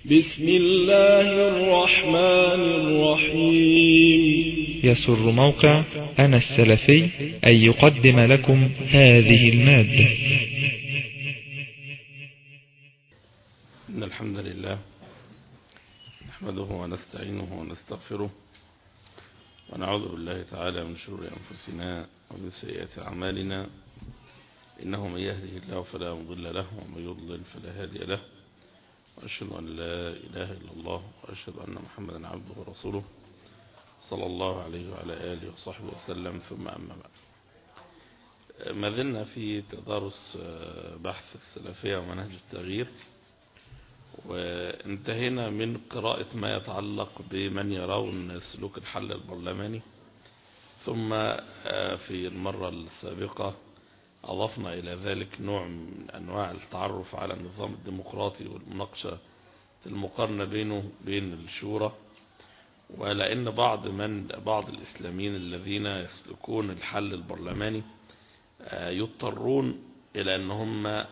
بسم الله الرحمن الرحيم يسر موقع أنا السلفي أن يقدم لكم هذه المادة إن الحمد لله نحمده ونستعينه ونستغفره ونعوذ بالله تعالى من شرور أنفسنا ومن سيئات أعمالنا إنه من يهده الله فلا مضل له ومن يضلل فلا هادي له وأشهد أن لا إله إلا الله وأشهد أن محمدا عبده ورسوله صلى الله عليه وعلى آله وصحبه وسلم ثم أما بعد ما زلنا في تدارس بحث السلفية ومنهج التغيير وانتهينا من قراءة ما يتعلق بمن يرون سلوك الحل البرلماني ثم في المرة السابقة أضفنا إلى ذلك نوع من أنواع التعرف على النظام الديمقراطي والمناقشة المقارنة بينه بين الشورى ولأن بعض من بعض الإسلاميين الذين يسلكون الحل البرلماني يضطرون إلى أن هم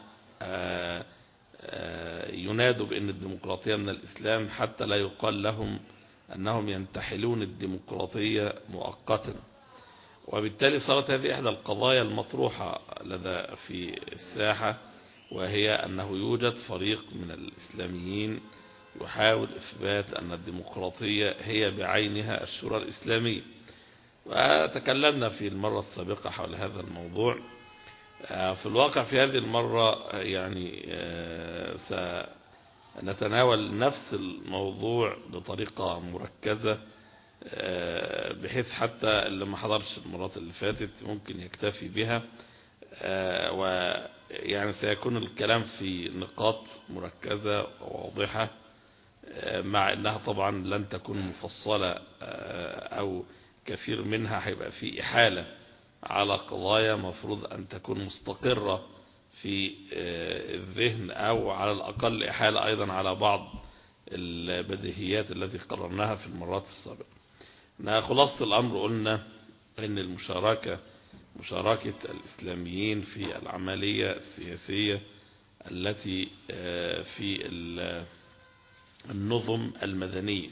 ينادوا بأن الديمقراطية من الإسلام حتى لا يقال لهم أنهم ينتحلون الديمقراطية مؤقتا وبالتالي صارت هذه إحدى القضايا المطروحة لدى في الساحة وهي أنه يوجد فريق من الإسلاميين يحاول إثبات أن الديمقراطية هي بعينها الشورى الإسلامية وتكلمنا في المرة السابقة حول هذا الموضوع في الواقع في هذه المرة يعني سنتناول نفس الموضوع بطريقة مركزة بحيث حتى اللي ما حضرش المرات اللي فاتت ممكن يكتفي بها ويعني سيكون الكلام في نقاط مركزة وواضحة مع انها طبعا لن تكون مفصلة او كثير منها هيبقى في احالة على قضايا مفروض ان تكون مستقرة في الذهن او على الاقل احالة ايضا على بعض البديهيات التي قررناها في المرات السابقة خلاصة الأمر قلنا أن المشاركة مشاركة الإسلاميين في العملية السياسية التي في النظم المدنية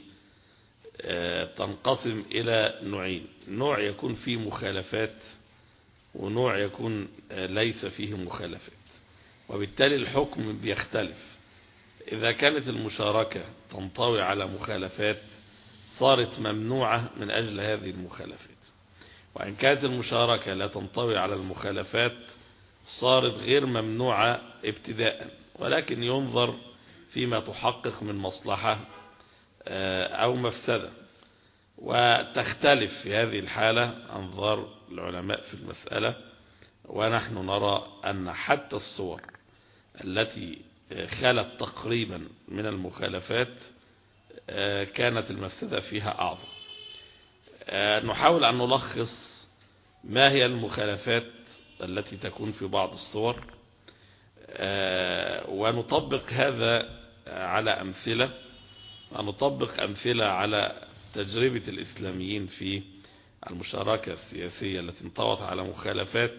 تنقسم إلى نوعين نوع يكون فيه مخالفات ونوع يكون ليس فيه مخالفات وبالتالي الحكم بيختلف إذا كانت المشاركة تنطوي على مخالفات صارت ممنوعة من أجل هذه المخالفات وإن كانت المشاركة لا تنطوي على المخالفات صارت غير ممنوعة ابتداء ولكن ينظر فيما تحقق من مصلحة أو مفسدة وتختلف في هذه الحالة أنظار العلماء في المسألة ونحن نرى أن حتى الصور التي خلت تقريبا من المخالفات كانت المفسدة فيها أعظم نحاول أن نلخص ما هي المخالفات التي تكون في بعض الصور ونطبق هذا على أمثلة ونطبق أمثلة على تجربة الإسلاميين في المشاركة السياسية التي انطوت على مخالفات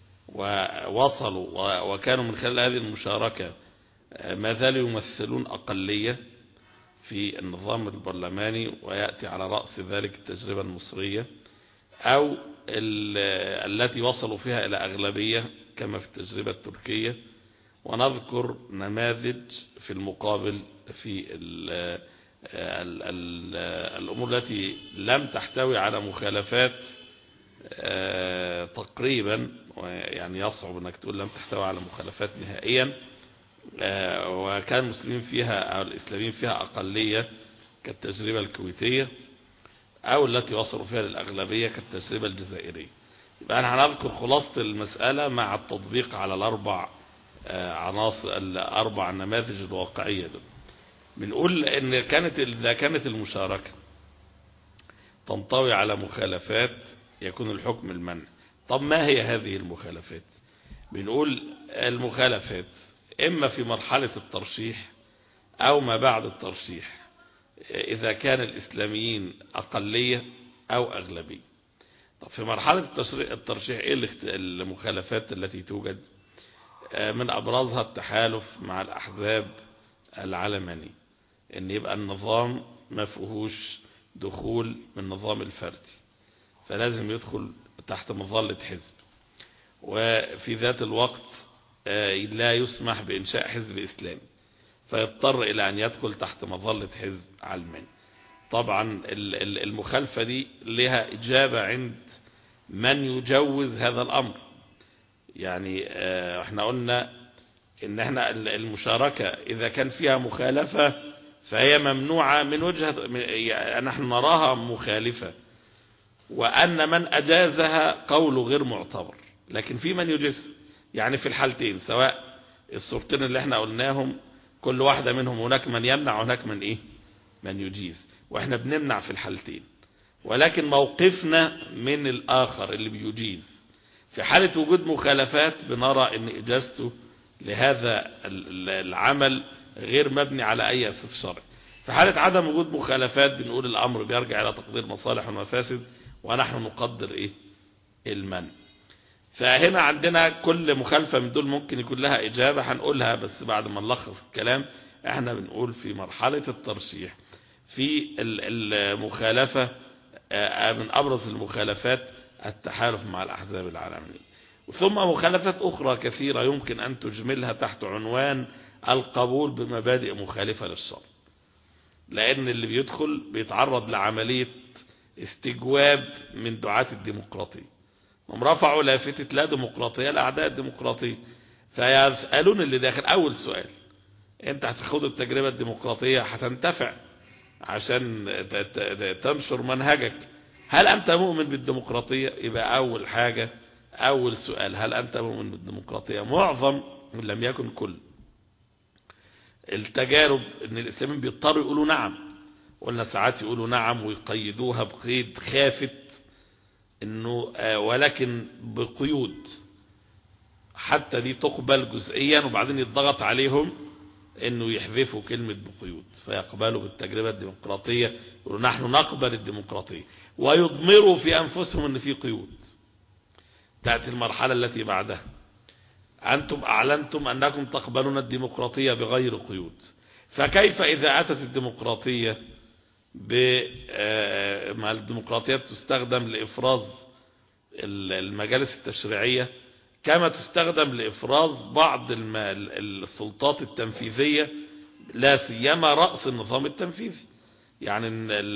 ووصلوا وكانوا من خلال هذه المشاركة ما زالوا يمثلون أقلية في النظام البرلماني ويأتي على رأس ذلك التجربة المصرية أو التي وصلوا فيها إلى أغلبية كما في التجربة التركية ونذكر نماذج في المقابل في ال ال ال الأمور التي لم تحتوي على مخالفات تقريبا يعني يصعب أنك تقول لم تحتوي على مخالفات نهائيا وكان المسلمين فيها أو الإسلاميين فيها أقلية كالتجربة الكويتية أو التي وصلوا فيها للأغلبية كالتجربة الجزائرية يبقى أنا هنذكر خلاصة المسألة مع التطبيق على الأربع عناصر الأربع نماذج الواقعية دول بنقول إن كانت إذا كانت المشاركة تنطوي على مخالفات يكون الحكم المنع طب ما هي هذه المخالفات بنقول المخالفات إما في مرحلة الترشيح أو ما بعد الترشيح إذا كان الإسلاميين أقلية أو أغلبية طب في مرحلة الترشيح إيه المخالفات التي توجد من أبرزها التحالف مع الأحزاب العلمانية ان يبقى النظام ما فيهوش دخول من نظام الفردي فلازم يدخل تحت مظلة حزب وفي ذات الوقت لا يسمح بإنشاء حزب إسلامي فيضطر إلى أن يدخل تحت مظلة حزب علماني طبعا المخالفة دي لها إجابة عند من يجوز هذا الأمر يعني احنا قلنا ان احنا المشاركة اذا كان فيها مخالفة فهي ممنوعة من وجهة نحن نراها مخالفة وأن من أجازها قوله غير معتبر لكن في من يجيز يعني في الحالتين سواء الصورتين اللي احنا قلناهم كل واحدة منهم هناك من يمنع وهناك من ايه من يجيز واحنا بنمنع في الحالتين ولكن موقفنا من الآخر اللي بيجيز في حالة وجود مخالفات بنرى ان اجازته لهذا العمل غير مبني على اي اساس شرعي في حالة عدم وجود مخالفات بنقول الامر بيرجع الى تقدير مصالح ومفاسد ونحن نقدر ايه المنع فهنا عندنا كل مخالفة من دول ممكن يكون لها اجابة هنقولها بس بعد ما نلخص الكلام احنا بنقول في مرحلة الترشيح في المخالفة من ابرز المخالفات التحالف مع الاحزاب العالمية ثم مخالفات أخرى كثيرة يمكن أن تجملها تحت عنوان القبول بمبادئ مخالفة للشرع لأن اللي بيدخل بيتعرض لعملية استجواب من دعاة الديمقراطية هم رفعوا لافتة لا ديمقراطية لأعداء الديمقراطية فيسألون اللي داخل أول سؤال أنت هتاخد التجربة الديمقراطية هتنتفع عشان تنشر منهجك هل أنت مؤمن بالديمقراطية يبقى أول حاجة أول سؤال هل أنت مؤمن بالديمقراطية معظم من لم يكن كل التجارب ان الإسلاميين بيضطروا يقولوا نعم قلنا ساعات يقولوا نعم ويقيدوها بقيد خافت انه ولكن بقيود حتى دي تقبل جزئيا وبعدين يضغط عليهم انه يحذفوا كلمة بقيود فيقبلوا بالتجربة الديمقراطية يقولوا نحن نقبل الديمقراطية ويضمروا في انفسهم ان في قيود تأتي المرحلة التي بعدها أنتم أعلنتم أنكم تقبلون الديمقراطية بغير قيود فكيف إذا أتت الديمقراطية ما الديمقراطية تستخدم لإفراز المجالس التشريعية كما تستخدم لإفراز بعض السلطات التنفيذية لا سيما رأس النظام التنفيذي يعني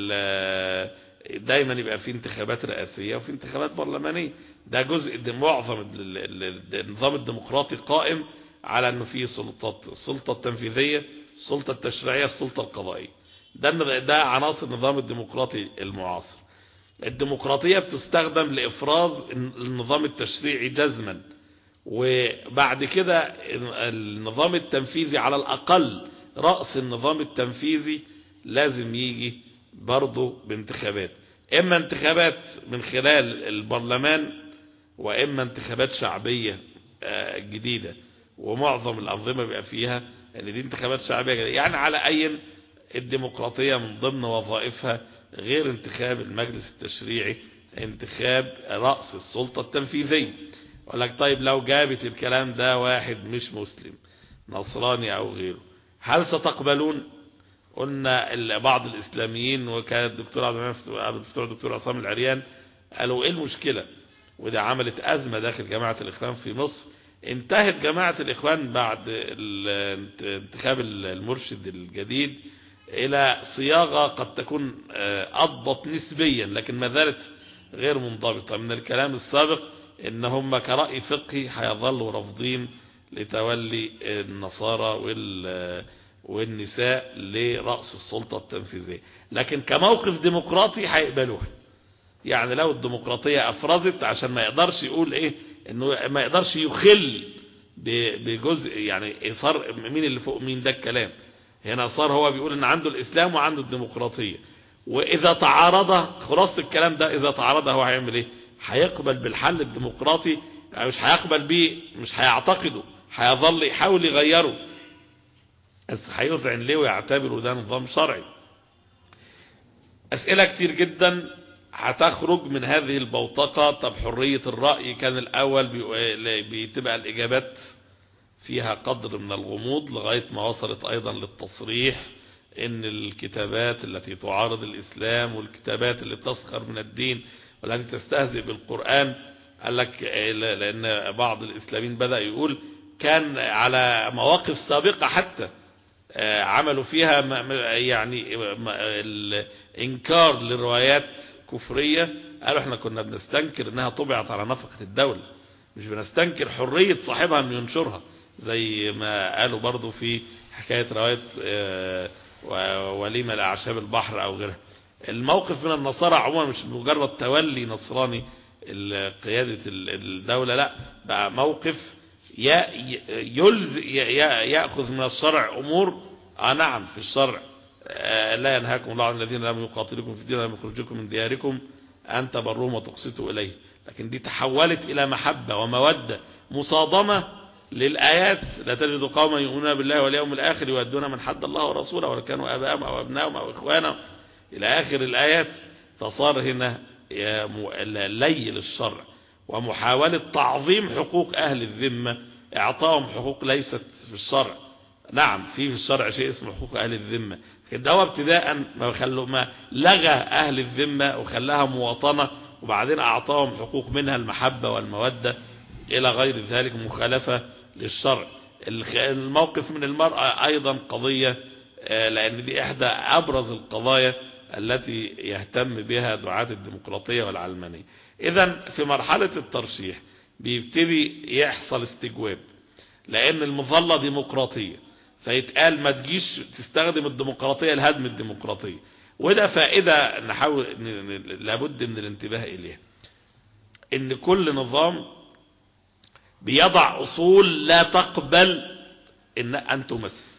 دايما يبقى في انتخابات رئاسية وفي انتخابات برلمانية ده جزء معظم النظام الديمقراطي قائم على انه في سلطات السلطة التنفيذية السلطة التشريعية السلطة القضائية ده ده عناصر النظام الديمقراطي المعاصر الديمقراطية بتستخدم لإفراز النظام التشريعي جزما وبعد كده النظام التنفيذي على الأقل رأس النظام التنفيذي لازم يجي برضه بانتخابات إما انتخابات من خلال البرلمان وإما انتخابات شعبية جديدة ومعظم الأنظمة بيبقى فيها ان دي انتخابات شعبية جديدة يعني على أي الديمقراطية من ضمن وظائفها غير انتخاب المجلس التشريعي انتخاب رأس السلطة التنفيذية يقول لك طيب لو جابت الكلام ده واحد مش مسلم نصراني أو غيره هل ستقبلون قلنا بعض الإسلاميين وكان الدكتور عبد الفتوح الدكتور عصام العريان قالوا ايه المشكلة وده عملت أزمة داخل جماعة الإخوان في مصر انتهت جماعة الإخوان بعد انتخاب المرشد الجديد إلى صياغة قد تكون أضبط نسبيا لكن ما زالت غير منضبطة من الكلام السابق إن هم كرأي فقهي هيظلوا رافضين لتولي النصارى والنساء لرأس السلطة التنفيذية لكن كموقف ديمقراطي هيقبلوها يعني لو الديمقراطية أفرزت عشان ما يقدرش يقول إيه إنه ما يقدرش يخل بجزء يعني صار مين اللي فوق مين ده الكلام هنا صار هو بيقول ان عنده الاسلام وعنده الديمقراطية واذا تعارض خلاصة الكلام ده اذا تعارض هو هيعمل ايه هيقبل بالحل الديمقراطي يعني مش هيقبل بيه مش هيعتقده هيظل يحاول يغيره بس هيذعن ليه ويعتبره ده نظام شرعي اسئلة كتير جدا هتخرج من هذه البوتقة طب حرية الرأي كان الاول بتبقى الاجابات فيها قدر من الغموض لغاية ما وصلت أيضا للتصريح ان الكتابات التي تعارض الاسلام والكتابات اللي تسخر من الدين والتي تستهزئ بالقرآن قال لك لان بعض الاسلاميين بدأ يقول كان على مواقف سابقة حتى عملوا فيها يعني الانكار لروايات كفرية قالوا احنا كنا بنستنكر انها طبعت على نفقة الدولة مش بنستنكر حرية صاحبها انه ينشرها زي ما قالوا برضو في حكاية رواية وليمة لأعشاب البحر أو غيرها الموقف من النصارى عموما مش مجرد تولي نصراني قيادة الدولة لا بقى موقف يلز يأخذ من الشرع أمور آه نعم في الشرع آه لا ينهاكم الله عن الذين لم يقاتلكم في الدين ولم يخرجوكم من دياركم أن تبروهم وتقسطوا إليه لكن دي تحولت إلى محبة ومودة مصادمة للآيات لا تجد قوما يؤمنون بالله واليوم الآخر يودون من حد الله ورسوله ولو كانوا آباءهم أو أبنائهم أو إخوانهم إلى آخر الآيات فصار هنا لي للشرع ومحاولة تعظيم حقوق أهل الذمة إعطائهم حقوق ليست في الشرع نعم في في الشرع شيء اسمه حقوق أهل الذمة لكن ده هو ابتداء ما, خلوا ما لغى أهل الذمة وخلاها مواطنة وبعدين أعطاهم حقوق منها المحبة والمودة إلى غير ذلك مخالفة للشرع الموقف من المرأة أيضا قضية لأن دي إحدى أبرز القضايا التي يهتم بها دعاة الديمقراطية والعلمانية إذا في مرحلة الترشيح بيبتدي يحصل استجواب لأن المظلة ديمقراطية فيتقال ما تجيش تستخدم الديمقراطية لهدم الديمقراطية وده فائدة نحاول لابد من الانتباه إليها إن كل نظام بيضع أصول لا تقبل إن أن تمس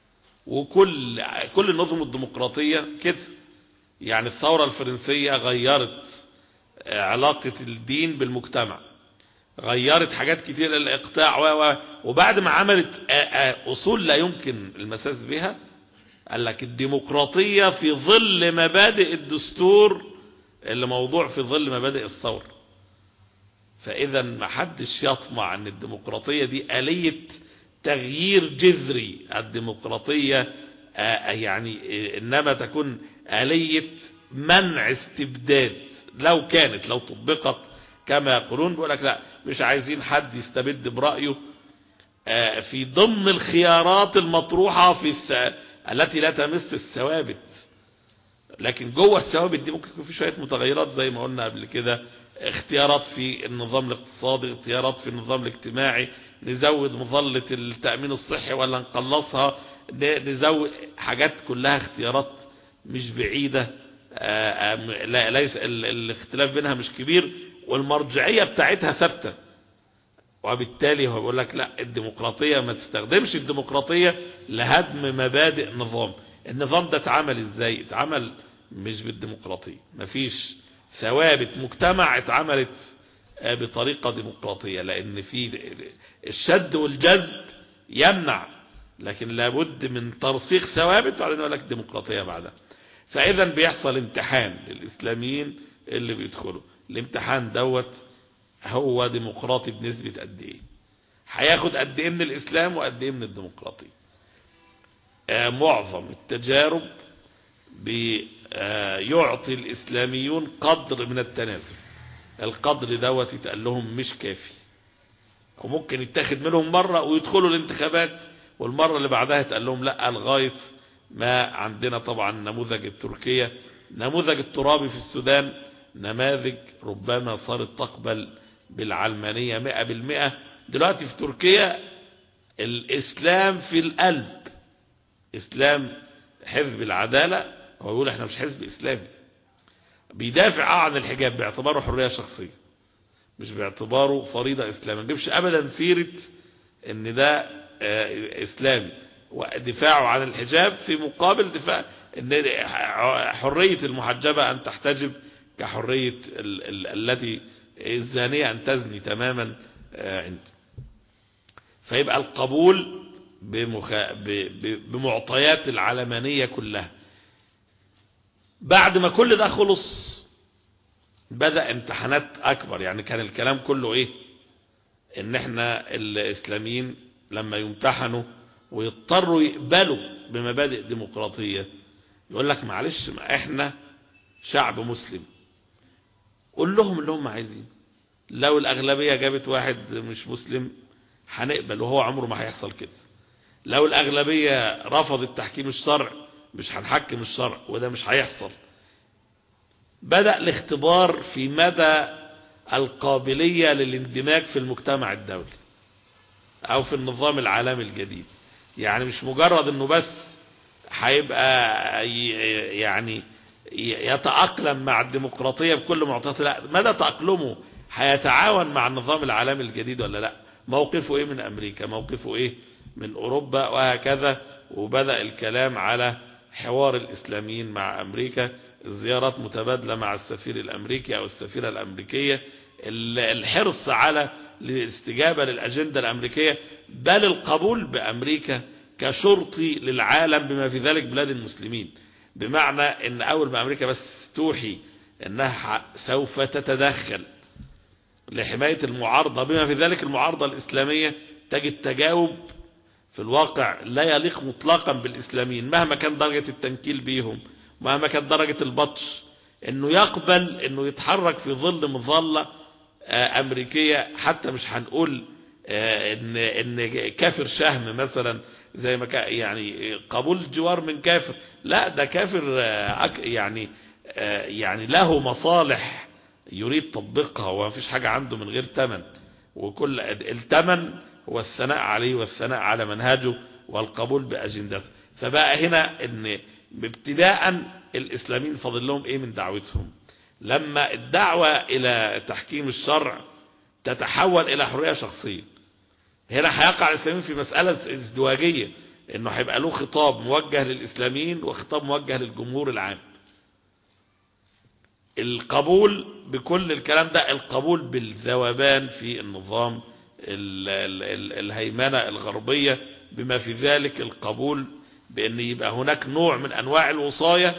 وكل كل النظم الديمقراطية كده يعني الثورة الفرنسية غيرت علاقة الدين بالمجتمع غيرت حاجات كتير الاقطاع و وبعد ما عملت أصول لا يمكن المساس بها قال لك الديمقراطية في ظل مبادئ الدستور اللي موضوع في ظل مبادئ الثورة فإذا ما حدش يطمع أن الديمقراطية دي آلية تغيير جذري الديمقراطية يعني إنما تكون آلية منع استبداد لو كانت لو طبقت كما يقولون بيقول لك لا مش عايزين حد يستبد برأيه في ضمن الخيارات المطروحة في الس... التي لا تمس الثوابت لكن جوه الثوابت دي ممكن يكون في شوية متغيرات زي ما قلنا قبل كده اختيارات في النظام الاقتصادي اختيارات في النظام الاجتماعي نزود مظلة التأمين الصحي ولا نقلصها نزود حاجات كلها اختيارات مش بعيدة لا ليس الاختلاف بينها مش كبير والمرجعية بتاعتها ثابتة وبالتالي هو بيقول لك لا الديمقراطية ما تستخدمش الديمقراطية لهدم مبادئ نظام النظام ده اتعمل ازاي اتعمل مش بالديمقراطية مفيش ثوابت مجتمع اتعملت بطريقة ديمقراطية لان في الشد والجذب يمنع لكن لابد من ترسيخ ثوابت وبعدين يقول لك ديمقراطية بعدها فاذا بيحصل امتحان للاسلاميين اللي بيدخلوا الامتحان دوت هو ديمقراطي بنسبة قد ايه هياخد قد ايه من الاسلام وقد ايه من الديمقراطية آه معظم التجارب بيعطي الاسلاميون قدر من التناسب القدر دوت يتقال لهم مش كافي وممكن يتاخد منهم مرة ويدخلوا الانتخابات والمرة اللي بعدها يتقال لهم لا لغاية ما عندنا طبعا نموذج التركية نموذج الترابي في السودان نماذج ربما صارت تقبل بالعلمانية مئة بالمئة دلوقتي في تركيا الإسلام في القلب إسلام حزب العدالة هو يقول احنا مش حزب إسلامي بيدافع عن الحجاب باعتباره حرية شخصية مش باعتباره فريضة إسلامية ما نجيبش أبدا سيرة ان ده إسلامي ودفاعه عن الحجاب في مقابل دفاع ان حرية المحجبة أن تحتجب كحرية التي الزانية أن تزني تماما عنده فيبقى القبول بمخ... بمعطيات العلمانية كلها بعد ما كل ده خلص بدأ امتحانات أكبر يعني كان الكلام كله إيه إن إحنا الإسلاميين لما يمتحنوا ويضطروا يقبلوا بمبادئ ديمقراطية يقول لك معلش ما احنا شعب مسلم قول لهم اللي هم عايزين لو الأغلبية جابت واحد مش مسلم هنقبل وهو عمره ما هيحصل كده لو الأغلبية رفضت تحكيم الشرع مش هنحكم الشرع وده مش هيحصل بدأ الاختبار في مدى القابلية للاندماج في المجتمع الدولي او في النظام العالمي الجديد يعني مش مجرد انه بس هيبقى ي- يعني ي- يتأقلم مع الديمقراطية بكل معطياتها لا مدى تأقلمه هيتعاون مع النظام العالمي الجديد ولا لا موقفه ايه من امريكا موقفه ايه من اوروبا وهكذا وبدأ الكلام على حوار الاسلاميين مع امريكا زيارات متبادلة مع السفير الامريكي او السفيرة الامريكية ال- الحرص على الاستجابة للأجندة الأمريكية بل القبول بأمريكا كشرطي للعالم بما في ذلك بلاد المسلمين بمعنى ان أول ما أمريكا بس توحي أنها سوف تتدخل لحماية المعارضة بما في ذلك المعارضة الإسلامية تجد تجاوب في الواقع لا يليق مطلقا بالإسلاميين مهما كان درجة التنكيل بيهم مهما كانت درجة البطش انه يقبل انه يتحرك في ظل مظلة آه، امريكية حتى مش هنقول آه، ان ان كافر شهم مثلا زي ما كان يعني قبول الجوار من كافر لا ده كافر آه، أك- يعني آه، يعني له مصالح يريد تطبيقها وما فيش حاجة عنده من غير تمن وكل التمن هو الثناء عليه والثناء على منهجه والقبول بأجندته فبقى هنا ان ابتداء الإسلاميين فاضل لهم ايه من دعوتهم لما الدعوة الى تحكيم الشرع تتحول الى حرية شخصية هنا هيقع الإسلاميين في مسألة ازدواجية انه هيبقى له خطاب موجه للإسلاميين وخطاب موجه للجمهور العام القبول بكل الكلام ده القبول بالذوبان في النظام ال- ال- ال- الهيمنة الغربية بما في ذلك القبول بأن يبقى هناك نوع من أنواع الوصاية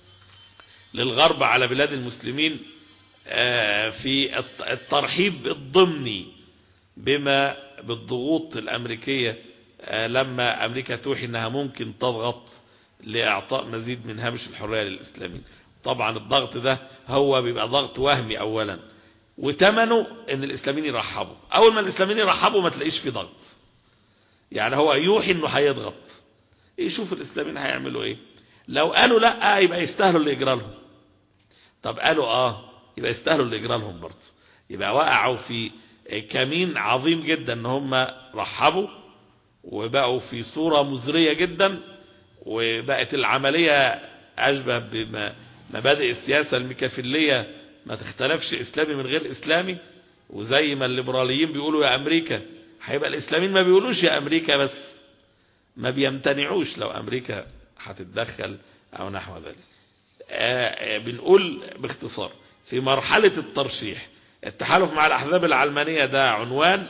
للغرب على بلاد المسلمين آه، في الت- الترحيب الضمني بما بالضغوط الأمريكية آه، لما أمريكا توحي أنها ممكن تضغط لإعطاء مزيد من هامش الحرية للإسلاميين طبعا الضغط ده هو بيبقى ضغط وهمي أولا وتمنه أن الإسلاميين يرحبوا أول ما الإسلاميين يرحبوا ما تلاقيش في ضغط يعني هو يوحي أنه هيضغط يشوف الإسلاميين هيعملوا إيه لو قالوا لا يبقى يستاهلوا اللي يجرى لهم طب قالوا آه يبقى يستاهلوا اللي يجرى لهم برضه يبقى وقعوا في كمين عظيم جدا ان هم رحبوا وبقوا في صورة مزرية جدا وبقت العملية أشبه بمبادئ السياسة الميكافيلية ما تختلفش إسلامي من غير إسلامي وزي ما الليبراليين بيقولوا يا أمريكا هيبقى الإسلاميين ما بيقولوش يا أمريكا بس ما بيمتنعوش لو أمريكا هتتدخل أو نحو ذلك آه، آه، بنقول باختصار في مرحلة الترشيح التحالف مع الأحزاب العلمانية ده عنوان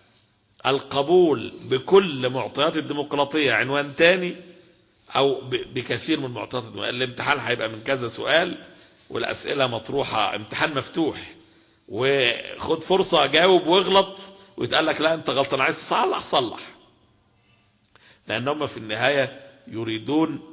القبول بكل معطيات الديمقراطية عنوان تاني أو ب- بكثير من معطيات الديمقراطية الامتحان هيبقى من كذا سؤال والأسئلة مطروحة امتحان مفتوح وخد فرصة جاوب واغلط ويتقال لك لا انت غلطان عايز تصلح صلح لأن هم في النهاية يريدون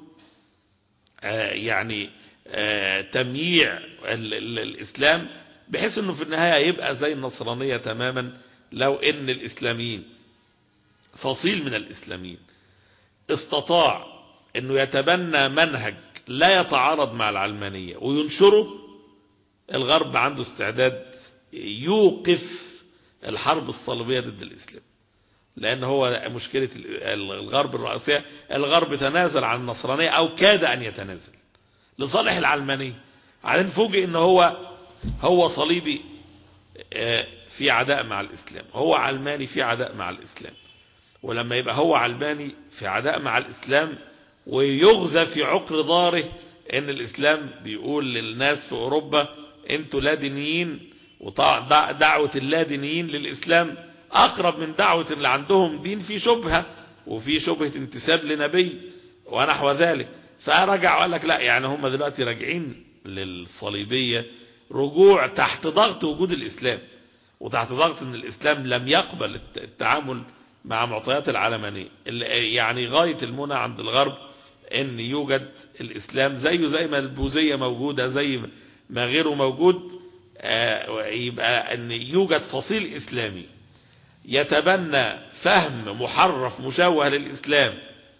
آه، يعني آه، تمييع ال- ال- الإسلام بحيث أنه في النهاية يبقى زي النصرانية تماما لو أن الإسلاميين فصيل من الإسلاميين استطاع أنه يتبنى منهج لا يتعارض مع العلمانية وينشره الغرب عنده استعداد يوقف الحرب الصليبية ضد الإسلام لأن هو مشكلة الغرب الرئيسية الغرب تنازل عن النصرانية أو كاد أن يتنازل لصالح العلمانية بعدين فوجئ ان هو هو صليبي آه، في عداء مع الإسلام هو علماني في عداء مع الإسلام ولما يبقى هو علماني في عداء مع الإسلام ويغزى في عقر ضاره ان الإسلام بيقول للناس في أوروبا انتوا لا دينيين ودعوة اللا دينيين للإسلام أقرب من دعوة اللي عندهم دين في شبهة وفي شبهة انتساب لنبي ونحو ذلك فرجع وقال لك لا يعني هم دلوقتي راجعين للصليبية رجوع تحت ضغط وجود الإسلام وتحت ضغط ان الإسلام لم يقبل الت- التعامل مع معطيات العلمانية اللي- يعني غاية المنى عند الغرب ان يوجد الاسلام زيه زي ما البوذية موجودة زي ما غيره موجود آه، يبقى ان يوجد فصيل اسلامي يتبنى فهم محرف مشوه للاسلام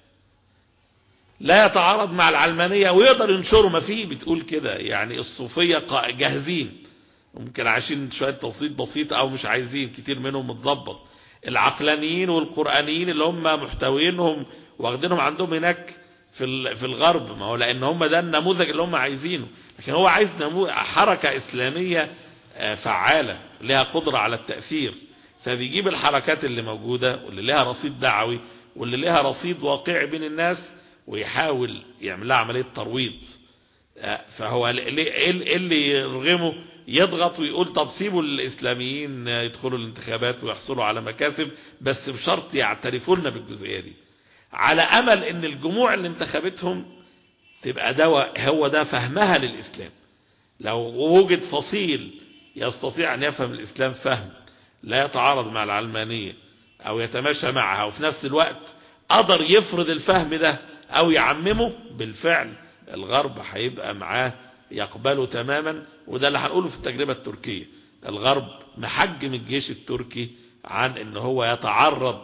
لا يتعارض مع العلمانية ويقدر ينشره ما فيه بتقول كده يعني الصوفية قا- جاهزين ممكن عايشين شوية توسيط بسيط او مش عايزين كتير منهم متظبط العقلانيين والقرآنيين اللي هم محتوينهم واخدينهم عندهم هناك في ال- في الغرب ما هو لان هم ده النموذج اللي هم عايزينه لكن هو عايز نمو حركة اسلامية آه، فعالة لها قدرة على التأثير فبيجيب الحركات اللي موجودة واللي لها رصيد دعوي واللي لها رصيد واقعي بين الناس ويحاول يعمل لها عملية ترويض آه، فهو ل- ل- ايه ال- إيه اللي يرغمه يضغط ويقول طب سيبوا الاسلاميين يدخلوا الانتخابات ويحصلوا على مكاسب بس بشرط يعترفوا لنا بالجزئيه دي على امل ان الجموع اللي انتخبتهم تبقى ده هو ده فهمها للاسلام لو وجد فصيل يستطيع ان يفهم الاسلام فهم لا يتعارض مع العلمانيه او يتماشى معها وفي نفس الوقت قدر يفرض الفهم ده او يعممه بالفعل الغرب هيبقى معاه يقبله تماما وده اللي هنقوله في التجربة التركية الغرب محجم الجيش التركي عن ان هو يتعرض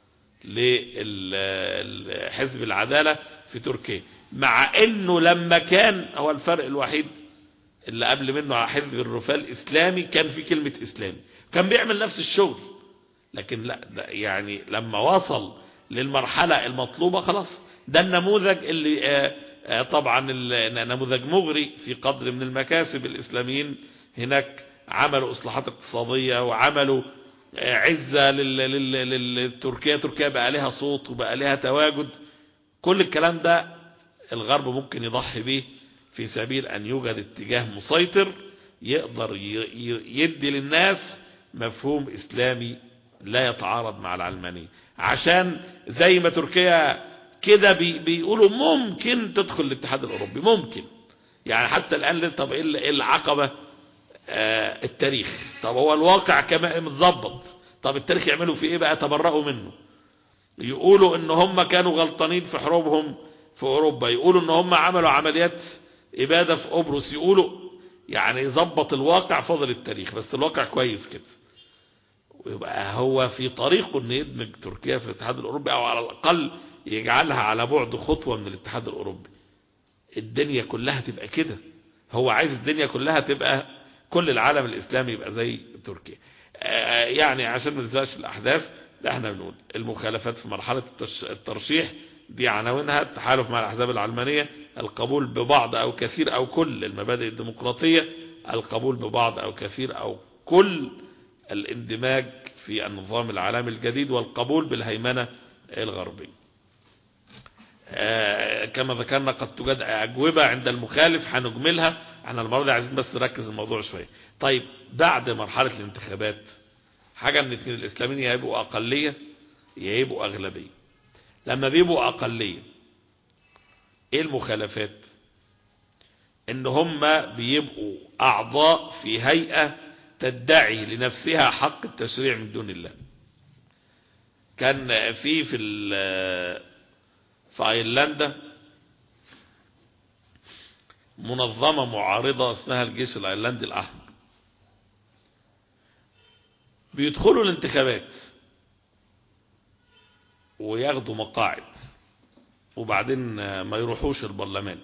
لحزب العدالة في تركيا مع انه لما كان هو الفرق الوحيد اللي قبل منه على حزب الرفاه الاسلامي كان في كلمة اسلامي كان بيعمل نفس الشغل لكن لا ده يعني لما وصل للمرحلة المطلوبة خلاص ده النموذج اللي آه آه طبعا نموذج مغري في قدر من المكاسب الإسلاميين هناك عملوا إصلاحات اقتصادية وعملوا آه عزة للتركيا تركيا بقى لها صوت وبقى لها تواجد كل الكلام ده الغرب ممكن يضحي به في سبيل أن يوجد اتجاه مسيطر يقدر يدي للناس مفهوم إسلامي لا يتعارض مع العلمانية عشان زي ما تركيا كده بي بيقولوا ممكن تدخل الاتحاد الأوروبي ممكن يعني حتى الآن طب ايه العقبة آه التاريخ طب هو الواقع كمان متظبط طب التاريخ يعملوا في ايه بقى تبرأوا منه يقولوا ان هم كانوا غلطانين في حروبهم في اوروبا يقولوا ان هم عملوا عمليات ابادة في قبرص يقولوا يعني يظبط الواقع فضل التاريخ بس الواقع كويس كده ويبقى هو في طريقه ان يدمج تركيا في الاتحاد الاوروبي او على الاقل يجعلها على بعد خطوة من الاتحاد الاوروبي الدنيا كلها تبقى كده هو عايز الدنيا كلها تبقى كل العالم الاسلامي يبقى زي تركيا يعني عشان ما ننساش الاحداث ده احنا بنقول المخالفات في مرحلة الترشيح دي عناوينها التحالف مع الاحزاب العلمانية القبول ببعض او كثير او كل المبادئ الديمقراطية القبول ببعض او كثير او كل الاندماج في النظام العالمي الجديد والقبول بالهيمنة الغربية كما ذكرنا قد توجد أجوبة عند المخالف هنجملها احنا المرة دي عايزين بس نركز الموضوع شوية طيب بعد مرحلة الانتخابات حاجة من اتنين الإسلاميين يا يبقوا أقلية يا يبقوا أغلبية لما بيبقوا أقلية ايه المخالفات ان هم بيبقوا أعضاء في هيئة تدعي لنفسها حق التشريع من دون الله كان في في في ايرلندا منظمة معارضة اسمها الجيش الايرلندي الاحمر بيدخلوا الانتخابات وياخدوا مقاعد وبعدين ما يروحوش البرلمان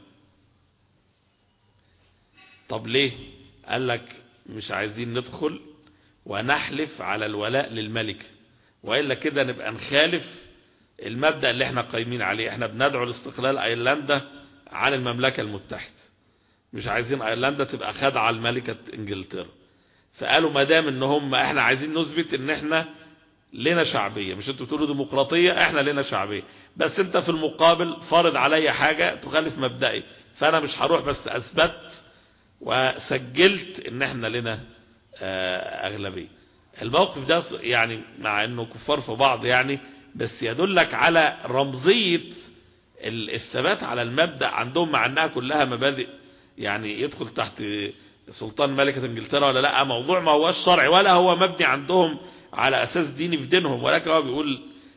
طب ليه قال لك مش عايزين ندخل ونحلف على الولاء للملك وإلا كده نبقى نخالف المبدأ اللي احنا قايمين عليه احنا بندعو لاستقلال ايرلندا عن المملكة المتحدة مش عايزين ايرلندا تبقى خادعة لملكة انجلترا فقالوا ما دام ان هم احنا عايزين نثبت ان احنا لنا شعبية مش انتوا بتقولوا ديمقراطية احنا لنا شعبية بس انت في المقابل فرض عليا حاجة تخالف مبدئي فانا مش هروح بس اثبت وسجلت ان احنا لنا اغلبية الموقف ده يعني مع انه كفار في بعض يعني بس يدلك على رمزية الثبات على المبدأ عندهم مع انها كلها مبادئ يعني يدخل تحت سلطان ملكة انجلترا ولا لا موضوع ما هوش شرعي ولا هو مبني عندهم على اساس ديني في دينهم ولكن هو بيقول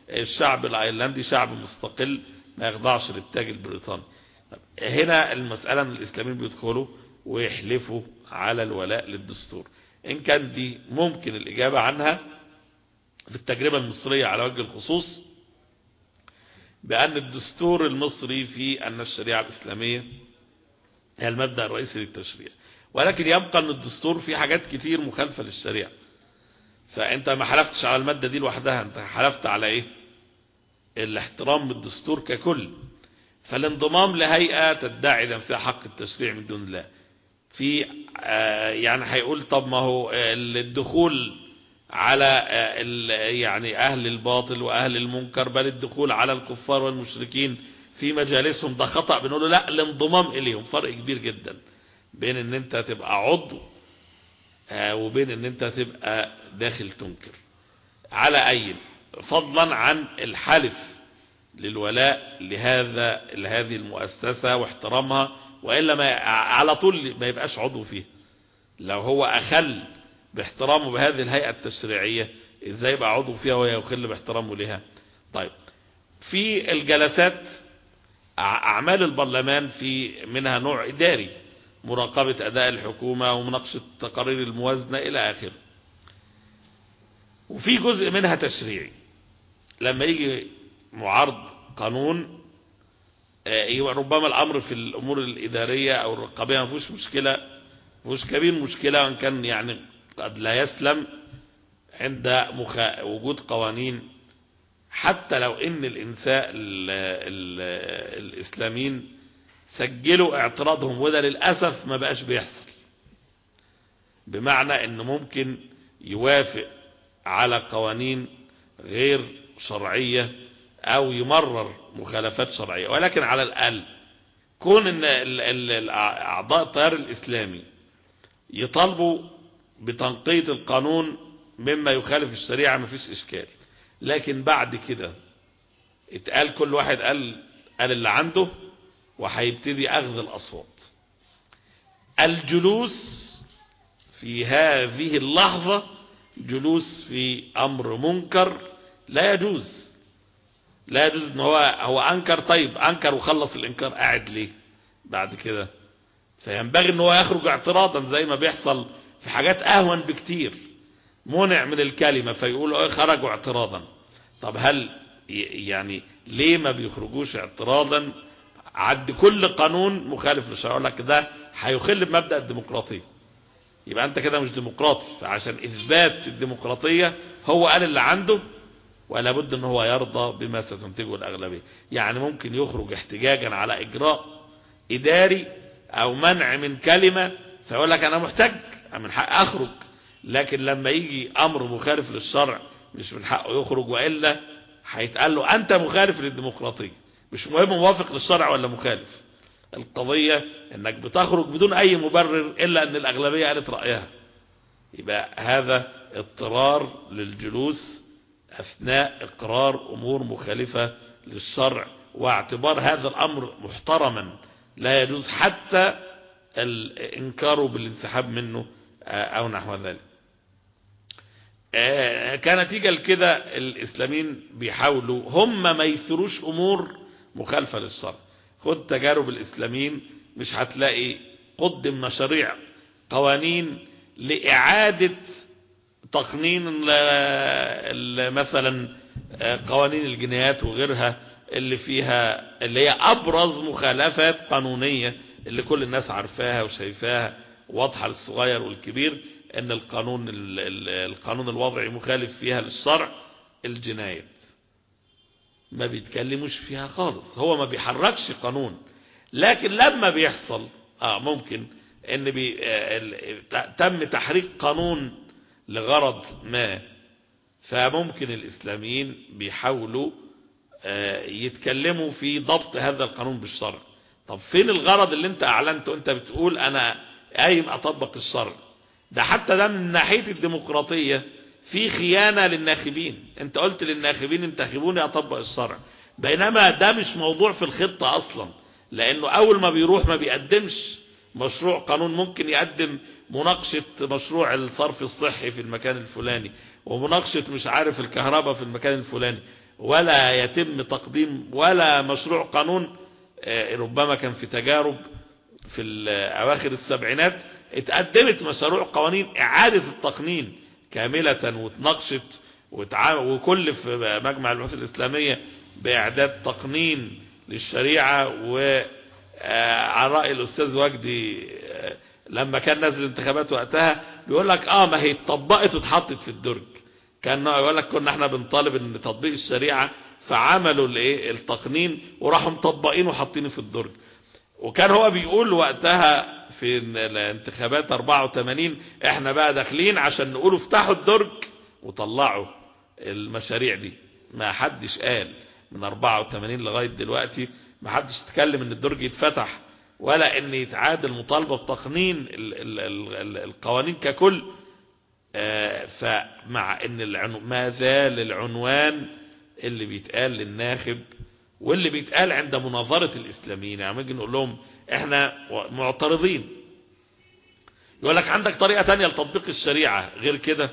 الشعب الايرلندي شعب مستقل ما يخضعش للتاج البريطاني هنا المسألة ان الاسلاميين بيدخلوا ويحلفوا على الولاء للدستور ان كان دي ممكن الاجابة عنها في التجربة المصرية على وجه الخصوص بأن الدستور المصري في أن الشريعة الإسلامية هي المبدأ الرئيسي للتشريع ولكن يبقى أن الدستور فيه حاجات كتير مخالفة للشريعة فأنت ما حلفتش على المادة دي لوحدها أنت حلفت على إيه الاحترام بالدستور ككل فالانضمام لهيئة تدعي نفسها حق التشريع من دون الله في يعني هيقول طب ما هو الدخول على يعني أهل الباطل وأهل المنكر بل الدخول على الكفار والمشركين في مجالسهم ده خطأ بنقول له لا الانضمام إليهم فرق كبير جدا بين ان انت تبقى عضو وبين ان انت تبقى داخل تنكر على أي فضلا عن الحلف للولاء لهذا لهذه المؤسسة واحترامها وإلا ما على طول ما يبقاش عضو فيها لو هو أخل باحترامه بهذه الهيئة التشريعية ازاي يبقى عضو فيها ويخل باحترامه لها طيب في الجلسات أعمال البرلمان في منها نوع إداري مراقبة أداء الحكومة ومناقشة تقارير الموازنة إلى آخره وفي جزء منها تشريعي لما يجي معارض قانون ربما الأمر في الأمور الإدارية أو الرقابية ما فيهوش مشكلة فيهوش كبير مشكلة وان كان يعني قد لا يسلم عند مخا... وجود قوانين حتى لو ان الانساء ال... ال... الاسلاميين سجلوا اعتراضهم وده للأسف ما بقاش بيحصل بمعنى انه ممكن يوافق على قوانين غير شرعية او يمرر مخالفات شرعية ولكن على الاقل كون ان اعضاء التيار الاسلامي يطالبوا بتنقية القانون مما يخالف الشريعة ما فيش اشكال لكن بعد كده اتقال كل واحد قال قال اللي عنده وهيبتدي اخذ الاصوات الجلوس في هذه اللحظة جلوس في امر منكر لا يجوز لا يجوز ان هو هو انكر طيب انكر وخلص الانكار قاعد ليه بعد كده فينبغي ان هو يخرج اعتراضا زي ما بيحصل في حاجات اهون بكتير منع من الكلمة فيقولوا خرجوا اعتراضا طب هل يعني ليه ما بيخرجوش اعتراضا عد كل قانون مخالف للشرع يقول لك ده هيخل بمبدأ الديمقراطية يبقى انت كده مش ديمقراطي فعشان اثبات الديمقراطية هو قال اللي عنده ولا بد ان هو يرضى بما ستنتجه الاغلبية يعني ممكن يخرج احتجاجا على اجراء اداري او منع من كلمة فيقول لك انا محتاج من حق اخرج لكن لما يجي امر مخالف للشرع مش من حقه يخرج والا هيتقال له انت مخالف للديمقراطية مش مهم موافق للشرع ولا مخالف القضية انك بتخرج بدون اي مبرر الا ان الاغلبية قالت رأيها يبقى هذا اضطرار للجلوس اثناء اقرار امور مخالفة للشرع واعتبار هذا الامر محترما لا يجوز حتى الانكار بالانسحاب منه او نحو ذلك كنتيجة لكده الاسلاميين بيحاولوا هم ما يثروش امور مخالفة للشرع خد تجارب الاسلاميين مش هتلاقي قدم مشاريع قوانين لإعادة تقنين مثلا قوانين الجنايات وغيرها اللي فيها اللي هي أبرز مخالفات قانونية اللي كل الناس عارفاها وشايفاها واضحة للصغير والكبير ان القانون القانون الوضعي مخالف فيها للشرع الجنايات ما بيتكلموش فيها خالص هو ما بيحركش قانون لكن لما بيحصل اه ممكن ان بي آه تم تحريك قانون لغرض ما فممكن الاسلاميين بيحاولوا آه يتكلموا في ضبط هذا القانون بالشرع طب فين الغرض اللي انت اعلنته انت بتقول انا قايم اطبق الشرع ده حتى ده من ناحية الديمقراطية في خيانة للناخبين انت قلت للناخبين انتخبوني اطبق الشرع بينما ده مش موضوع في الخطة اصلا لانه اول ما بيروح ما بيقدمش مشروع قانون ممكن يقدم مناقشة مشروع الصرف الصحي في المكان الفلاني ومناقشة مش عارف الكهرباء في المكان الفلاني ولا يتم تقديم ولا مشروع قانون ربما كان في تجارب في أواخر السبعينات اتقدمت مشروع قوانين إعادة التقنين كاملة واتناقشت وكل في مجمع البحوث الإسلامية بإعداد تقنين للشريعة وعلى رأي الأستاذ وجدي لما كان نازل الانتخابات وقتها بيقول لك اه ما هي اتطبقت واتحطت في الدرج كان يقول لك كنا احنا بنطالب ان تطبيق الشريعة فعملوا الايه التقنين وراحوا مطبقينه وحاطينه في الدرج وكان هو بيقول وقتها في الانتخابات 84 احنا بقى داخلين عشان نقولوا افتحوا الدرج وطلعوا المشاريع دي ما حدش قال من 84 لغاية دلوقتي ما حدش اتكلم ان الدرج يتفتح ولا ان يتعاد المطالبة بتقنين ال ال ال القوانين ككل فمع ان العنو ما زال العنوان اللي بيتقال للناخب واللي بيتقال عند مناظرة الإسلاميين يعني نيجي نقول لهم احنا معترضين يقول لك عندك طريقة تانية لتطبيق الشريعة غير كده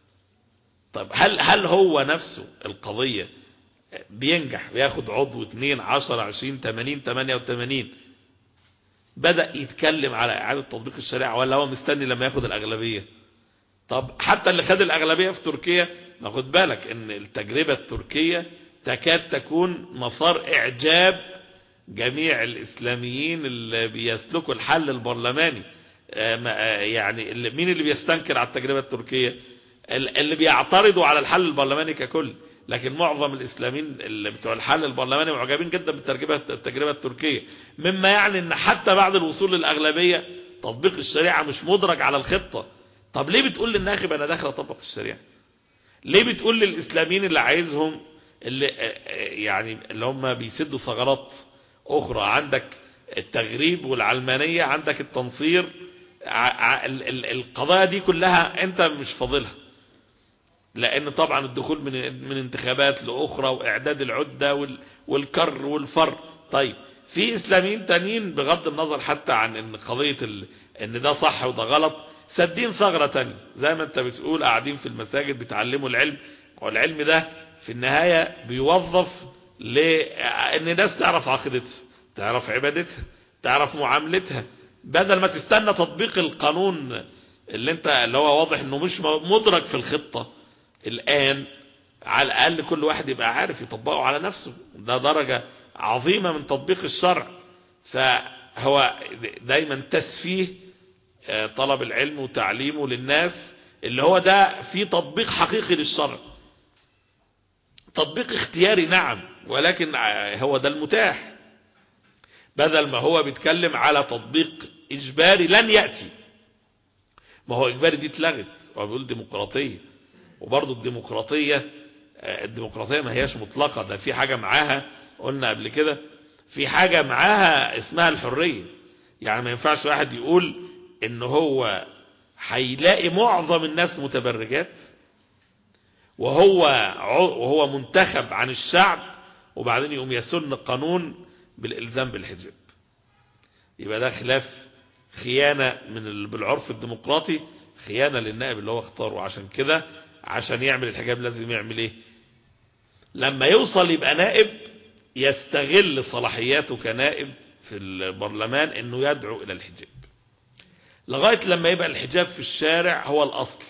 طب هل هل هو نفسه القضية بينجح بياخد عضو 2 10 20 80 88 بدأ يتكلم على إعادة تطبيق الشريعة ولا هو مستني لما ياخد الأغلبية طب حتى اللي خد الأغلبية في تركيا ناخد بالك ان التجربة التركية تكاد تكون مسار إعجاب جميع الإسلاميين اللي بيسلكوا الحل البرلماني يعني مين اللي بيستنكر على التجربة التركية اللي بيعترضوا على الحل البرلماني ككل لكن معظم الإسلاميين اللي بتوع الحل البرلماني معجبين جدا بالتجربة التجربة التركية مما يعني ان حتى بعد الوصول للأغلبية تطبيق الشريعة مش مدرج على الخطة طب ليه بتقول للناخب انا داخل اطبق الشريعة ليه بتقول للإسلاميين اللي عايزهم اللي يعني اللي هم بيسدوا ثغرات أخرى عندك التغريب والعلمانية عندك التنصير القضايا دي كلها انت مش فاضلها لان طبعا الدخول من من انتخابات لاخرى واعداد العده والكر والفر طيب في اسلاميين تانيين بغض النظر حتى عن ان قضيه ال... ان ده صح وده غلط سادين ثغره تانية زي ما انت بتقول قاعدين في المساجد بيتعلموا العلم والعلم ده في النهايه بيوظف لان الناس تعرف عقيدتها تعرف عبادتها تعرف معاملتها بدل ما تستنى تطبيق القانون اللي انت اللي هو واضح انه مش مدرك في الخطة الان على الاقل كل واحد يبقى عارف يطبقه على نفسه ده درجة عظيمة من تطبيق الشرع فهو دايما تسفيه طلب العلم وتعليمه للناس اللي هو ده في تطبيق حقيقي للشرع تطبيق اختياري نعم ولكن هو ده المتاح بدل ما هو بيتكلم على تطبيق إجباري لن يأتي ما هو إجباري دي اتلغت هو بيقول ديمقراطية وبرضه الديمقراطية الديمقراطية ما هياش مطلقة ده في حاجة معاها قلنا قبل كده في حاجة معاها اسمها الحرية يعني ما ينفعش واحد يقول ان هو هيلاقي معظم الناس متبرجات وهو وهو منتخب عن الشعب وبعدين يقوم يسن قانون بالالزام بالحجاب يبقى ده خلاف خيانة من بالعرف الديمقراطي خيانة للنائب اللي هو اختاره عشان كده عشان يعمل الحجاب لازم يعمل ايه لما يوصل يبقى نائب يستغل صلاحياته كنائب في البرلمان انه يدعو الى الحجاب لغاية لما يبقى الحجاب في الشارع هو الاصل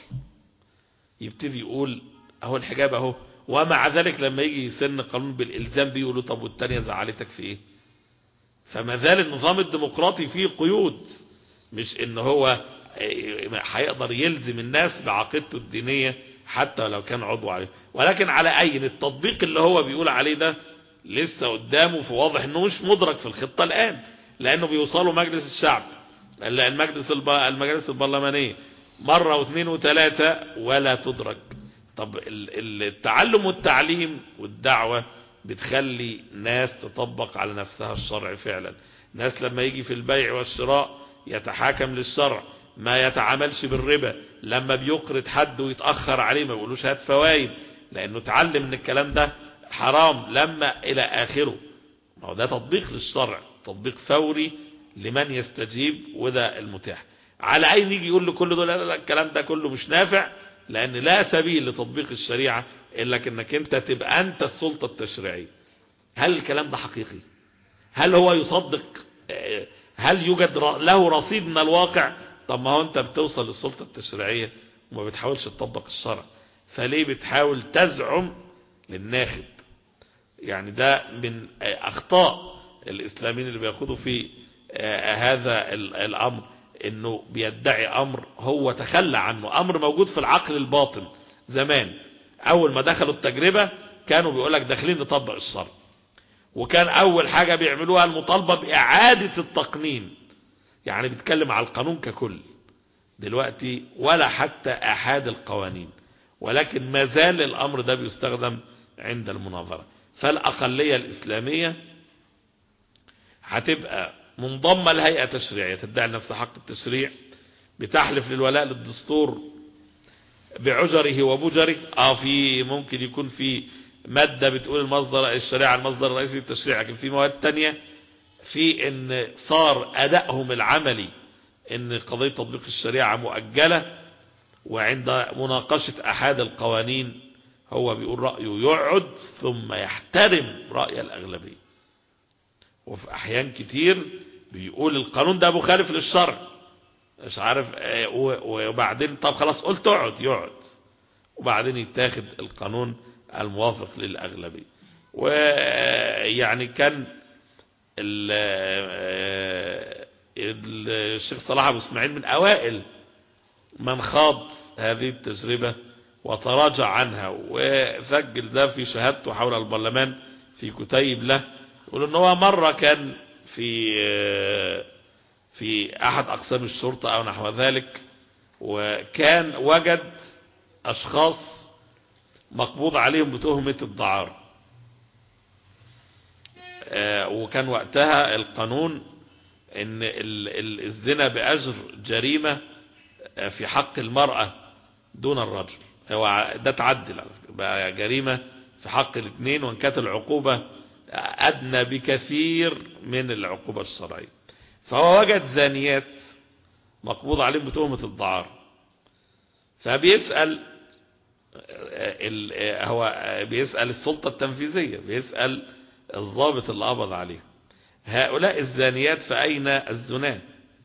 يبتدي يقول اهو الحجاب اهو ومع ذلك لما يجي يسن قانون بالالزام بيقولوا طب والتانية زعلتك في ايه فما زال النظام الديمقراطي فيه قيود مش ان هو هيقدر يلزم الناس بعقيدته الدينية حتى لو كان عضو عليه ولكن على اي التطبيق اللي هو بيقول عليه ده لسه قدامه فواضح انه مش مدرك في الخطة الان لانه بيوصلوا مجلس الشعب المجلس المجالس البرلمانية مرة واثنين وثلاثة ولا تدرك طب التعلم والتعليم والدعوة بتخلي ناس تطبق على نفسها الشرع فعلا ناس لما يجي في البيع والشراء يتحاكم للشرع ما يتعاملش بالربا لما بيقرض حد ويتأخر عليه ما يقولوش هات فوايد لانه اتعلم ان الكلام ده حرام لما الى اخره ما هو ده تطبيق للشرع تطبيق فوري لمن يستجيب وده المتاح على اي يجي يقول له كل دول لا لا الكلام ده كله مش نافع لان لا سبيل لتطبيق الشريعة إلا انك انت تبقى انت السلطة التشريعية هل الكلام ده حقيقي هل هو يصدق هل يوجد له رصيد من الواقع طب ما هو انت بتوصل للسلطة التشريعية وما بتحاولش تطبق الشرع فليه بتحاول تزعم للناخب يعني ده من اخطاء الاسلاميين اللي بياخدوا في هذا الامر انه بيدعي امر هو تخلى عنه امر موجود في العقل الباطن زمان اول ما دخلوا التجربة كانوا بيقولك داخلين نطبق الشرع وكان اول حاجة بيعملوها المطالبة باعادة التقنين يعني بيتكلم على القانون ككل دلوقتي ولا حتى احاد القوانين ولكن ما زال الامر ده بيستخدم عند المناظرة فالاقلية الاسلامية هتبقى منضمة لهيئة تشريعية تدعي نفس حق التشريع بتحلف للولاء للدستور بعجره وبجره اه في ممكن يكون في مادة بتقول المصدر الشريعة المصدر الرئيسي للتشريع لكن في مواد تانية في ان صار ادائهم العملي ان قضية تطبيق الشريعة مؤجلة وعند مناقشة احد القوانين هو بيقول رأيه يقعد ثم يحترم رأي الأغلبية وفي أحيان كتير بيقول القانون ده مخالف للشرع مش عارف وبعدين طب خلاص قلت اقعد يقعد وبعدين يتاخد القانون الموافق للأغلبية ويعني كان الشيخ صلاح أبو اسماعيل من أوائل من خاض هذه التجربة وتراجع عنها وسجل ده في شهادته حول البرلمان في كتيب له يقول ان هو مرة كان في في احد اقسام الشرطة او نحو ذلك وكان وجد اشخاص مقبوض عليهم بتهمة الدعارة وكان وقتها القانون ان الزنا باجر جريمة في حق المرأة دون الرجل هو ده تعدل بقى جريمة في حق الاثنين وان كانت العقوبة ادنى بكثير من العقوبة الشرعية فهو وجد زانيات مقبوض عليهم بتهمة الدعار فبيسأل هو بيسأل السلطة التنفيذية بيسأل الضابط اللي قبض عليه هؤلاء الزانيات فأين الزنان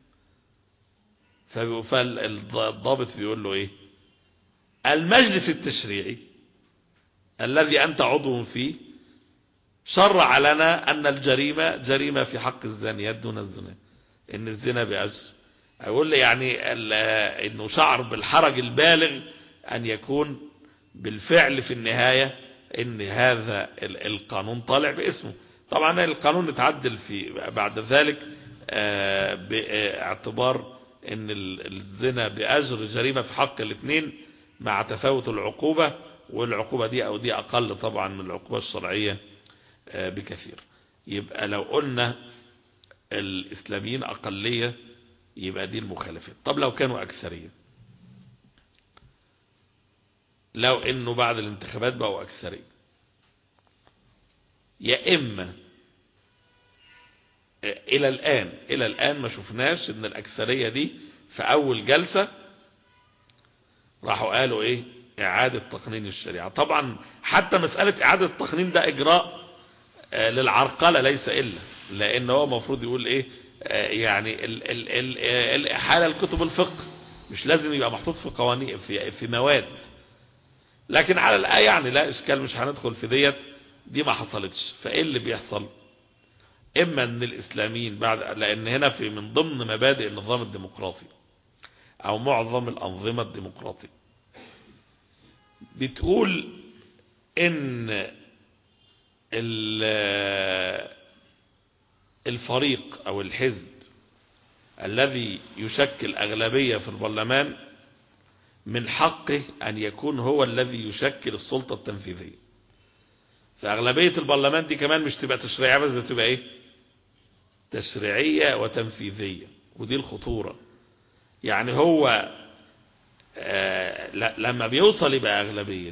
فالضابط بيقول له ايه المجلس التشريعي الذي أنت عضو فيه شرع لنا أن الجريمة جريمة في حق الزانيات دون الزنا إن الزنا بأجر أقول لي يعني إنه شعر بالحرج البالغ أن يكون بالفعل في النهاية إن هذا القانون طالع باسمه طبعا القانون اتعدل في بعد ذلك باعتبار ان الزنا بأجر جريمة في حق الاثنين مع تفاوت العقوبة والعقوبة دي او دي اقل طبعا من العقوبة الشرعية بكثير يبقى لو قلنا الاسلاميين اقلية يبقى دي المخالفين طب لو كانوا اكثرية لو انه بعد الانتخابات بقوا اكثرية يا اما الى الان الى الان ما شفناش ان الاكثرية دي في اول جلسة راحوا قالوا ايه اعادة تقنين الشريعة طبعا حتى مسألة اعادة التقنين ده اجراء للعرقلة ليس الا لان هو المفروض يقول ايه يعني ال ال ال الاحالة لكتب الفقه مش لازم يبقى محطوط في قوانين في, في مواد لكن على الآية يعني لا اشكال مش هندخل في ديت دي ما حصلتش فايه اللي بيحصل اما ان الاسلاميين بعد لان هنا في من ضمن مبادئ النظام الديمقراطي او معظم الانظمة الديمقراطية بتقول ان الفريق او الحزب الذي يشكل اغلبية في البرلمان من حقه ان يكون هو الذي يشكل السلطة التنفيذية فاغلبية البرلمان دي كمان مش تبقى تشريعية بس ده تبقى ايه تشريعية وتنفيذية ودي الخطورة يعني هو آه لما بيوصل يبقى أغلبية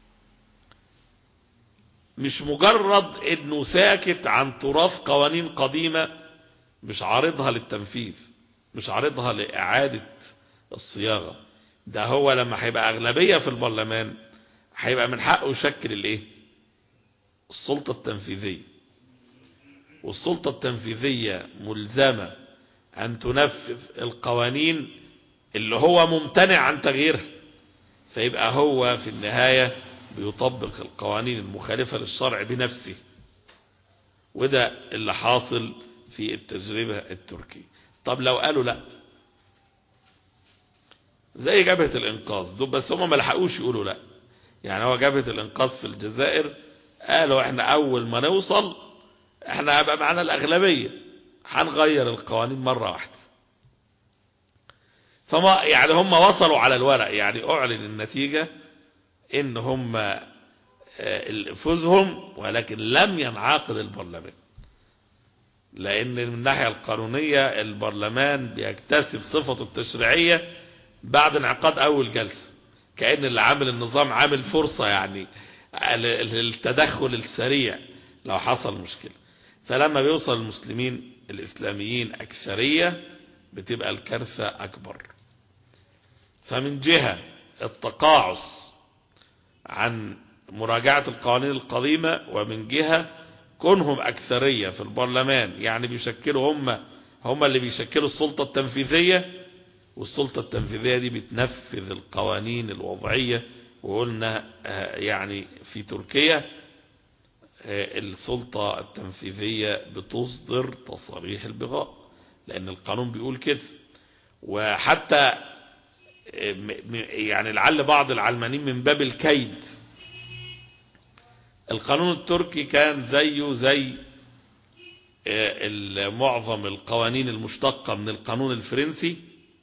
مش مجرد انه ساكت عن تراث قوانين قديمة مش عارضها للتنفيذ مش عارضها لإعادة الصياغة ده هو لما هيبقى أغلبية في البرلمان هيبقى من حقه يشكل الايه السلطة التنفيذية والسلطة التنفيذية ملزمة أن تنفذ القوانين اللي هو ممتنع عن تغييرها فيبقى هو في النهاية بيطبق القوانين المخالفة للشرع بنفسه وده اللي حاصل في التجربة التركية طب لو قالوا لا زي جبهة الإنقاذ دول بس هم ما لحقوش يقولوا لا يعني هو جبهة الإنقاذ في الجزائر قالوا احنا أول ما نوصل احنا هيبقى معانا الأغلبية هنغير القوانين مرة واحدة فما يعني هم وصلوا على الورق يعني أعلن النتيجة إن هم فوزهم ولكن لم ينعقد البرلمان لأن من الناحية القانونية البرلمان بيكتسب صفته التشريعية بعد انعقاد أول جلسة كأن اللي عامل النظام عامل فرصة يعني للتدخل السريع لو حصل مشكلة فلما بيوصل المسلمين الإسلاميين أكثرية بتبقى الكارثة أكبر فمن جهة التقاعس عن مراجعة القوانين القديمة ومن جهة كونهم أكثرية في البرلمان يعني بيشكلوا هم هم اللي بيشكلوا السلطة التنفيذية والسلطة التنفيذية دي بتنفذ القوانين الوضعية وقلنا يعني في تركيا السلطة التنفيذية بتصدر تصاريح البغاء لأن القانون بيقول كده وحتى يعني لعل بعض العلمانيين من باب الكيد القانون التركي كان زيه زي معظم القوانين المشتقة من القانون الفرنسي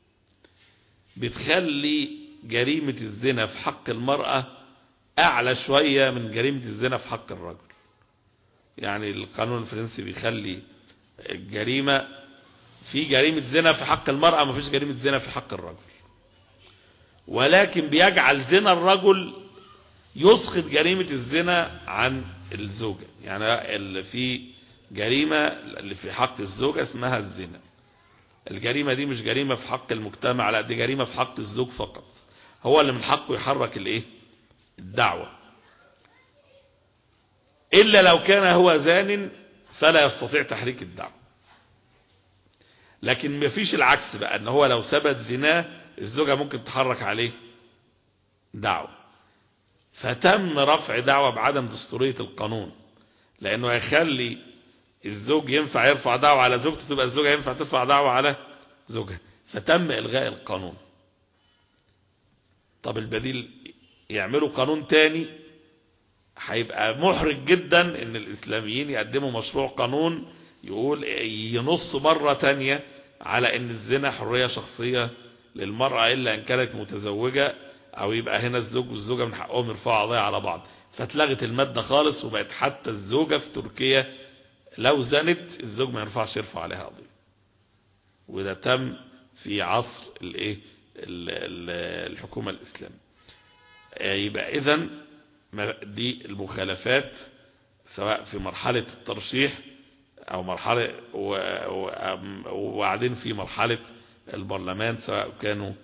بتخلي جريمة الزنا في حق المرأة أعلى شوية من جريمة الزنا في حق الرجل يعني القانون الفرنسي بيخلي الجريمة في جريمة زنا في حق المرأة ما فيش جريمة زنا في حق الرجل ولكن بيجعل زنا الرجل يسقط جريمة الزنا عن الزوجة يعني اللي في جريمة اللي في حق الزوجة اسمها الزنا الجريمة دي مش جريمة في حق المجتمع لا دي جريمة في حق الزوج فقط هو اللي من حقه يحرك الايه الدعوة إلا لو كان هو زان فلا يستطيع تحريك الدعوة لكن ما فيش العكس بقى ان هو لو ثبت زناه الزوجة ممكن تحرك عليه دعوة فتم رفع دعوة بعدم دستورية القانون لانه هيخلي الزوج ينفع يرفع دعوة على زوجته تبقى الزوجة ينفع ترفع دعوة على زوجها فتم الغاء القانون طب البديل يعملوا قانون تاني هيبقى محرج جدا ان الاسلاميين يقدموا مشروع قانون يقول ينص مرة تانية على ان الزنا حرية شخصية للمرأة الا ان كانت متزوجة او يبقى هنا الزوج والزوجة من حقهم يرفعوا قضايا على بعض فاتلغت المادة خالص وبقت حتى الزوجة في تركيا لو زنت الزوج ما ينفعش يرفع عليها قضية وده تم في عصر الايه الحكومة الاسلامية يبقى اذا دي المخالفات سواء في مرحلة الترشيح او مرحلة وبعدين في مرحلة البرلمان سواء كانوا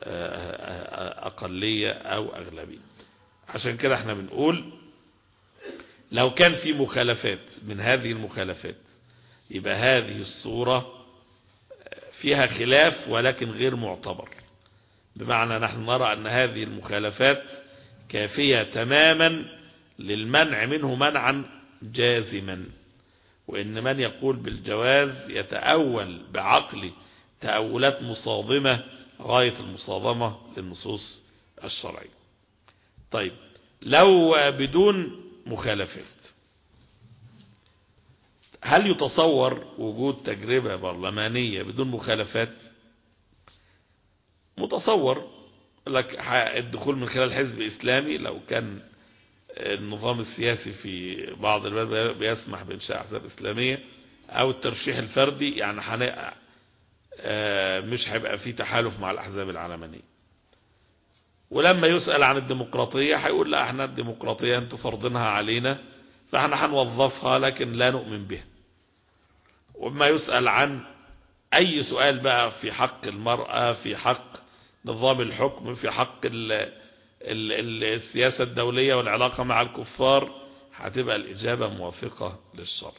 اقلية او اغلبية عشان كده احنا بنقول لو كان في مخالفات من هذه المخالفات يبقى هذه الصورة فيها خلاف ولكن غير معتبر بمعنى نحن نرى أن هذه المخالفات كافية تماما للمنع منه منعا جازما وإن من يقول بالجواز يتأول بعقل تأولات مصادمة غاية المصادمة للنصوص الشرعية طيب لو بدون مخالفات هل يتصور وجود تجربة برلمانية بدون مخالفات متصور لك الدخول من خلال حزب إسلامي لو كان النظام السياسي في بعض البلاد بيسمح بإنشاء أحزاب إسلامية أو الترشيح الفردي يعني حن... مش هيبقى في تحالف مع الأحزاب العلمانية ولما يسأل عن الديمقراطية هيقول لا احنا الديمقراطية انتوا فرضينها علينا فاحنا هنوظفها لكن لا نؤمن بها وما يسأل عن اي سؤال بقى في حق المرأة في حق نظام الحكم في حق ال- ال- السياسة الدولية والعلاقة مع الكفار هتبقى الإجابة موافقة للشرع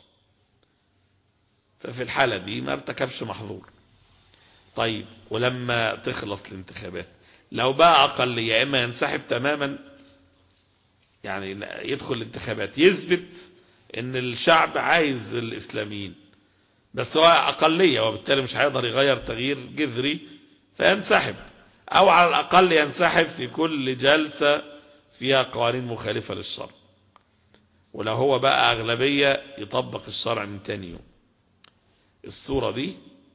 ففي الحالة دي ما ارتكبش محظور طيب ولما تخلص الانتخابات لو بقى أقلية يا إما ينسحب تماما يعني لا- يدخل الانتخابات يثبت ان الشعب عايز الإسلاميين بس هو أقلية وبالتالي مش هيقدر يغير تغيير جذري فينسحب أو على الأقل ينسحب في كل جلسة فيها قوانين مخالفة للشرع ولو هو بقى أغلبية يطبق الشرع من تاني يوم الصورة دي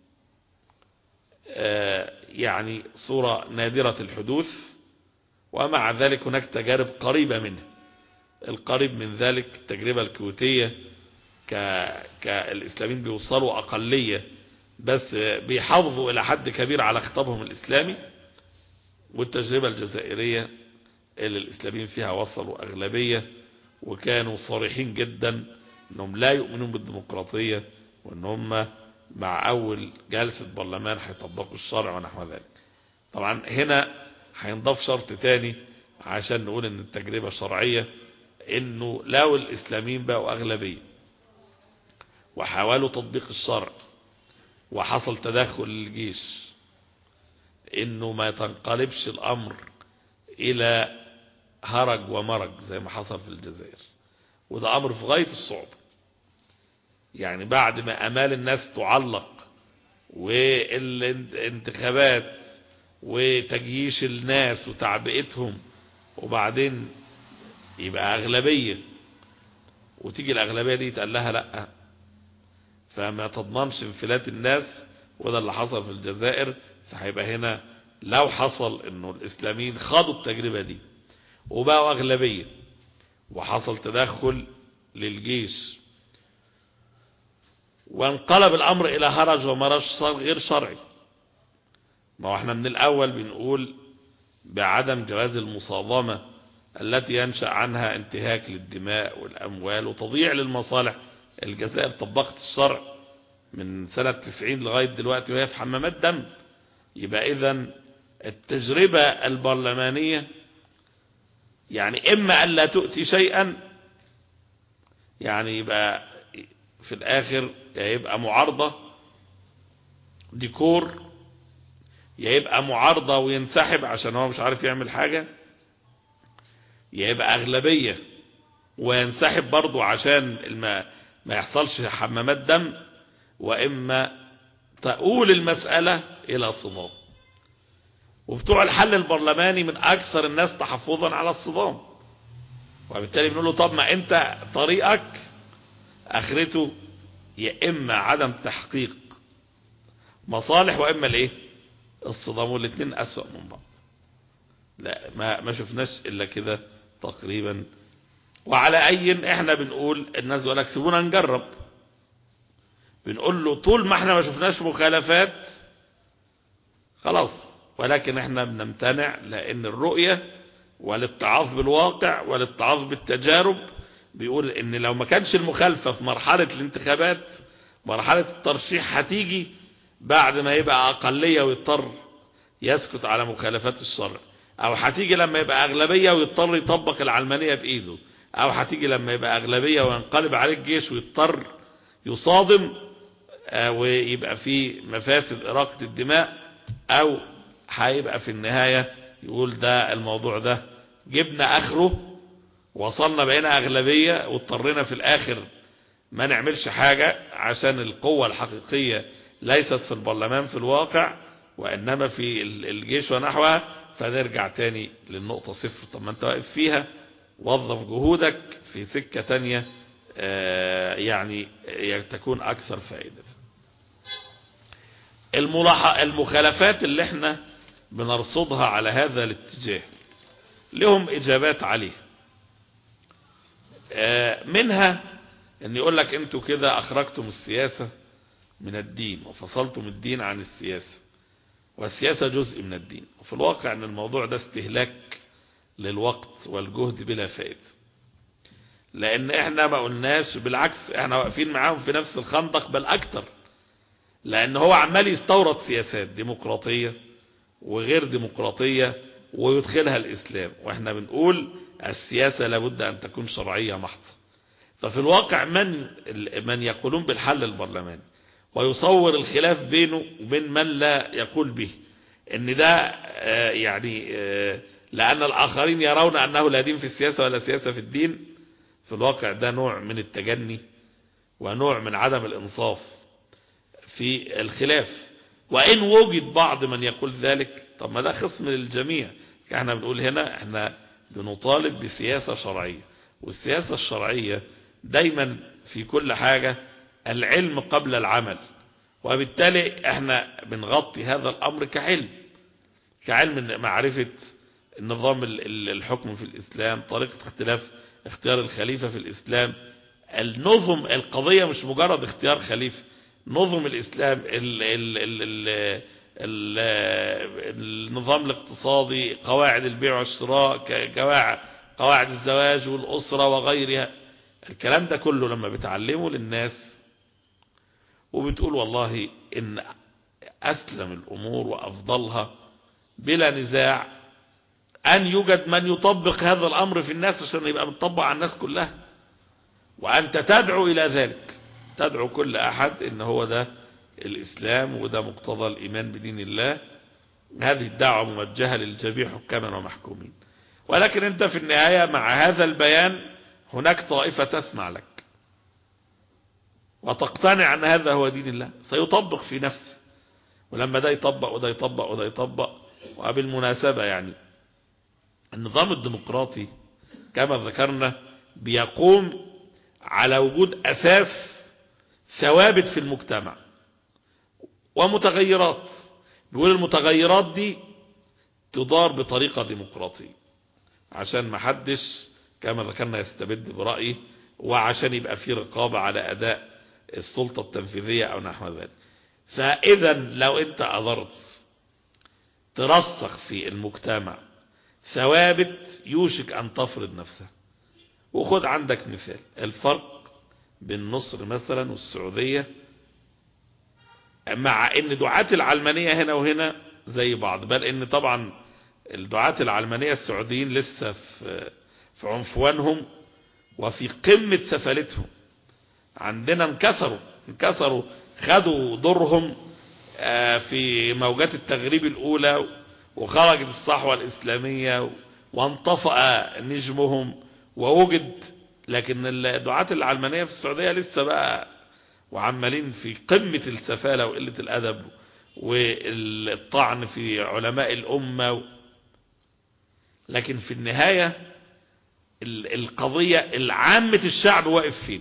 آه، يعني صورة نادرة الحدوث ومع ذلك هناك تجارب قريبة منها القريب من ذلك التجربة الكويتية ك... كالإسلاميين بيوصلوا أقلية بس بيحافظوا إلى حد كبير على خطابهم الإسلامي والتجربة الجزائرية اللي الإسلاميين فيها وصلوا أغلبية وكانوا صريحين جدا أنهم لا يؤمنون بالديمقراطية وأن هم مع أول جلسة برلمان هيطبقوا الشرع ونحو ذلك طبعا هنا هينضاف شرط تاني عشان نقول ان التجربة شرعية انه لو الاسلاميين بقوا اغلبية وحاولوا تطبيق الشرع وحصل تدخل الجيش انه ما تنقلبش الامر الى هرج ومرج زي ما حصل في الجزائر وده امر في غاية الصعوبة يعني بعد ما امال الناس تعلق والانتخابات وتجييش الناس وتعبئتهم وبعدين يبقى أغلبية وتيجي الأغلبية دي تقال لها لأ فما تضمنش انفلات الناس وده اللي حصل في الجزائر فهيبقى هنا لو حصل انه الاسلاميين خاضوا التجربة دي وبقوا أغلبية وحصل تدخل للجيش وانقلب الأمر إلى هرج ومرج غير شرعي ما هو احنا من الأول بنقول بعدم جواز المصادمة التي ينشأ عنها انتهاك للدماء والأموال وتضييع للمصالح الجزائر طبقت الشرع من سنة 90 لغاية دلوقتي وهي في حمامات دم يبقى إذا التجربة البرلمانية يعني إما أن لا تؤتي شيئا يعني يبقى في الآخر يبقى معارضة ديكور يبقى معارضة وينسحب عشان هو مش عارف يعمل حاجة يبقى أغلبية وينسحب برضه عشان ما, ما يحصلش حمامات دم وإما تقول المسألة إلى صدام وبتوع الحل البرلماني من أكثر الناس تحفظا على الصدام وبالتالي بنقول له طب ما أنت طريقك آخرته يا إما عدم تحقيق مصالح وإما الإيه الصدام والاثنين أسوأ من بعض لا ما ما شفناش إلا كده تقريبا وعلى أي احنا بنقول الناس يقول لك سيبونا نجرب بنقول له طول ما احنا ما شفناش مخالفات خلاص ولكن احنا بنمتنع لأن الرؤية والاتعاظ بالواقع والاتعاظ بالتجارب بيقول ان لو ما كانش المخالفة في مرحلة الانتخابات مرحلة الترشيح هتيجي بعد ما يبقى أقلية ويضطر يسكت على مخالفات الشرع أو هتيجي لما يبقى أغلبية ويضطر يطبق العلمانية بإيده أو هتيجي لما يبقى أغلبية وينقلب عليه الجيش ويضطر يصادم ويبقى في مفاسد إراقة الدماء أو هيبقى في النهاية يقول ده الموضوع ده جبنا آخره وصلنا بقينا أغلبية واضطرينا في الآخر ما نعملش حاجة عشان القوة الحقيقية ليست في البرلمان في الواقع وإنما في الجيش ونحوها فنرجع تاني للنقطة صفر طب ما انت واقف فيها وظف جهودك في سكة تانية يعني تكون أكثر فائدة المخالفات اللي احنا بنرصدها على هذا الاتجاه لهم إجابات عليه منها ان يقول لك انتوا كده اخرجتم السياسة من الدين وفصلتم الدين عن السياسة والسياسة جزء من الدين وفي الواقع ان الموضوع ده استهلاك للوقت والجهد بلا فائدة لان احنا ما قلناش بالعكس احنا واقفين معاهم في نفس الخندق بل اكتر لان هو عمال يستورد سياسات ديمقراطية وغير ديمقراطية ويدخلها الإسلام وإحنا بنقول السياسة لابد أن تكون شرعية محضة ففي الواقع من من يقولون بالحل البرلماني ويصور الخلاف بينه وبين من لا يقول به ان ده آه، يعني آه، لأن الآخرين يرون أنه لا دين في السياسة ولا سياسة في الدين في الواقع ده نوع من التجني ونوع من عدم الإنصاف في الخلاف وإن وجد بعض من يقول ذلك طب ما ده خصم للجميع احنا بنقول هنا احنا بنطالب بسياسة شرعية والسياسة الشرعية دايما في كل حاجة العلم قبل العمل وبالتالي احنا بنغطي هذا الأمر كعلم كعلم معرفة النظام الحكم في الإسلام طريقة اختلاف اختيار الخليفة في الإسلام النظم القضية مش مجرد اختيار خليفة نظم الإسلام ال ال ال ال ال النظام الاقتصادي قواعد البيع والشراء قواعد قواعد الزواج والأسرة وغيرها الكلام ده كله لما بتعلمه للناس وبتقول والله إن أسلم الأمور وأفضلها بلا نزاع أن يوجد من يطبق هذا الأمر في الناس عشان يبقى مطبق على الناس كلها وأنت تدعو إلى ذلك تدعو كل أحد إن هو ده الإسلام وده مقتضى الإيمان بدين الله هذه الدعوة موجهة للجميع حكاما ومحكومين ولكن أنت في النهاية مع هذا البيان هناك طائفة تسمع لك وتقتنع أن هذا هو دين الله سيطبق في نفسه ولما ده يطبق وده يطبق وده يطبق وبالمناسبة يعني النظام الديمقراطي كما ذكرنا بيقوم على وجود أساس ثوابت في المجتمع ومتغيرات بيقول المتغيرات دي تدار بطريقة ديمقراطية عشان ما حدش كما ذكرنا يستبد برأيه وعشان يبقى في رقابة على أداء السلطة التنفيذية أو نحو ذلك فإذا لو أنت قدرت ترسخ في المجتمع ثوابت يوشك أن تفرض نفسها وخد عندك مثال الفرق بين مصر مثلا والسعودية مع ان دعاة العلمانية هنا وهنا زي بعض بل ان طبعا الدعاة العلمانية السعوديين لسه في, في عنفوانهم وفي قمة سفلتهم عندنا انكسروا انكسروا خدوا دورهم في موجات التغريب الأولى وخرجت الصحوة الإسلامية وانطفأ نجمهم ووجد لكن الدعاة العلمانية في السعودية لسه بقى وعمالين في قمة السفالة وقلة الأدب والطعن في علماء الأمة لكن في النهاية القضية العامة الشعب واقف فين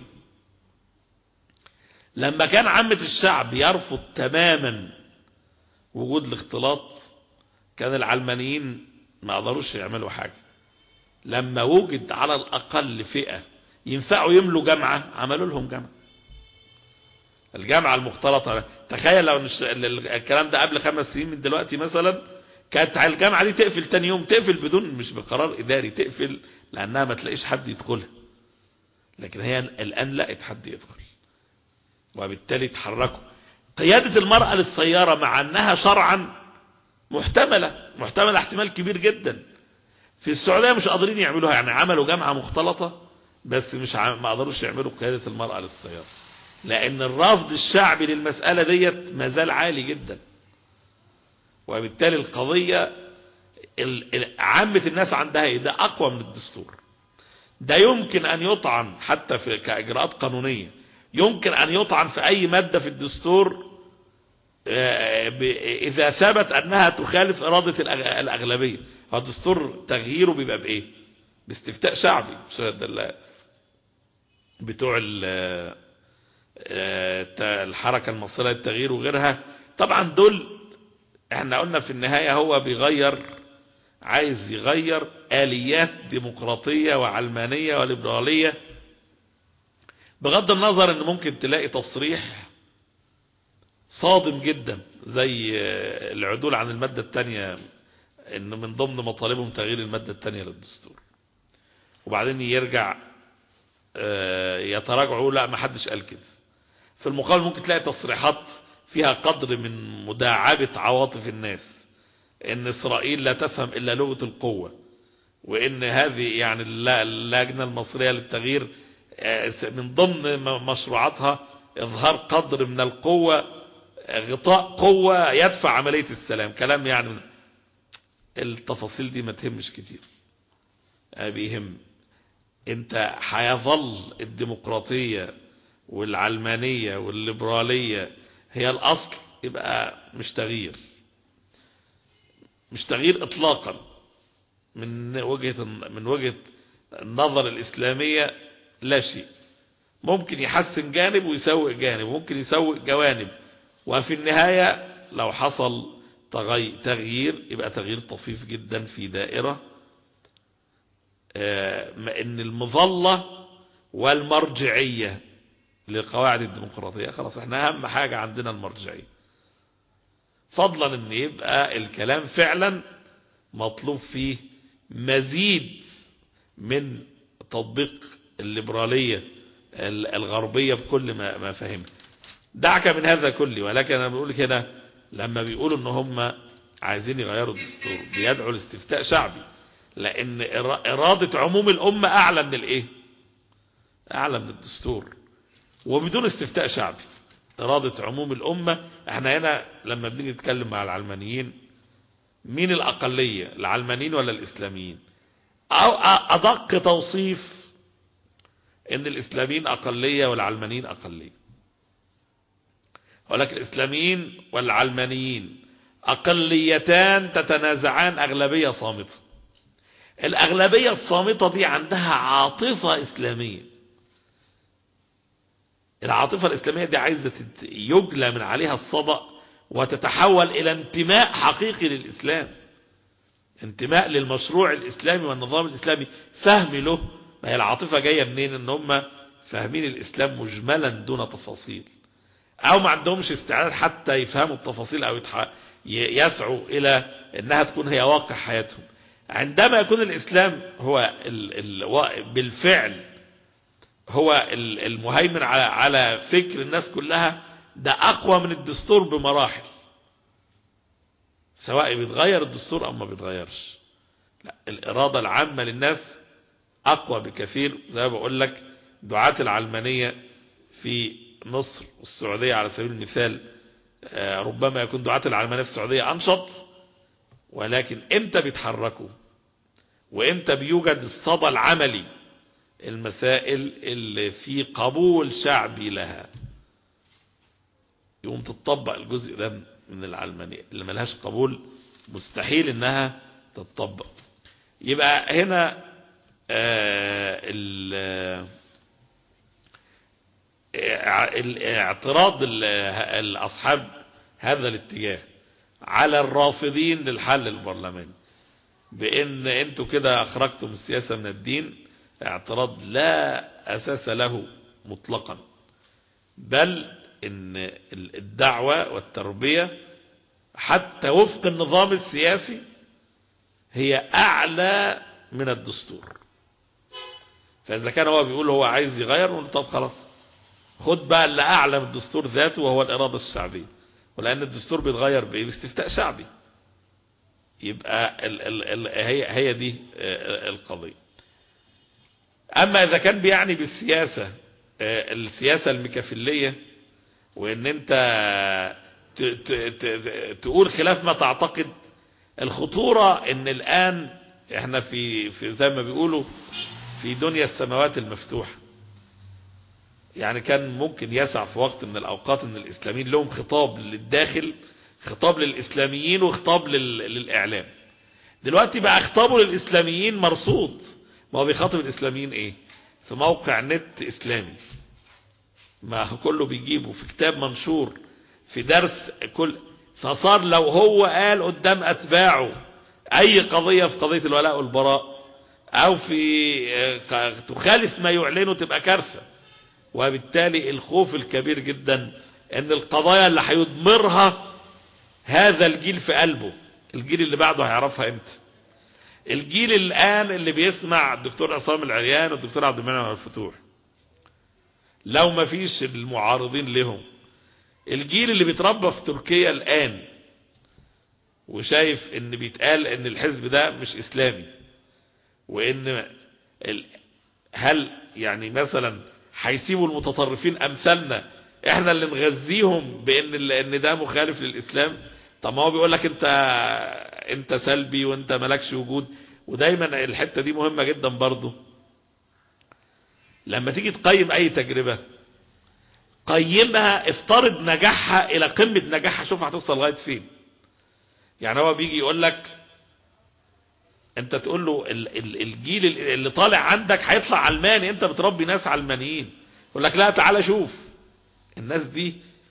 لما كان عامة الشعب يرفض تماما وجود الاختلاط كان العلمانيين ما قدروش يعملوا حاجة لما وجد على الأقل فئة ينفعوا يملوا جامعة عملوا لهم جامعة الجامعة المختلطة تخيل لو الكلام ده قبل خمس سنين من دلوقتي مثلا كانت الجامعة دي تقفل تاني يوم تقفل بدون مش بقرار إداري تقفل لأنها ما تلاقيش حد يدخلها لكن هي الآن لقت حد يدخل وبالتالي تحركوا قيادة المرأة للسيارة مع أنها شرعا محتملة محتملة احتمال كبير جدا في السعودية مش قادرين يعملوها يعني عملوا جامعة مختلطة بس مش ما قدروش يعملوا قيادة المرأة للسيارة لأن الرفض الشعبي للمسألة ديت ما زال عالي جدا وبالتالي القضية عامة الناس عندها ايه ده أقوى من الدستور ده يمكن أن يطعن حتى في كإجراءات قانونية يمكن أن يطعن في أي مادة في الدستور إذا ثبت أنها تخالف إرادة الأغلبية الدستور تغييره بيبقى بإيه باستفتاء شعبي بتوع الحركة المصرية للتغيير وغيرها طبعا دول احنا قلنا في النهاية هو بيغير عايز يغير آليات ديمقراطية وعلمانية وليبرالية بغض النظر ان ممكن تلاقي تصريح صادم جدا زي العدول عن المادة الثانية ان من ضمن مطالبهم تغيير المادة الثانية للدستور وبعدين يرجع يتراجعوا لا ما حدش قال كده في المقابل ممكن تلاقي تصريحات فيها قدر من مداعبة عواطف الناس ان اسرائيل لا تفهم الا لغة القوة وان هذه يعني اللجنة المصرية للتغيير من ضمن مشروعاتها اظهار قدر من القوة غطاء قوة يدفع عملية السلام كلام يعني التفاصيل دي ما تهمش كتير بيهم انت هيظل الديمقراطية والعلمانية والليبرالية هي الاصل يبقى مش تغيير مش تغيير اطلاقا من وجهة من وجهة النظر الاسلامية لا شيء ممكن يحسن جانب ويسوء جانب ممكن يسوء جوانب وفي النهاية لو حصل تغيير يبقى تغيير طفيف جدا في دائرة ان المظلة والمرجعية للقواعد الديمقراطية خلاص احنا اهم حاجة عندنا المرجعية فضلا ان يبقى الكلام فعلا مطلوب فيه مزيد من تطبيق الليبرالية الغربية بكل ما ما فهمت دعك من هذا كله ولكن انا بقول كده لما بيقولوا ان هم عايزين يغيروا الدستور بيدعوا لاستفتاء شعبي لان ارادة عموم الامة اعلى من الايه اعلى من الدستور وبدون استفتاء شعبي ارادة عموم الامة احنا هنا لما بنيجي نتكلم مع العلمانيين مين الاقلية العلمانيين ولا الاسلاميين او ادق توصيف ان الاسلاميين اقلية والعلمانيين اقلية ولكن الاسلاميين والعلمانيين اقليتان تتنازعان اغلبية صامتة الاغلبية الصامتة دي عندها عاطفة اسلامية العاطفة الاسلامية دي عايزة يجلى من عليها الصدأ وتتحول الى انتماء حقيقي للاسلام انتماء للمشروع الاسلامي والنظام الاسلامي فهم له ما هي العاطفة جاية منين ان هم فاهمين الاسلام مجملا دون تفاصيل او ما عندهمش استعداد حتى يفهموا التفاصيل او يسعوا الى انها تكون هي واقع حياتهم عندما يكون الاسلام هو ال ال بالفعل هو المهيمن على على فكر الناس كلها ده اقوى من الدستور بمراحل سواء بيتغير الدستور او ما بيتغيرش لا الاراده العامه للناس اقوى بكثير زي ما بقول لك دعاة العلمانيه في مصر والسعوديه على سبيل المثال ربما يكون دعاة العلمانيه في السعوديه انشط ولكن امتى بيتحركوا وامتى بيوجد الصدى العملي المسائل اللي في قبول شعبي لها يقوم تطبق الجزء ده من العلمانية اللي ملهاش قبول مستحيل انها تطبق يبقى هنا اعتراض الاصحاب هذا الاتجاه على الرافضين للحل البرلماني بان انتوا كده اخرجتم السياسة من الدين اعتراض لا اساس له مطلقا بل ان الدعوة والتربية حتى وفق النظام السياسي هي اعلى من الدستور فاذا كان هو بيقول هو عايز يغير نقول طب خلاص خد بقى اللي اعلى من الدستور ذاته وهو الاراده الشعبيه ولان الدستور بيتغير بايه باستفتاء شعبي يبقى ال ال ال هي هي دي القضيه اما اذا كان بيعني بالسياسه السياسه المكافليه وان انت ت ت ت تقول خلاف ما تعتقد الخطوره ان الان احنا في في زي ما بيقولوا في دنيا السماوات المفتوحه يعني كان ممكن يسع في وقت من الأوقات أن الإسلاميين لهم خطاب للداخل خطاب للإسلاميين وخطاب للإعلام دلوقتي بقى خطابه للإسلاميين مرصود ما هو بيخاطب الإسلاميين إيه في موقع نت إسلامي ما كله بيجيبه في كتاب منشور في درس كل فصار لو هو قال قدام أتباعه أي قضية في قضية الولاء والبراء أو في تخالف ما يعلنه تبقى كارثة وبالتالي الخوف الكبير جدا ان القضايا اللي هيضمرها هذا الجيل في قلبه الجيل اللي بعده هيعرفها امتى الجيل الان اللي بيسمع الدكتور عصام العريان والدكتور عبد المنعم الفتوح لو ما فيش المعارضين لهم الجيل اللي بيتربى في تركيا الان وشايف ان بيتقال ان الحزب ده مش اسلامي وان ال... هل يعني مثلا هيسيبوا المتطرفين امثالنا احنا اللي نغذيهم بان ال- ان ده مخالف للاسلام طب ما هو بيقول لك انت انت سلبي وانت مالكش وجود ودايما الحته دي مهمه جدا برضه لما تيجي تقيم اي تجربه قيمها افترض نجاحها الى قمه نجاحها شوف هتوصل لغايه فين يعني هو بيجي يقول لك انت تقول له ال- ال- الجيل اللي طالع عندك هيطلع علماني انت بتربي ناس علمانيين يقول لك لا تعالى شوف الناس دي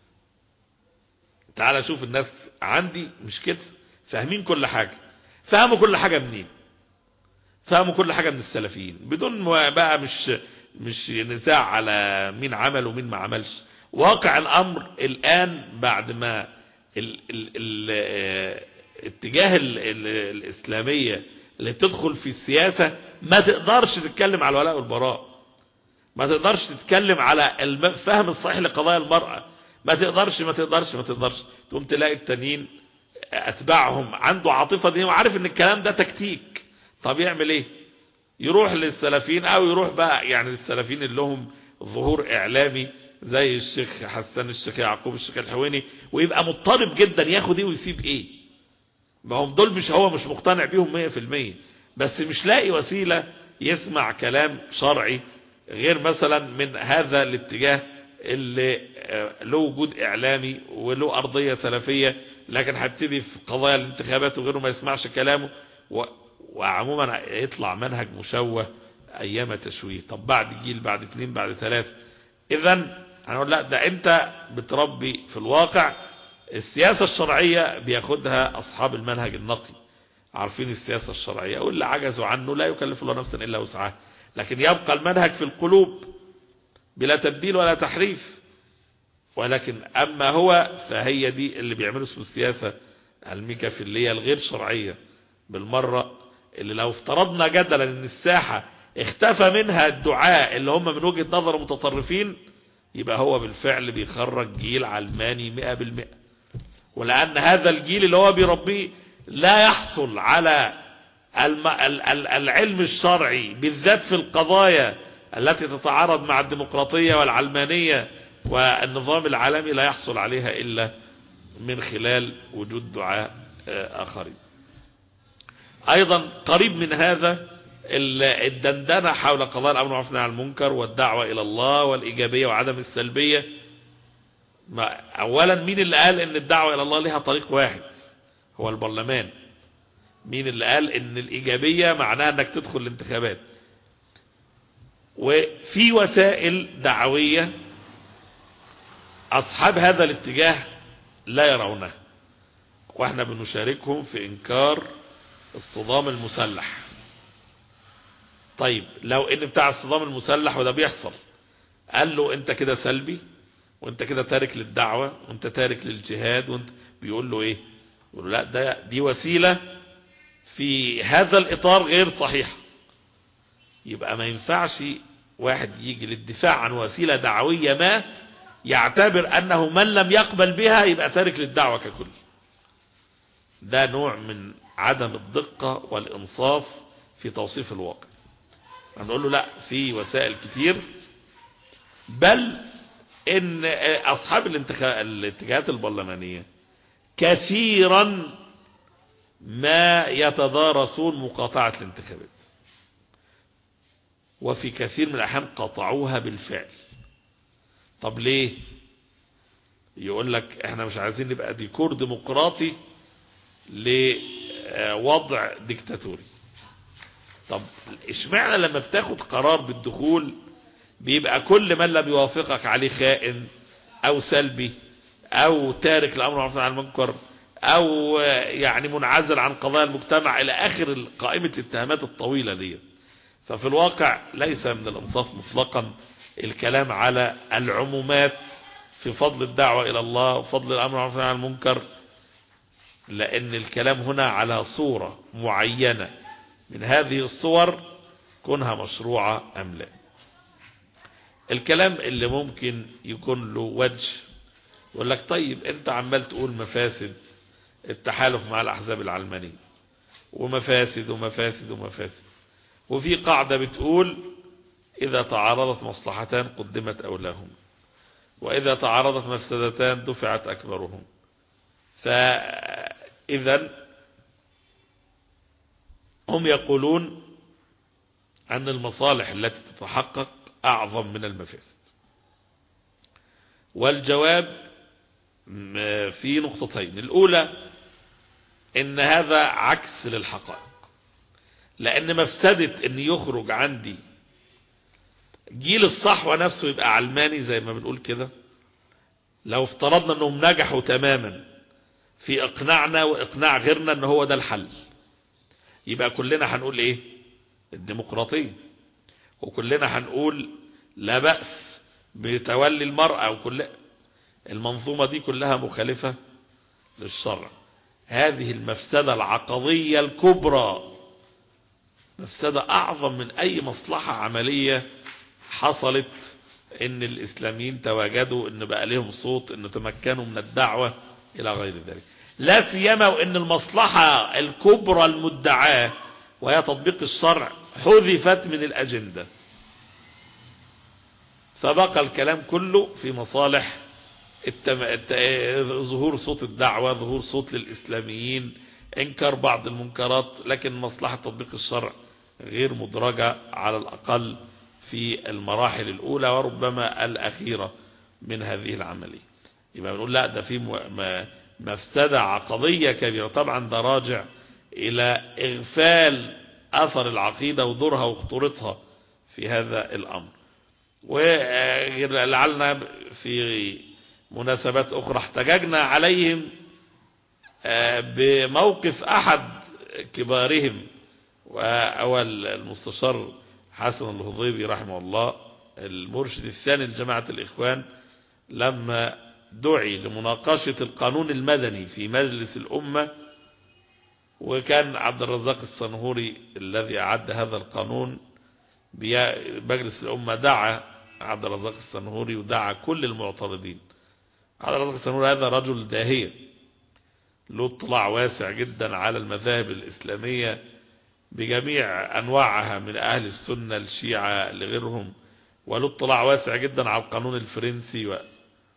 تعالى شوف الناس عندي مش كده فاهمين كل حاجة فهموا كل حاجة منين فهموا كل حاجة من السلفيين بدون ما بقى مش مش نزاع على مين عمل ومين ما عملش واقع الامر الان بعد ما ال ال ال اه اتجاه ال ال الاسلامية اللي بتدخل في السياسة ما تقدرش تتكلم على الولاء والبراء ما تقدرش تتكلم على الفهم الصحيح لقضايا المرأة ما تقدرش ما تقدرش ما تقدرش تقوم تلاقي التانيين اتباعهم عنده عاطفة دي وعارف ان الكلام ده تكتيك طب يعمل ايه يروح للسلفيين او يروح بقى يعني للسلفيين اللي لهم ظهور اعلامي زي الشيخ حسان الشيخ يعقوب الشيخ الحويني ويبقى مضطرب جدا ياخد ايه ويسيب ايه ما هم دول مش هو مش مقتنع بيهم 100% بس مش لاقي وسيلة يسمع كلام شرعي غير مثلا من هذا الاتجاه اللي له وجود اعلامي وله ارضية سلفية لكن هبتدي في قضايا الانتخابات وغيره ما يسمعش كلامه و... وعموما يطلع منهج مشوه ايام تشويه طب بعد جيل بعد اثنين بعد ثلاث اذا هنقول لا ده انت بتربي في الواقع السياسة الشرعية بياخدها اصحاب المنهج النقي عارفين السياسة الشرعية واللي عجزوا عنه لا يكلف الله نفسا الا وسعها لكن يبقى المنهج في القلوب بلا تبديل ولا تحريف ولكن اما هو فهي دي اللي بيعملوا اسمه السياسة الميكافيلية الغير شرعية بالمرة اللي لو افترضنا جدلا ان الساحة اختفى منها الدعاء اللي هم من وجهة نظر متطرفين يبقى هو بالفعل بيخرج جيل علماني مئة بالمئة ولأن هذا الجيل اللي هو بيربيه لا يحصل على العلم الشرعي بالذات في القضايا التي تتعارض مع الديمقراطية والعلمانية والنظام العالمي لا يحصل عليها إلا من خلال وجود دعاء آخرين أيضا قريب من هذا الدندنة حول قضاء الأمر والمعروف والنهي عن المنكر والدعوة إلى الله والإيجابية وعدم السلبية أولا مين اللي قال إن الدعوة إلى الله لها طريق واحد هو البرلمان مين اللي قال إن الإيجابية معناها أنك تدخل الانتخابات وفي وسائل دعوية أصحاب هذا الاتجاه لا يرونها واحنا بنشاركهم في إنكار الصدام المسلح طيب لو ان بتاع الصدام المسلح وده بيحصل قال له انت كده سلبي وانت كده تارك للدعوة وانت تارك للجهاد وانت بيقول له ايه يقول له لا ده دي وسيلة في هذا الاطار غير صحيح يبقى ما ينفعش واحد يجي للدفاع عن وسيلة دعوية ما يعتبر انه من لم يقبل بها يبقى تارك للدعوة ككل ده نوع من عدم الدقة والإنصاف في توصيف الواقع هنقول له لا في وسائل كتير بل ان اصحاب الاتجاهات البرلمانية كثيرا ما يتدارسون مقاطعة الانتخابات وفي كثير من الاحيان قطعوها بالفعل طب ليه يقول لك احنا مش عايزين نبقى ديكور ديمقراطي لوضع ديكتاتوري طب اشمعنى لما بتاخد قرار بالدخول بيبقى كل من لم يوافقك عليه خائن او سلبي او تارك الامر والنهي عن المنكر او يعني منعزل عن قضايا المجتمع الى اخر قائمة الاتهامات الطويلة دي ففي الواقع ليس من الانصاف مطلقا الكلام على العمومات في فضل الدعوة الى الله وفضل الامر والنهي عن المنكر لأن الكلام هنا على صورة معينة من هذه الصور كونها مشروعة أم لا الكلام اللي ممكن يكون له وجه يقول لك طيب انت عمال تقول مفاسد التحالف مع الأحزاب العلمانية ومفاسد ومفاسد ومفاسد وفي قاعدة بتقول إذا تعارضت مصلحتان قدمت أولاهم وإذا تعارضت مفسدتان دفعت أكبرهم فإذا هم يقولون أن المصالح التي تتحقق أعظم من المفاسد والجواب في نقطتين الأولى إن هذا عكس للحقائق لأن مفسدة أن يخرج عندي جيل الصحوة نفسه يبقى علماني زي ما بنقول كده لو افترضنا أنهم نجحوا تماما في إقناعنا وإقناع غيرنا أن هو ده الحل يبقى كلنا هنقول إيه الديمقراطية وكلنا هنقول لا بأس بتولي المرأة وكل المنظومة دي كلها مخالفة للشرع هذه المفسدة العقضية الكبرى مفسدة أعظم من أي مصلحة عملية حصلت ان الإسلاميين تواجدوا ان بقى لهم صوت ان تمكنوا من الدعوة إلى غير ذلك لا سيما وان المصلحة الكبرى المدعاة وهي تطبيق الشرع حذفت من الأجندة فبقى الكلام كله في مصالح التم... الت... ظهور صوت الدعوة ظهور صوت للإسلاميين انكر بعض المنكرات لكن مصلحة تطبيق الشرع غير مدرجة على الأقل في المراحل الأولى وربما الأخيرة من هذه العملية يبقى بنقول لا ده في مفسدة عقضية كبيرة طبعا ده راجع إلى إغفال أثر العقيدة ودورها وخطورتها في هذا الأمر ولعلنا في مناسبات أخرى احتججنا عليهم بموقف أحد كبارهم وأول المستشار حسن الهضيبي رحمه الله المرشد الثاني لجماعة الإخوان لما دعي لمناقشة القانون المدني في مجلس الأمة وكان عبد الرزاق الصنهوري الذي أعد هذا القانون مجلس الأمة دعا عبد الرزاق الصنهوري ودعا كل المعترضين عبد الرزاق الصنهوري هذا رجل داهية له اطلاع واسع جدا على المذاهب الإسلامية بجميع أنواعها من أهل السنة الشيعة لغيرهم وله اطلاع واسع جدا على القانون الفرنسي و...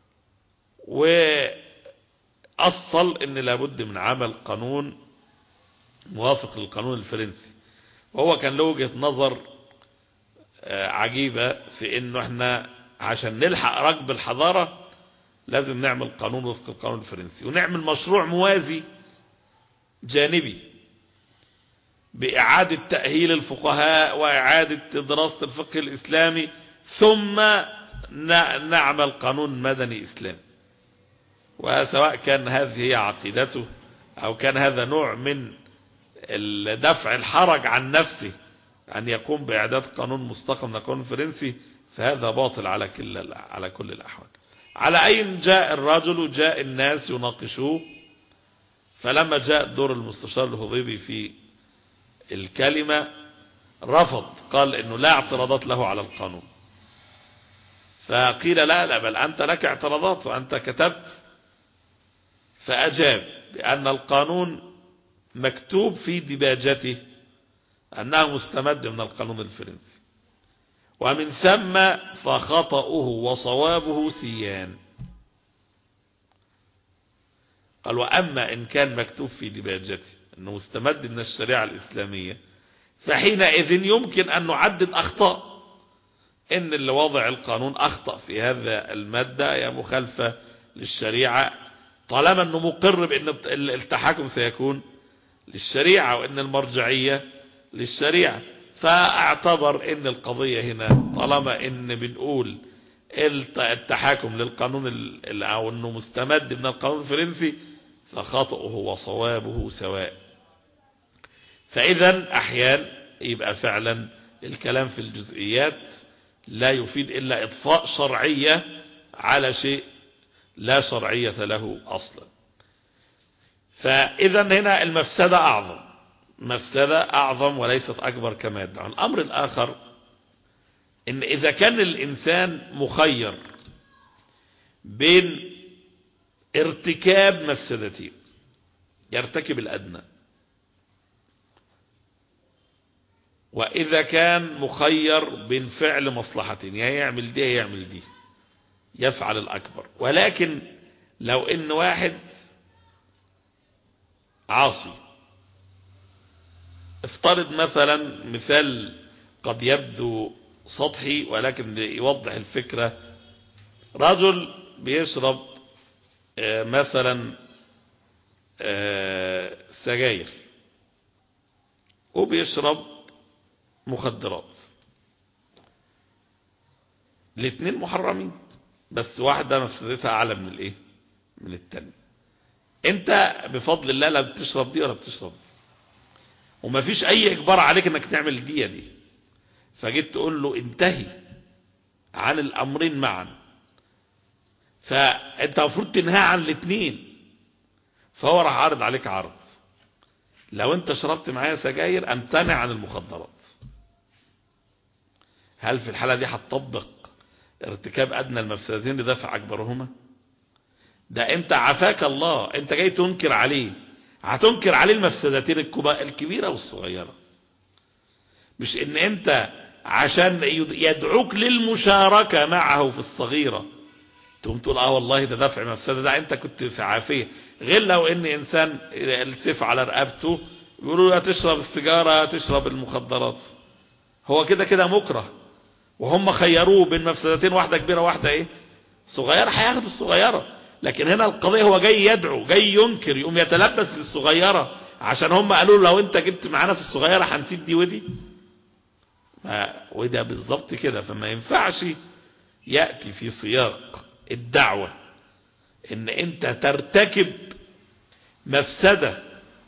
وأصل أن لابد من عمل قانون موافق للقانون الفرنسي وهو كان له وجهة نظر عجيبة في أنه احنا عشان نلحق ركب الحضارة لازم نعمل قانون وفق القانون الفرنسي ونعمل مشروع موازي جانبي بإعادة تأهيل الفقهاء وإعادة دراسة الفقه الإسلامي ثم نعمل قانون مدني إسلامي وسواء كان هذه هي عقيدته أو كان هذا نوع من دفع الحرج عن نفسه أن يقوم بإعداد قانون مستقم من القانون الفرنسي فهذا باطل على كل على كل الأحوال على أي جاء الرجل وجاء الناس يناقشوه فلما جاء دور المستشار الهضيبي في الكلمة رفض قال انه لا اعتراضات له على القانون فقيل لا لا بل انت لك اعتراضات وانت كتبت فاجاب بان القانون مكتوب في دباجته انه مستمد من القانون الفرنسي ومن ثم فخطأه وصوابه سيان قال وأما إن كان مكتوب في دباجته أنه مستمد من الشريعة الإسلامية فحينئذ يمكن أن نعدد أخطاء إن اللي وضع القانون أخطأ في هذا المادة يا مخالفة للشريعة طالما أنه مقر بأن التحاكم سيكون للشريعة وأن المرجعية للشريعة فاعتبر ان القضية هنا طالما ان بنقول التحاكم للقانون او انه مستمد من القانون الفرنسي فخطئه وصوابه سواء فاذا احيان يبقى فعلا الكلام في الجزئيات لا يفيد الا اضفاء شرعية على شيء لا شرعية له اصلا فاذا هنا المفسدة اعظم مفسدة أعظم وليست أكبر كما يدعون الأمر الآخر إن إذا كان الإنسان مخير بين ارتكاب مفسدتين يرتكب الأدنى وإذا كان مخير بين فعل مصلحتين يا يعمل دي يا يعمل دي يفعل الأكبر ولكن لو إن واحد عاصي افترض مثلا مثال قد يبدو سطحي ولكن يوضح الفكرة رجل بيشرب آه، مثلا آه، سجاير وبيشرب مخدرات الاثنين محرمين بس واحدة مفسدتها أعلى من الايه من التانية انت بفضل الله لا بتشرب دي ولا بتشرب دي ومفيش اي اجبار عليك انك تعمل دي دي فجيت تقول له انتهي عن الامرين معا فانت المفروض تنهى عن الاثنين فهو راح عارض عليك عرض لو انت شربت معايا سجاير امتنع عن المخدرات هل في الحالة دي هتطبق ارتكاب ادنى المفسدتين لدفع اكبرهما ده انت عافاك الله انت جاي تنكر عليه هتنكر عليه المفسدتين الكبا- الكبيرة والصغيرة مش ان انت عشان يد- يدعوك للمشاركة معه في الصغيرة تقوم تقول اه والله ده دفع مفسدة ده انت كنت في عافية غير لو ان انسان السيف على رقبته يقولوا له تشرب السيجارة تشرب المخدرات هو كده كده مكره وهم خيروه بين مفسدتين واحدة كبيرة واحدة ايه صغيرة هياخد الصغيرة لكن هنا القضية هو جاي يدعو جاي ينكر يقوم يتلبس بالصغيرة عشان هم قالوا له لو انت جبت معانا في الصغيرة هنسيب دي ودي ما- وده بالظبط كده فما ينفعش يأتي في سياق الدعوة ان انت ترتكب مفسدة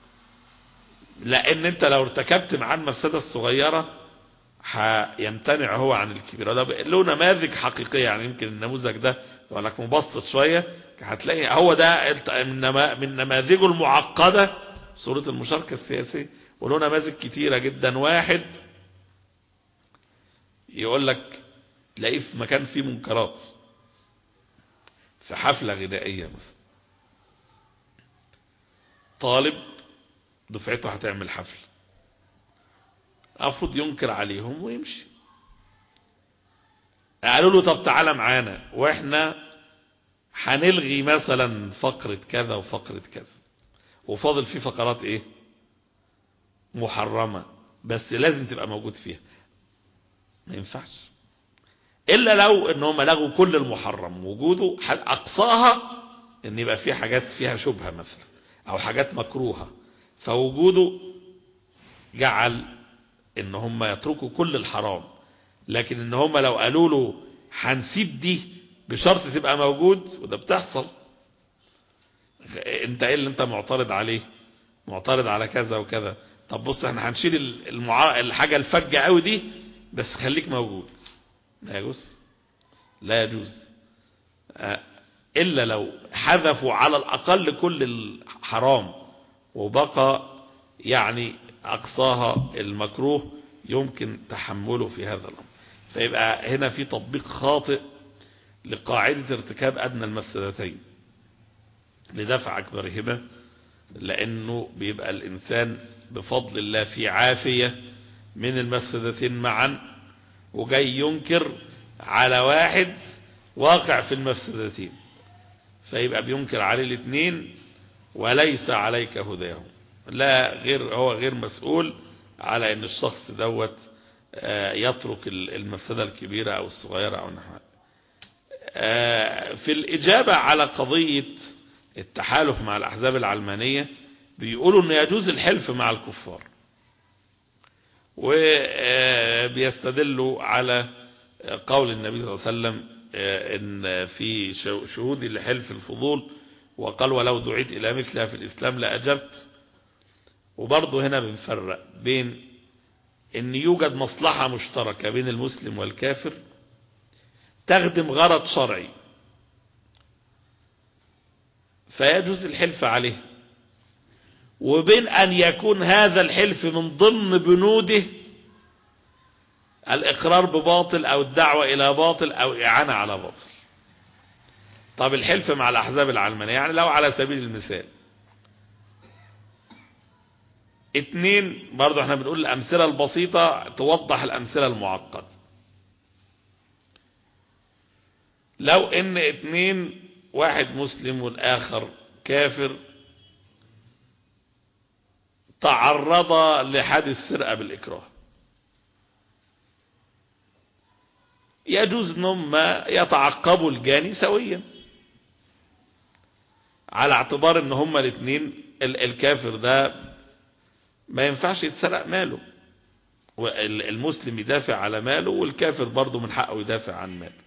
لان انت لو ارتكبت معاه المفسدة الصغيرة هيمتنع هو عن الكبيرة ده بقى له نماذج حقيقية يعني يمكن النموذج ده يقول لك مبسط شوية هتلاقي هو ده الت- من نما- من نماذجه المعقدة صورة المشاركة السياسية وله نماذج كتيرة جدا واحد يقول لك تلاقيه في مكان فيه منكرات في حفلة غنائية مثلا طالب دفعته هتعمل حفل المفروض ينكر عليهم ويمشي قالوا له طب تعالى معانا واحنا هنلغي مثلا فقرة كذا وفقرة كذا وفاضل في فقرات ايه محرمة بس لازم تبقى موجود فيها ما ينفعش الا لو ان هم لغوا كل المحرم وجوده ح- اقصاها ان يبقى في حاجات فيها شبهة مثلا او حاجات مكروهة فوجوده جعل ان هم يتركوا كل الحرام لكن ان هم لو قالوا له هنسيب دي بشرط تبقى موجود وده بتحصل انت ايه اللي انت معترض عليه معترض على كذا وكذا طب بص احنا هنشيل المعا... الحاجة الفجة قوي دي بس خليك موجود لا يجوز لا يجوز آه، إلا لو حذفوا على الأقل كل الحرام وبقى يعني أقصاها المكروه يمكن تحمله في هذا الأمر فيبقى هنا في تطبيق خاطئ لقاعدة ارتكاب أدنى المفسدتين لدفع أكبرهما لأنه بيبقى الإنسان بفضل الله في عافية من المفسدتين معا وجاي ينكر على واحد واقع في المفسدتين فيبقى بينكر عليه الاثنين وليس عليك هداهم لا غير هو غير مسؤول على ان الشخص دوت آه، يترك المفسدة الكبيرة او الصغيرة او نحوها آه، في الإجابة على قضية التحالف مع الأحزاب العلمانية بيقولوا أن يجوز الحلف مع الكفار وبيستدلوا على قول النبي صلى الله عليه وسلم آه، إن في شو- شهود لحلف الفضول وقال ولو دعيت إلى مثلها في الإسلام لأجبت وبرضه هنا بنفرق بين ان يوجد مصلحة مشتركة بين المسلم والكافر تخدم غرض شرعي فيجوز الحلف عليه وبين أن يكون هذا الحلف من ضمن بنوده الإقرار بباطل أو الدعوة إلى باطل أو إعانة على باطل طب الحلف مع الأحزاب العلمانية يعني لو على سبيل المثال اتنين برضو احنا بنقول الامثلة البسيطة توضح الامثلة المعقدة لو ان اتنين واحد مسلم والاخر كافر تعرض لحادث سرقة بالاكراه يجوز انهم يتعقبوا الجاني سويا على اعتبار ان هما الاثنين الكافر ده ما ينفعش يتسرق ماله المسلم يدافع على ماله والكافر برضه من حقه يدافع عن ماله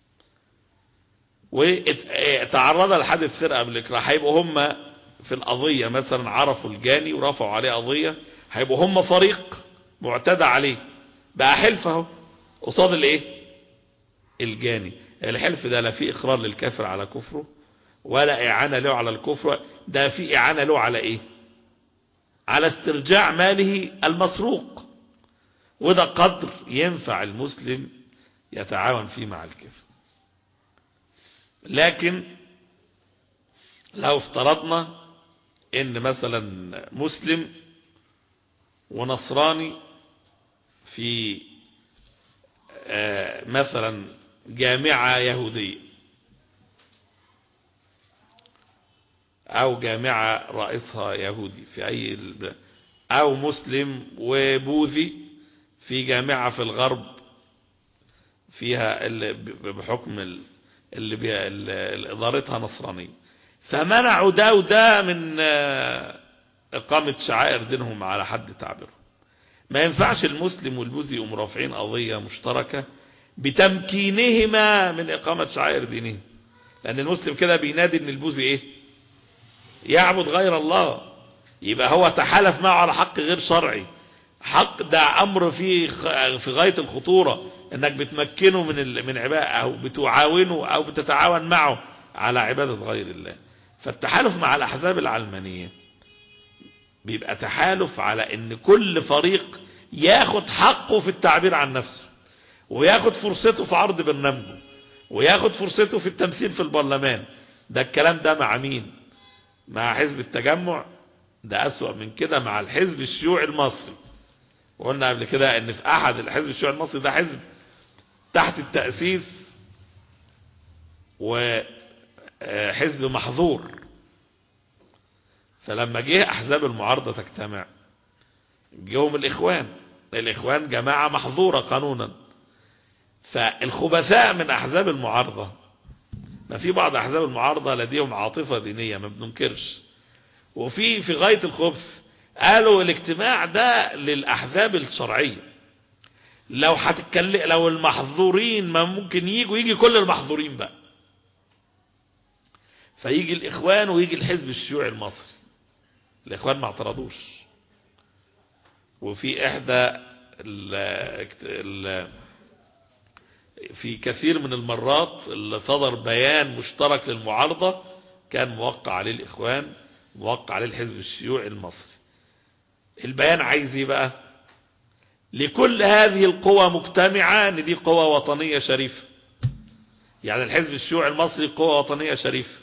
وتعرض لحادث سرقة بالاكراه هيبقوا هم في القضية مثلا عرفوا الجاني ورفعوا عليه قضية هيبقوا هم فريق معتدى عليه بقى حلف اهو قصاد الايه الجاني الحلف ده لا فيه اقرار للكافر على كفره ولا اعانة له على الكفر ده فيه اعانة له على ايه على استرجاع ماله المسروق وده قدر ينفع المسلم يتعاون فيه مع الكافر لكن لو افترضنا ان مثلا مسلم ونصراني في مثلا جامعة يهودية او جامعة رئيسها يهودي في اي او مسلم وبوذي في جامعة في الغرب فيها بحكم اللي, بي... اللي ادارتها نصرانية فمنعوا ده وده من اقامة شعائر دينهم على حد تعبيرهم ما ينفعش المسلم والبوذي يقوموا رافعين قضية مشتركة بتمكينهما من اقامة شعائر دينهم لان المسلم كده بينادي ان البوذي ايه يعبد غير الله يبقى هو تحالف معه على حق غير شرعي حق ده امر فيه في غاية الخطورة انك بتمكنه من من عبادة او بتعاونه او بتتعاون معه على عبادة غير الله فالتحالف مع الاحزاب العلمانية بيبقى تحالف على ان كل فريق ياخد حقه في التعبير عن نفسه وياخد فرصته في عرض برنامجه وياخد فرصته في التمثيل في البرلمان ده الكلام ده مع مين مع حزب التجمع ده أسوأ من كده مع الحزب الشيوعي المصري وقلنا قبل كده ان في احد الحزب الشيوعي المصري ده حزب تحت التأسيس وحزب محظور فلما جه احزاب المعارضة تجتمع جيهم الاخوان الاخوان جماعة محظورة قانونا فالخبثاء من احزاب المعارضة ما في بعض احزاب المعارضة لديهم عاطفة دينية ما بننكرش وفي في غاية الخبث قالوا الاجتماع ده للاحزاب الشرعية لو هتتكلم لو المحظورين ما ممكن يجوا يجي كل المحظورين بقى فيجي الاخوان ويجي الحزب الشيوعي المصري الاخوان ما اعترضوش وفي احدى ال ال في كثير من المرات اللي صدر بيان مشترك للمعارضة كان موقع عليه الإخوان موقع عليه الحزب الشيوعي المصري البيان عايز ايه بقى لكل هذه القوى مجتمعة ان دي قوى وطنية شريفة يعني الحزب الشيوعي المصري قوى وطنية شريفة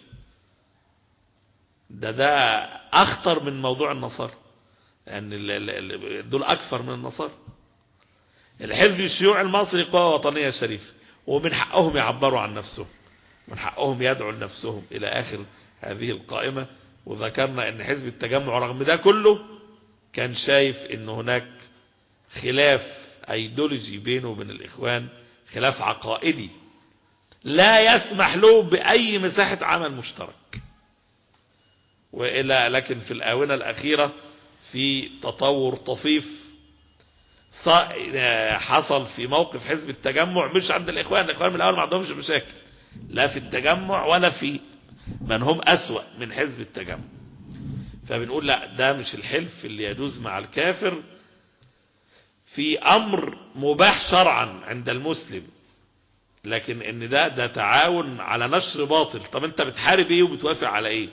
ده ده اخطر من موضوع النصارى لان يعني دول اكثر من النصارى الحزب الشيوعي المصري قوى وطنية شريفة ومن حقهم يعبروا عن نفسهم من حقهم يدعوا لنفسهم إلى آخر هذه القائمة وذكرنا أن حزب التجمع رغم ده كله كان شايف أن هناك خلاف ايديولوجي بينه وبين الإخوان خلاف عقائدي لا يسمح له بأي مساحة عمل مشترك وإلا لكن في الآونة الأخيرة في تطور طفيف حصل في موقف حزب التجمع مش عند الإخوان الإخوان من الأول ما عندهمش مشاكل لا في التجمع ولا في من هم أسوأ من حزب التجمع فبنقول لا ده مش الحلف اللي يجوز مع الكافر في أمر مباح شرعا عند المسلم لكن ان ده ده تعاون على نشر باطل طب انت بتحارب ايه وبتوافق على ايه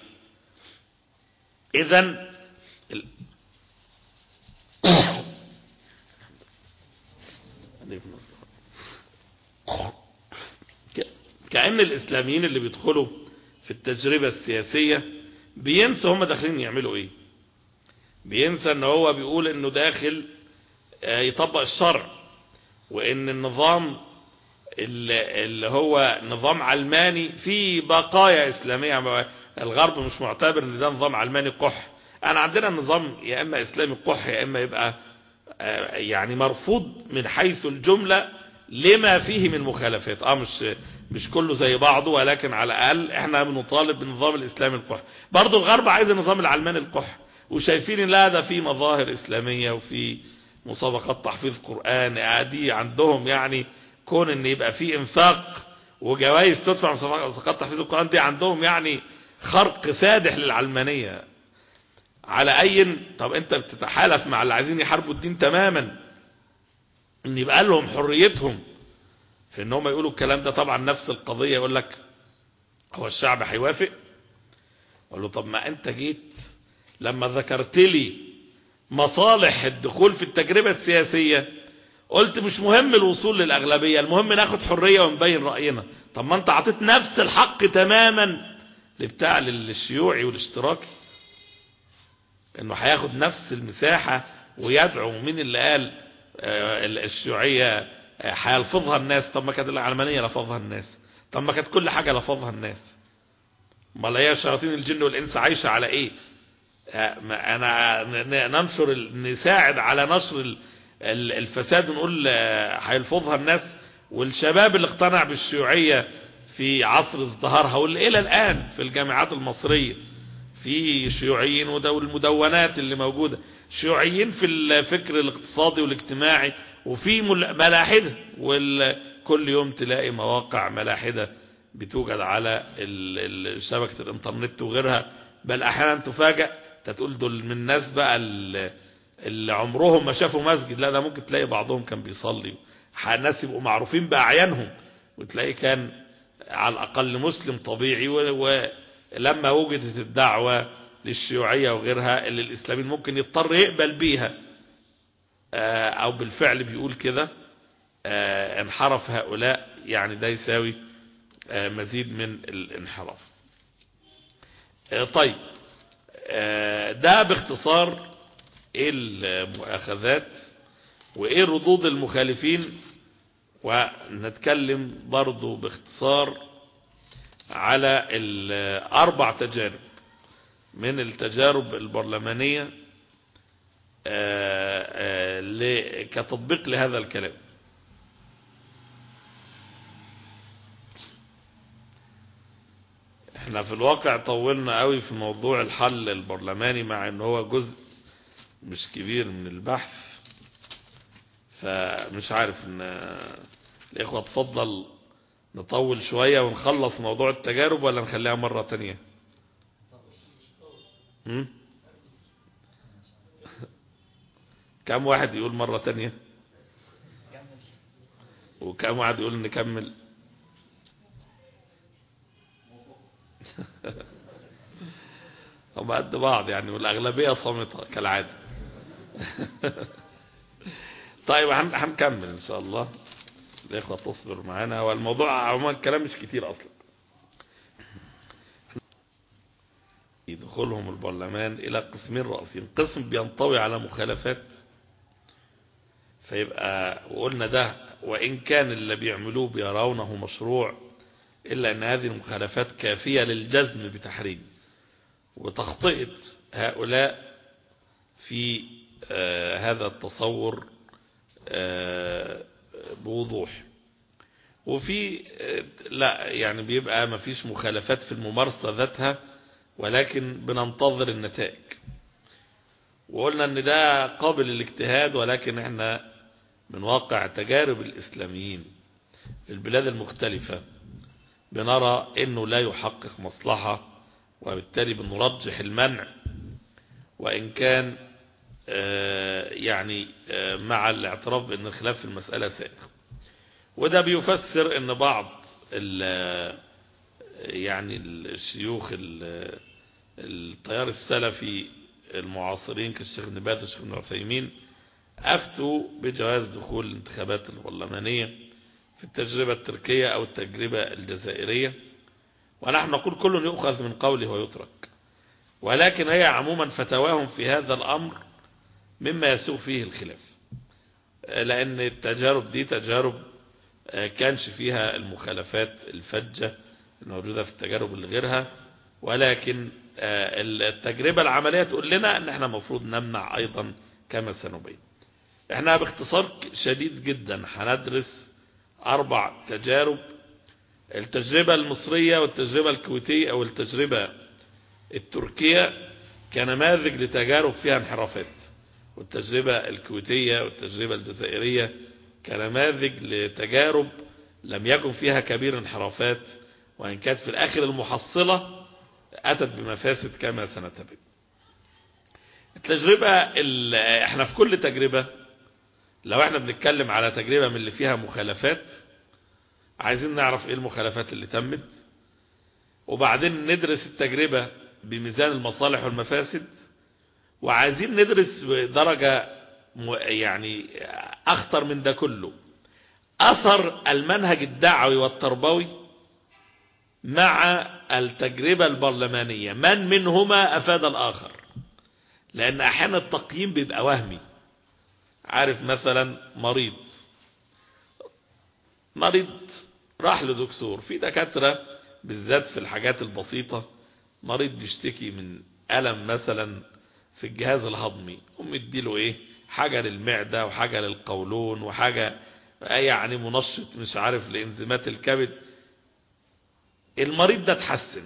اذا كأن الإسلاميين اللي بيدخلوا في التجربة السياسية بينسوا هم داخلين يعملوا إيه بينسى ان هو بيقول انه داخل يطبق الشرع وان النظام اللي هو نظام علماني فيه بقايا اسلامية الغرب مش معتبر ان ده نظام علماني قح انا عندنا النظام يا اما اسلامي قح يا اما يبقى يعني مرفوض من حيث الجملة لما فيه من مخالفات اه مش مش كله زي بعضه ولكن على الاقل احنا بنطالب بالنظام الاسلامي القح برضه الغرب عايز النظام العلماني القح وشايفين ان لا ده في مظاهر اسلامية وفي مسابقات تحفيظ قرآن عادي عندهم يعني كون ان يبقى في انفاق وجوائز تدفع مسابقات تحفيظ القرآن دي عندهم يعني خرق فادح للعلمانية على اي طب انت بتتحالف مع اللي عايزين يحاربوا الدين تماما ان يبقى لهم حريتهم في ان هم يقولوا الكلام ده طبعا نفس القضية يقول لك هو الشعب هيوافق اقول له طب ما انت جيت لما ذكرت لي مصالح الدخول في التجربة السياسية قلت مش مهم الوصول للأغلبية المهم ناخد حرية ونبين رأينا طب ما انت عطيت نفس الحق تماما لبتاع للشيوعي والاشتراكي انه هياخد نفس المساحة ويدعو مين اللي قال الشيوعية هيلفظها الناس طب ما كانت العلمانية لفظها الناس طب ما كانت كل حاجة لفظها الناس ما هي شياطين الجن والإنس عايشة على ايه انا ننشر نساعد على نشر الفساد ونقول هيلفظها الناس والشباب اللي اقتنع بالشيوعية في عصر ازدهارها واللي الى الان في الجامعات المصرية في شيوعيين والمدونات اللي موجودة شيوعيين في الفكر الاقتصادي والاجتماعي وفي ملاحدة وكل يوم تلاقي مواقع ملاحدة بتوجد على شبكة الانترنت وغيرها بل احيانا تفاجأ تقول دول من الناس بقى اللي عمرهم ما شافوا مسجد لا ده ممكن تلاقي بعضهم كان بيصلي ناس يبقوا معروفين بأعيانهم وتلاقي كان على الأقل مسلم طبيعي ولما وجدت الدعوة للشيوعية وغيرها اللي الإسلاميين ممكن يضطر يقبل بيها أو بالفعل بيقول كده انحرف هؤلاء يعني ده يساوي مزيد من الانحراف طيب ده باختصار ايه المؤاخذات وايه ردود المخالفين ونتكلم برضو باختصار على الاربع تجارب من التجارب البرلمانية كتطبيق لهذا الكلام احنا في الواقع طولنا قوي في موضوع الحل البرلماني مع ان هو جزء مش كبير من البحث فمش عارف ان الاخوة تفضل نطول شوية ونخلص موضوع التجارب ولا نخليها مرة تانية م? كم واحد يقول مرة تانية وكم واحد يقول نكمل هم قد بعض يعني والأغلبية صامتة كالعادة طيب هنكمل إن شاء الله الإخوة تصبر معانا والموضوع عموما الكلام مش كتير أصلا يدخلهم البرلمان إلى قسمين رئيسيين قسم بينطوي على مخالفات فيبقى وقلنا ده وإن كان اللي بيعملوه بيرونه مشروع إلا أن هذه المخالفات كافية للجزم بتحريم وتخطئة هؤلاء في آه هذا التصور آه بوضوح وفي آه لا يعني بيبقى ما فيش مخالفات في الممارسة ذاتها ولكن بننتظر النتائج وقلنا ان ده قابل للاجتهاد ولكن احنا من واقع تجارب الاسلاميين في البلاد المختلفة بنرى انه لا يحقق مصلحة وبالتالي بنرجح المنع وان كان يعني مع الاعتراف بان الخلاف في المسألة سائغ وده بيفسر ان بعض يعني الشيوخ التيار السلفي المعاصرين كالشيخ ابن باز والشيخ ابن عثيمين افتوا بجواز دخول الانتخابات البرلمانيه في التجربة التركية أو التجربة الجزائرية ونحن نقول كل يؤخذ من قوله ويترك ولكن هي عموما فتواهم في هذا الأمر مما يسوء فيه الخلاف لأن التجارب دي تجارب كانش فيها المخالفات الفجة الموجودة في التجارب اللي غيرها ولكن التجربة العملية تقول لنا ان احنا مفروض نمنع ايضا كما سنبين احنا باختصار شديد جدا هندرس اربع تجارب التجربة المصرية والتجربة الكويتية او التجربة التركية كنماذج لتجارب فيها انحرافات والتجربة الكويتية والتجربة الجزائرية كنماذج لتجارب لم يكن فيها كبير انحرافات وإن كانت في الآخر المحصلة أتت بمفاسد كما سنتبين التجربة احنا في كل تجربة لو احنا بنتكلم على تجربة من اللي فيها مخالفات عايزين نعرف ايه المخالفات اللي تمت وبعدين ندرس التجربة بميزان المصالح والمفاسد وعايزين ندرس بدرجة يعني اخطر من ده كله اثر المنهج الدعوي والتربوي مع التجربة البرلمانية من منهما افاد الاخر لان احيانا التقييم بيبقى وهمي عارف مثلا مريض مريض راح لدكتور في دكاترة بالذات في الحاجات البسيطة مريض بيشتكي من ألم مثلا في الجهاز الهضمي قوم يديله ايه حاجة للمعدة وحاجة للقولون وحاجة يعني منشط مش عارف لانزيمات الكبد المريض ده اتحسن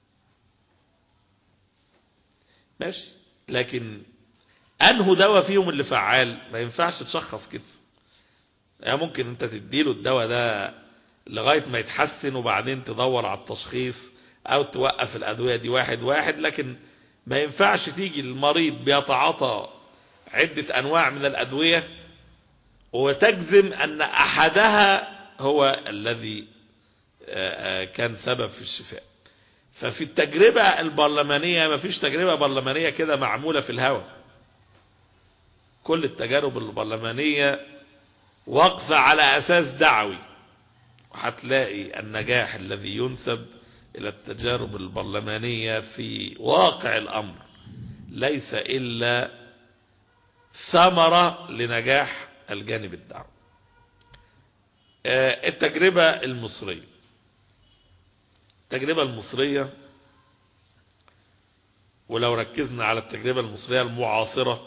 ماشي لكن انه دواء فيهم اللي فعال ما ينفعش تشخص كده يعني ممكن انت تديله الدواء ده لغاية ما يتحسن وبعدين تدور على التشخيص او توقف الادوية دي واحد واحد لكن ما ينفعش تيجي المريض بيتعاطى عدة انواع من الادوية وتجزم ان احدها هو الذي كان سبب في الشفاء ففي التجربة البرلمانية ما فيش تجربة برلمانية كده معمولة في الهوى كل التجارب البرلمانية واقفة على أساس دعوي وهتلاقي النجاح الذي ينسب إلى التجارب البرلمانية في واقع الأمر ليس إلا ثمرة لنجاح الجانب الدعوي التجربة المصرية التجربة المصرية ولو ركزنا على التجربة المصرية المعاصرة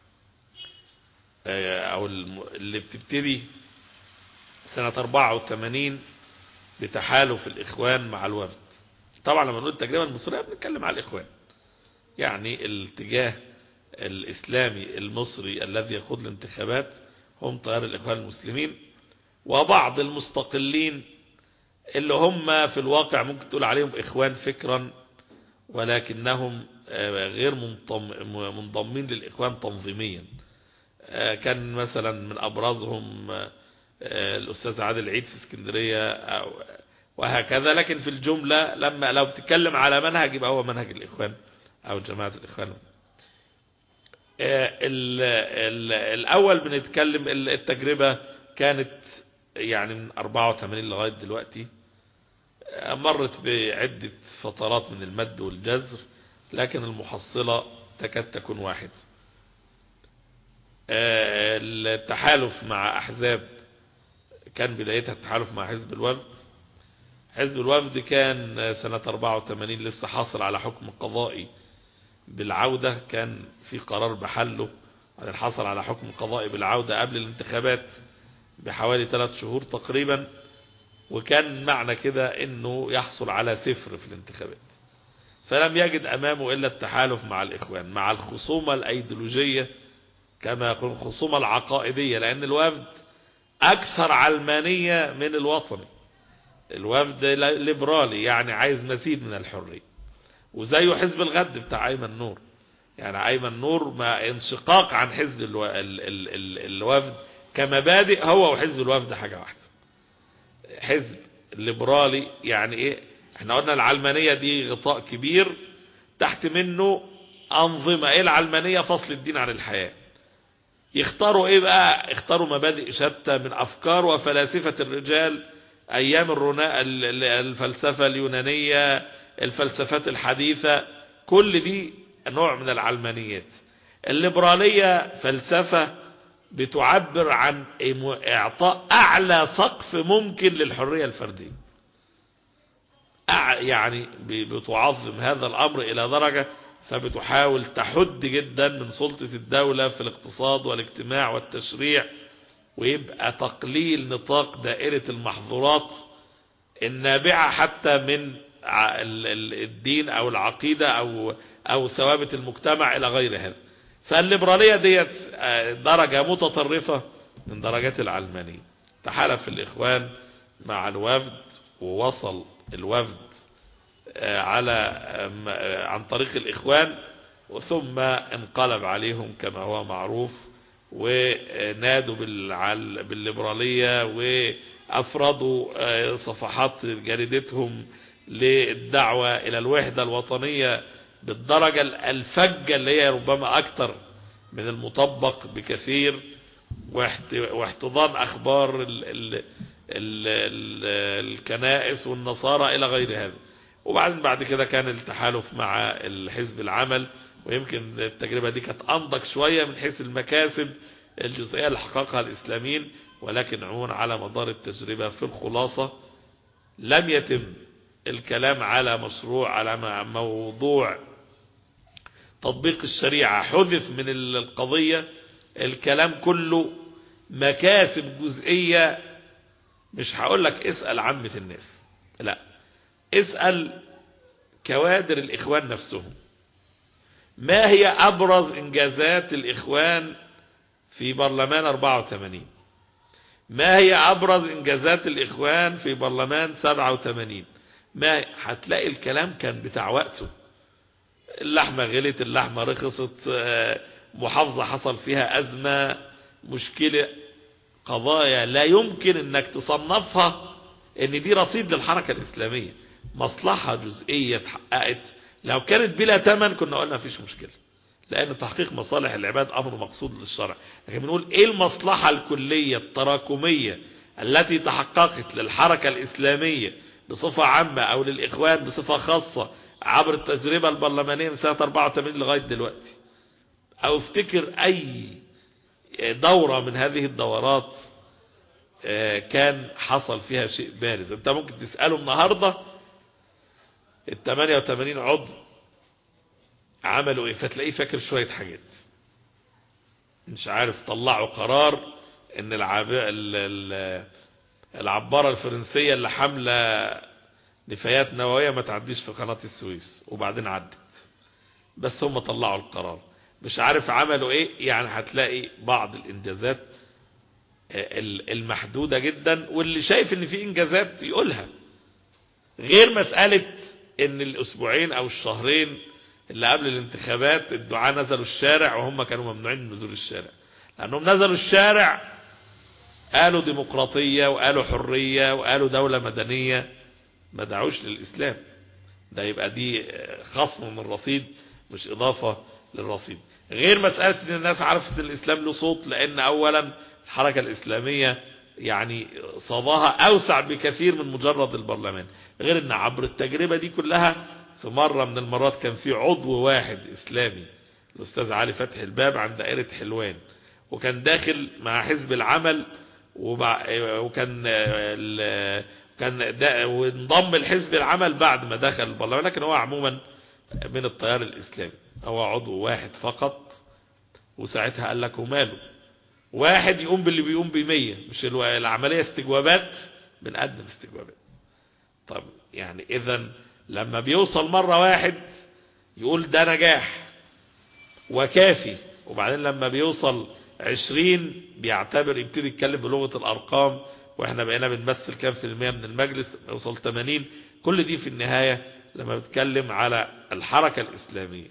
او اللي بتبتدي سنة 84 بتحالف الاخوان مع الوفد طبعا لما نقول التجربة المصرية بنتكلم على الاخوان يعني الاتجاه الاسلامي المصري الذي يخوض الانتخابات هم تيار الاخوان المسلمين وبعض المستقلين اللي هم في الواقع ممكن تقول عليهم اخوان فكرا ولكنهم غير منضمين للاخوان تنظيميا كان مثلا من ابرزهم الاستاذ عادل عيد في اسكندرية وهكذا لكن في الجملة لما لو بتتكلم على منهج يبقى هو منهج الاخوان او جماعة الاخوان ال ال الاول بنتكلم التجربة كانت يعني من 84 لغاية دلوقتي مرت بعدة فترات من المد والجزر لكن المحصلة تكاد تكون واحد التحالف مع أحزاب كان بدايتها التحالف مع حزب الوفد حزب الوفد كان سنة 84 لسه حاصل على حكم قضائي بالعودة كان في قرار بحله بعدين حصل على حكم قضائي بالعودة قبل الانتخابات بحوالي ثلاث شهور تقريبا وكان معنى كده انه يحصل على صفر في الانتخابات فلم يجد امامه الا التحالف مع الاخوان مع الخصومة الايديولوجية كما يقول الخصومة العقائدية لان الوفد اكثر علمانية من الوطني الوفد ليبرالي يعني عايز مزيد من الحرية وزيه حزب الغد بتاع ايمن نور يعني ايمن نور ما انشقاق عن حزب الو... ال... ال... ال... الوفد كمبادئ هو وحزب الوفد حاجة واحدة حزب ليبرالي يعني ايه احنا قلنا العلمانية دي غطاء كبير تحت منه انظمة ايه العلمانية فصل الدين عن الحياة يختاروا ايه بقى اختاروا مبادئ شتى من افكار وفلاسفة الرجال ايام الرناء الفلسفة اليونانية الفلسفات الحديثة كل دي نوع من العلمانيات الليبرالية فلسفة بتعبر عن اعطاء اعلى سقف ممكن للحرية الفردية يعني بتعظم هذا الامر الى درجة فبتحاول تحد جدا من سلطة الدولة في الاقتصاد والاجتماع والتشريع ويبقى تقليل نطاق دائرة المحظورات النابعة حتى من الدين او العقيدة او او ثوابت المجتمع الى غير هذا فالليبرالية ديت درجة متطرفة من درجات العلمانية تحالف الإخوان مع الوفد ووصل الوفد على عن طريق الإخوان ثم انقلب عليهم كما هو معروف ونادوا بالليبرالية وأفرضوا صفحات جريدتهم للدعوة إلى الوحدة الوطنية بالدرجة الفجة اللي هي ربما أكثر من المطبق بكثير واحتضان أخبار ال ال ال ال الكنائس والنصارى إلى غير هذا وبعدين بعد كده كان التحالف مع الحزب العمل ويمكن التجربة دي كانت أنضج شوية من حيث المكاسب الجزئية اللي حققها الإسلاميين ولكن عموما على مدار التجربة في الخلاصة لم يتم الكلام على مشروع على موضوع تطبيق الشريعة حذف من القضية الكلام كله مكاسب جزئية مش هقول لك اسأل عامة الناس لا اسأل كوادر الإخوان نفسهم ما هي أبرز إنجازات الإخوان في برلمان 84 ما هي أبرز إنجازات الإخوان في برلمان 87 ما هتلاقي الكلام كان بتاع وقته اللحمة غلت اللحمة رخصت محافظة حصل فيها أزمة مشكلة قضايا لا يمكن انك تصنفها ان دي رصيد للحركة الاسلامية مصلحة جزئية اتحققت لو كانت بلا تمن كنا قلنا مفيش مشكلة لان تحقيق مصالح العباد امر مقصود للشرع لكن بنقول ايه المصلحة الكلية التراكمية التي تحققت للحركة الاسلامية بصفة عامة او للاخوان بصفة خاصة عبر التجربة البرلمانية من سنة 84 لغاية دلوقتي او افتكر اي دورة من هذه الدورات كان حصل فيها شيء بارز انت ممكن تسأله النهاردة ال 88 عضو عملوا ايه فتلاقيه فاكر شوية حاجات مش عارف طلعوا قرار ان العب... العبارة الفرنسية اللي حاملة نفايات نووية ما تعديش في قناة السويس وبعدين عدت بس هم طلعوا القرار مش عارف عملوا ايه يعني هتلاقي بعض الانجازات المحدودة جدا واللي شايف ان في انجازات يقولها غير مسألة ان الاسبوعين او الشهرين اللي قبل الانتخابات الدعاء نزلوا الشارع وهم كانوا ممنوعين من نزول الشارع لانهم نزلوا الشارع قالوا ديمقراطية وقالوا حرية وقالوا دولة مدنية ما دعوش للاسلام ده يبقى دي خصم من الرصيد مش اضافة للرصيد غير مسألة ان الناس عرفت ان الاسلام له صوت لان اولا الحركة الاسلامية يعني صداها اوسع بكثير من مجرد البرلمان غير ان عبر التجربة دي كلها في مرة من المرات كان في عضو واحد اسلامي الاستاذ علي فتح الباب عند دائرة حلوان وكان داخل مع حزب العمل وكان كان وانضم الحزب العمل بعد ما دخل البرلمان لكن هو عموما من التيار الاسلامي هو عضو واحد فقط وساعتها قال لك وماله واحد يقوم باللي بيقوم بمية مش العملية استجوابات بنقدم استجوابات طب يعني اذا لما بيوصل مرة واحد يقول ده نجاح وكافي وبعدين لما بيوصل عشرين بيعتبر يبتدي يتكلم بلغة الارقام واحنا بقينا بنمثل كام في المية من المجلس يوصل 80 كل دي في النهاية لما بتكلم على الحركة الإسلامية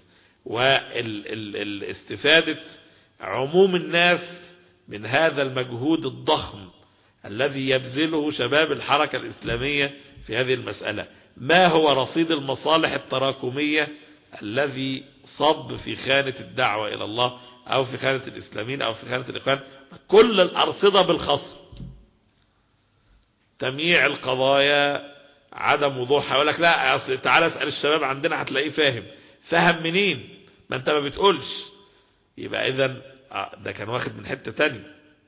والاستفادة عموم الناس من هذا المجهود الضخم الذي يبذله شباب الحركة الإسلامية في هذه المسألة ما هو رصيد المصالح التراكمية الذي صب في خانة الدعوة إلى الله أو في خانة الإسلاميين أو في خانة الإخوان كل الأرصدة بالخصم تمييع القضايا عدم وضوحها يقول لك لا تعال اسأل الشباب عندنا هتلاقيه فاهم فهم منين ما انت ما بتقولش يبقى اذا ده كان واخد من حتة تانية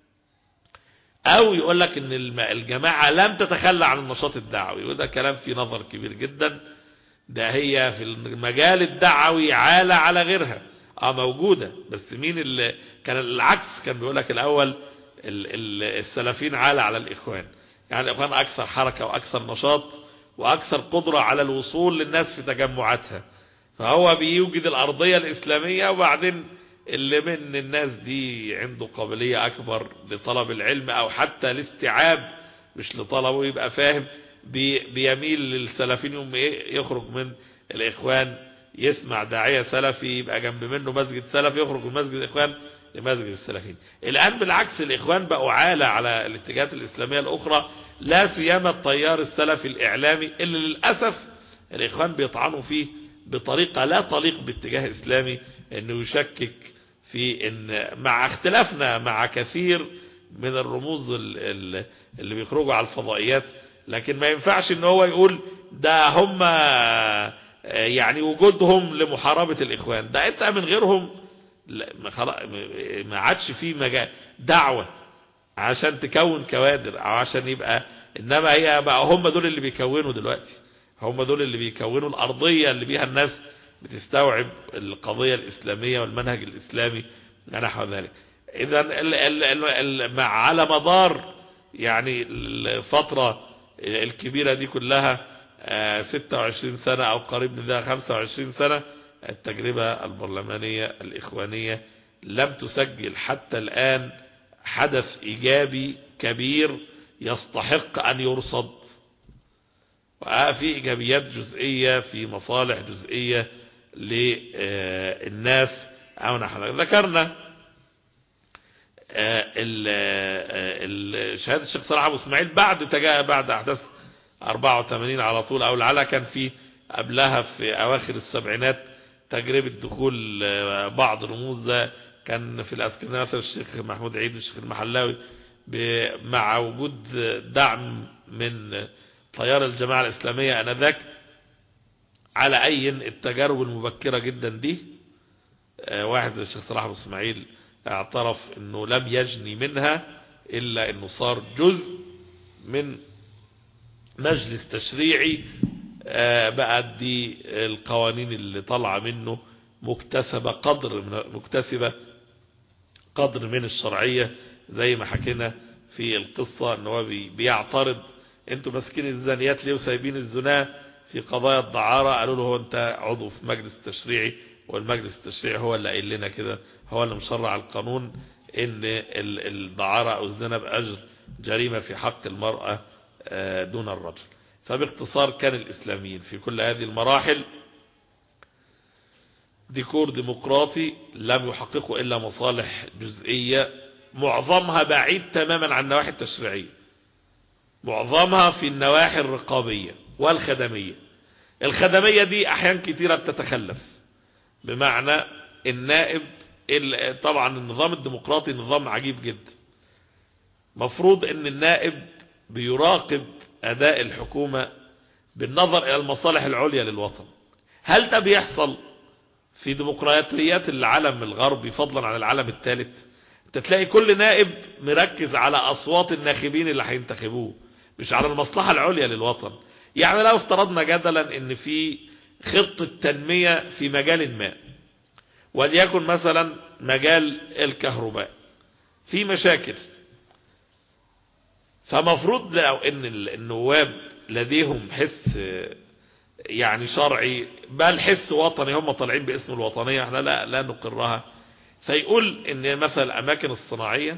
او يقول لك ان الجماعة لم تتخلى عن النشاط الدعوي وده كلام فيه نظر كبير جدا ده هي في المجال الدعوي عالة على غيرها اه موجودة بس مين اللي كان العكس كان بيقول لك الاول السلفيين عالة على الاخوان يعني الاخوان اكثر حركة واكثر نشاط واكثر قدرة على الوصول للناس في تجمعاتها فهو بيوجد الارضية الاسلامية وبعدين اللي من الناس دي عنده قابلية اكبر لطلب العلم او حتى الاستيعاب مش لطلبه يبقى فاهم بي بيميل للسلفيين يوم ايه يخرج من الاخوان يسمع داعية سلفي يبقى جنب منه مسجد سلفي يخرج من مسجد الاخوان لمسجد السلفيين الان بالعكس الاخوان بقوا عالة على الاتجاهات الاسلامية الاخرى لا سيما التيار السلفي الاعلامي اللي للأسف الاخوان بيطعنوا فيه بطريقة لا تليق باتجاه اسلامي انه يشكك في ان مع اختلافنا مع كثير من الرموز اللي بيخرجوا على الفضائيات لكن ما ينفعش ان هو يقول ده هم يعني وجودهم لمحاربة الاخوان ده انت من غيرهم ما عادش فيه مجال دعوة عشان تكون كوادر او عشان يبقى انما هي بقى هم دول اللي بيكونوا دلوقتي هم دول اللي بيكونوا الارضية اللي بيها الناس بتستوعب القضية الاسلامية والمنهج الاسلامي نحو ذلك اذا مع على مدار يعني الفترة الكبيرة دي كلها 26 سنة او قريب من ذلك 25 سنة التجربة البرلمانية الاخوانية لم تسجل حتى الان حدث ايجابي كبير يستحق ان يرصد وفي ايجابيات جزئية في مصالح جزئية للناس او نحن ذكرنا شهادة الشيخ صلاح ابو اسماعيل بعد تجاه بعد احداث 84 على طول او لعلها كان في قبلها في اواخر السبعينات تجربة دخول بعض رموز كان في الاسكندريه مثلا الشيخ محمود عيد والشيخ المحلاوي مع وجود دعم من تيار الجماعة الاسلامية انذاك على اي التجارب المبكرة جدا دي واحد الشيخ صلاح ابو اسماعيل اعترف انه لم يجني منها الا انه صار جزء من مجلس تشريعي بقى دي القوانين اللي طالعه منه مكتسبة قدر من مكتسبة قدر من الشرعية زي ما حكينا في القصة ان هو بيعترض انتوا ماسكين الزانيات ليه وسايبين الزنا في قضايا الدعارة قالوا له هو انت عضو في مجلس التشريعي والمجلس التشريعي هو اللي قايل لنا كده هو اللي مشرع القانون ان الدعارة او الزنا بأجر جريمة في حق المرأة دون الرجل فباختصار كان الإسلاميين في كل هذه المراحل ديكور ديمقراطي لم يحققوا إلا مصالح جزئية معظمها بعيد تماما عن النواحي التشريعية معظمها في النواحي الرقابية والخدمية الخدمية دي أحيان كتيرة بتتخلف بمعنى النائب طبعا النظام الديمقراطي نظام عجيب جدا مفروض ان النائب بيراقب اداء الحكومة بالنظر الى المصالح العليا للوطن هل ده بيحصل في ديمقراطيات العالم الغربي فضلا عن العالم الثالث انت تلاقي كل نائب مركز على اصوات الناخبين اللي هينتخبوه مش على المصلحة العليا للوطن يعني لو افترضنا جدلا ان في خطة تنمية في مجال ما وليكن مثلا مجال الكهرباء في مشاكل فمفروض لو ان النواب لديهم حس يعني شرعي بل حس وطني هم طالعين باسم الوطنية احنا لا, لا نقرها فيقول ان مثلا الاماكن الصناعية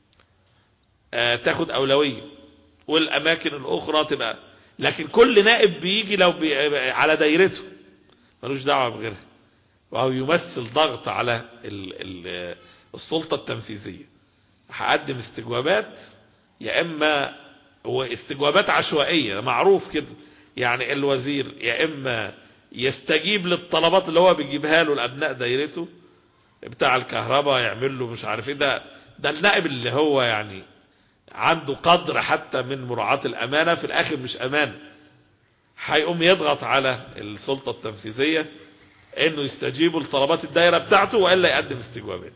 تاخد اولوية والاماكن الاخرى تبقى لكن كل نائب بيجي لو بي على دايرته ملوش دعوة بغيرها وهو يمثل ضغط على ال ال السلطة التنفيذية هقدم استجوابات يا اما هو استجوابات عشوائية معروف كده يعني الوزير يا اما يستجيب للطلبات اللي هو بيجيبها له لابناء دايرته بتاع الكهرباء يعمل له مش عارف ايه ده ده النائب اللي هو يعني عنده قدر حتى من مراعاة الامانة في الاخر مش امانة هيقوم يضغط على السلطة التنفيذية انه يستجيبوا لطلبات الدائرة بتاعته وإلا يقدم استجوابات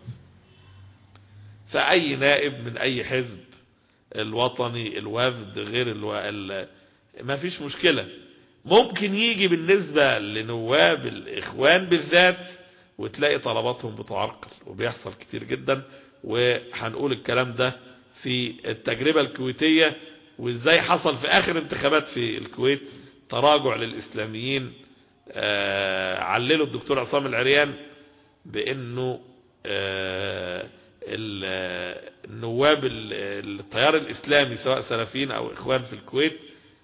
فأي نائب من أي حزب الوطني الوفد غير الو... ال... ما فيش مشكلة ممكن يجي بالنسبة لنواب الإخوان بالذات وتلاقي طلباتهم بتعرقل وبيحصل كتير جدا وهنقول الكلام ده في التجربة الكويتية وازاي حصل في آخر انتخابات في الكويت تراجع للإسلاميين آه عللوا الدكتور عصام العريان بأنه آه النواب التيار الإسلامي سواء سلفيين أو إخوان في الكويت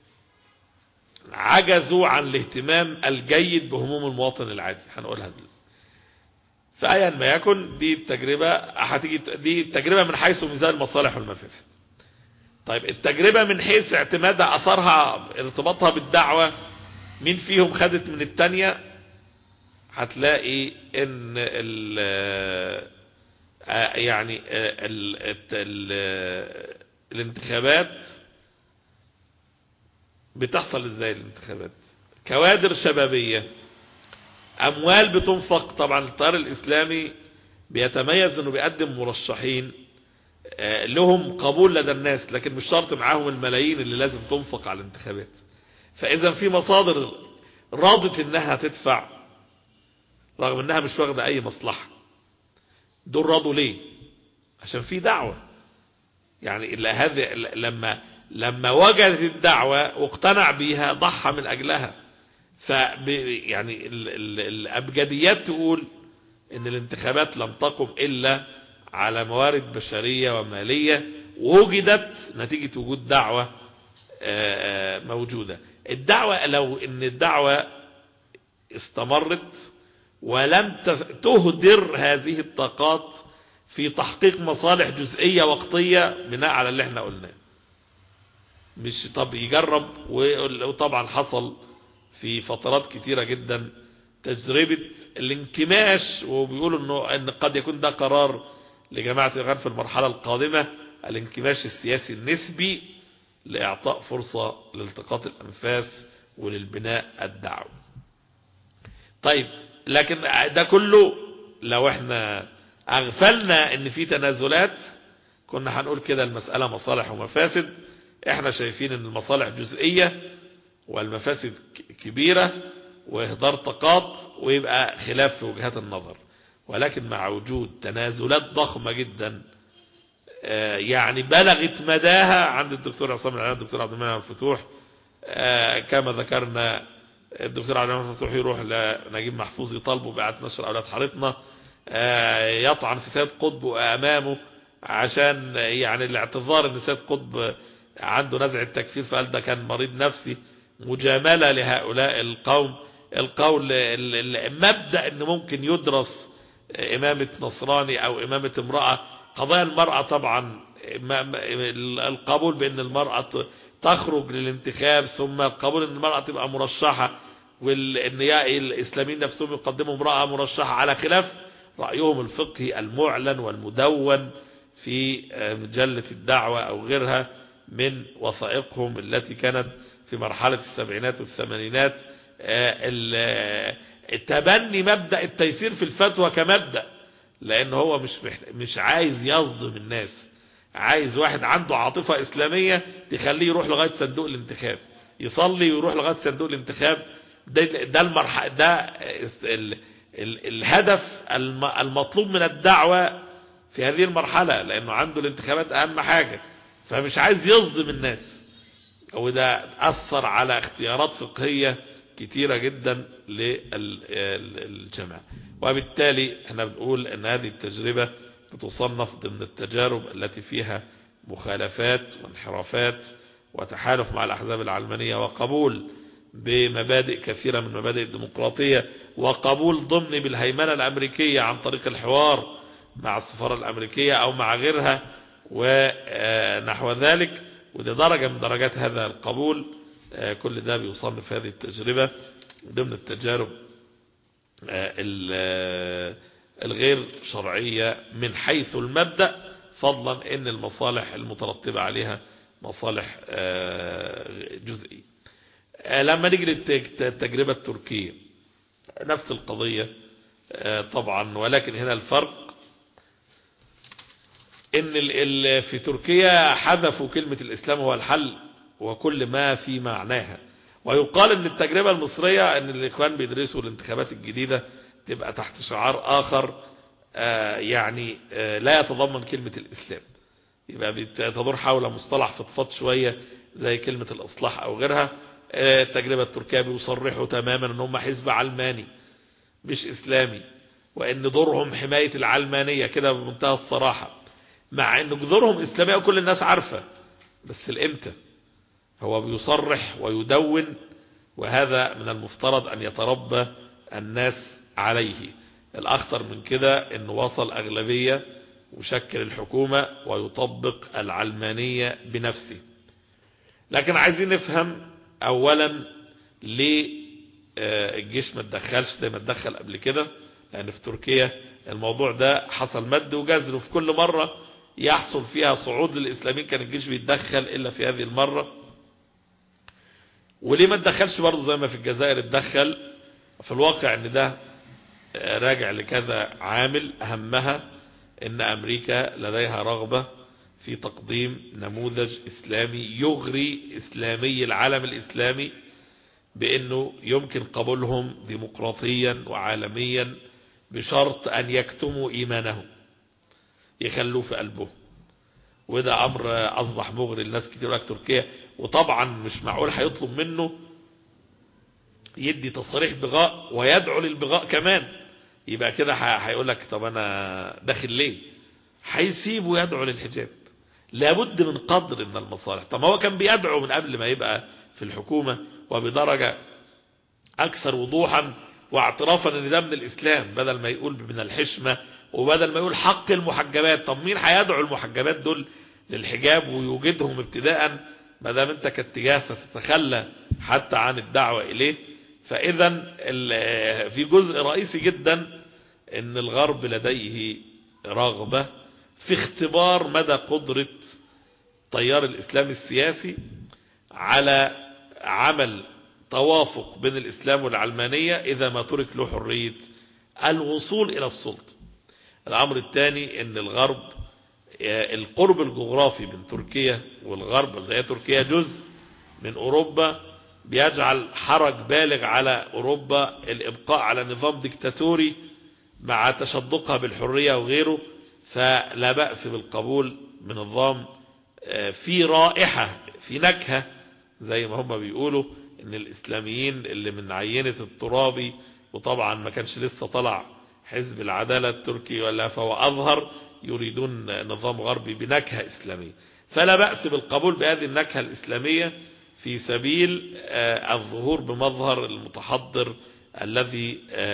عجزوا عن الاهتمام الجيد بهموم المواطن العادي هنقولها دلوقتي فأيا ما يكن دي التجربة هتيجي دي التجربة من حيث ميزان المصالح والمفاسد طيب التجربة من حيث اعتمادها أثرها ارتباطها بالدعوة مين فيهم خدت من التانية هتلاقي ان ال يعني ال ال الانتخابات بتحصل ازاي الانتخابات كوادر شبابية اموال بتنفق طبعا التيار الاسلامي بيتميز انه بيقدم مرشحين لهم قبول لدى الناس لكن مش شرط معاهم الملايين اللي لازم تنفق على الانتخابات فاذا في مصادر راضت انها تدفع رغم انها مش واخده اي مصلحة دول راضوا ليه عشان في دعوة يعني هذه لما لما وجدت الدعوة واقتنع بيها ضحى من اجلها ف يعني ال ال الابجديات تقول ان الانتخابات لم تقم الا على موارد بشرية ومالية وجدت نتيجة وجود دعوة موجودة الدعوة لو ان الدعوة استمرت ولم تهدر هذه الطاقات في تحقيق مصالح جزئية وقتية بناء على اللي احنا قلناه مش طب يجرب وطبعا حصل في فترات كتيرة جدا تجربة الانكماش وبيقولوا انه ان قد يكون ده قرار لجماعة الإخوان في المرحلة القادمة الانكماش السياسي النسبي لإعطاء فرصة لالتقاط الأنفاس وللبناء الدعوي طيب لكن ده كله لو احنا اغفلنا ان في تنازلات كنا هنقول كده المسألة مصالح ومفاسد احنا شايفين ان المصالح جزئية والمفاسد كبيرة واهدار طاقات ويبقى خلاف في وجهات النظر ولكن مع وجود تنازلات ضخمة جدا يعني بلغت مداها عند الدكتور عصام العلام الدكتور عبد المنعم الفتوح كما ذكرنا الدكتور عبد المنعم الفتوح يروح لنجيب محفوظ يطالبه بإعادة نشر أولاد حارتنا يطعن في سيد قطب أمامه عشان يعني الاعتذار ان سيد قطب عنده نزع التكفير فقال ده كان مريض نفسي مجاملة لهؤلاء القوم القول مبدأ ان ممكن يدرس إمامة نصراني أو إمامة امرأة قضايا المرأة طبعا القبول بأن المرأة تخرج للانتخاب ثم القبول أن المرأة تبقى مرشحة والنياء الإسلاميين نفسهم يقدموا امرأة مرشحة على خلاف رأيهم الفقهي المعلن والمدون في مجلة الدعوة أو غيرها من وثائقهم التي كانت في مرحلة السبعينات والثمانينات تبني مبدأ التيسير في الفتوى كمبدأ لأن هو مش مش عايز يصدم الناس عايز واحد عنده عاطفة إسلامية تخليه يروح لغاية صندوق الانتخاب يصلي ويروح لغاية صندوق الانتخاب ده ده المرحلة ده ال ال الهدف المطلوب من الدعوة في هذه المرحلة لأنه عنده الانتخابات أهم حاجة فمش عايز يصدم الناس وده أثر على اختيارات فقهية كتيرة جدا للجماعة وبالتالي احنا بنقول ان هذه التجربة بتصنف ضمن التجارب التي فيها مخالفات وانحرافات وتحالف مع الأحزاب العلمانية وقبول بمبادئ كثيرة من مبادئ الديمقراطية وقبول ضمن بالهيمنة الأمريكية عن طريق الحوار مع السفارة الأمريكية أو مع غيرها ونحو ذلك وده درجة من درجات هذا القبول كل ده بيصنف هذه التجربة ضمن التجارب الغير شرعية من حيث المبدأ فضلا ان المصالح المترتبة عليها مصالح جزئية لما نيجي للتجربة التركية نفس القضية طبعا ولكن هنا الفرق ان ال ال في تركيا حذفوا كلمة الاسلام هو الحل وكل ما في معناها ويقال ان التجربة المصرية ان الاخوان بيدرسوا الانتخابات الجديدة تبقى تحت شعار اخر يعني لا يتضمن كلمة الاسلام يبقى بتدور حول مصطلح فضفاض شوية زي كلمة الاصلاح او غيرها التجربة التركية بيصرحوا تماما ان هم حزب علماني مش اسلامي وان دورهم حماية العلمانية كده بمنتهى الصراحة مع ان جذورهم اسلامية وكل الناس عارفة بس الامتى هو بيصرح ويدون وهذا من المفترض ان يتربى الناس عليه الاخطر من كده انه وصل اغلبية وشكل الحكومة ويطبق العلمانية بنفسه لكن عايزين نفهم اولا ليه الجيش ما تدخلش زي ما تدخل قبل كده لان في تركيا الموضوع ده حصل مد وجزر وفي كل مرة يحصل فيها صعود للإسلاميين كان الجيش بيتدخل إلا في هذه المرة وليه ما تدخلش برضه زي ما في الجزائر اتدخل في الواقع ان ده راجع لكذا عامل أهمها ان أمريكا لديها رغبة في تقديم نموذج إسلامي يغري إسلامي العالم الإسلامي بأنه يمكن قبولهم ديمقراطيا وعالميا بشرط أن يكتموا إيمانهم يخلوه في قلبهم وده أمر أصبح مغري لناس كتير لك تركيا وطبعا مش معقول هيطلب منه يدي تصريح بغاء ويدعو للبغاء كمان يبقى كده هيقول لك طب أنا داخل ليه هيسيبه يدعو للحجاب لابد من قدر من المصالح طب هو كان بيدعو من قبل ما يبقى في الحكومة وبدرجة أكثر وضوحا واعترافا ان ده من الإسلام بدل ما يقول من الحشمة وبدل ما يقول حق المحجبات طب مين هيدعو المحجبات دول للحجاب ويوجدهم ابتداء ما دام انت كاتجاه ستتخلى حتى عن الدعوة إليه فإذا في جزء رئيسي جدا ان الغرب لديه رغبة في اختبار مدى قدرة تيار الإسلام السياسي على عمل توافق بين الإسلام والعلمانية إذا ما ترك له حرية الوصول إلى السلطة الأمر الثاني أن الغرب القرب الجغرافي بين تركيا والغرب اللي هي تركيا جزء من أوروبا بيجعل حرج بالغ على أوروبا الإبقاء على نظام ديكتاتوري مع تشدقها بالحرية وغيره فلا بأس بالقبول بنظام في رائحة في نكهة زي ما هم بيقولوا ان الاسلاميين اللي من عينة الترابي وطبعا ما كانش لسه طلع حزب العدالة التركي ولا فهو اظهر يريدون نظام غربي بنكهة اسلامية فلا بأس بالقبول بهذه النكهة الاسلامية في سبيل الظهور بمظهر المتحضر الذي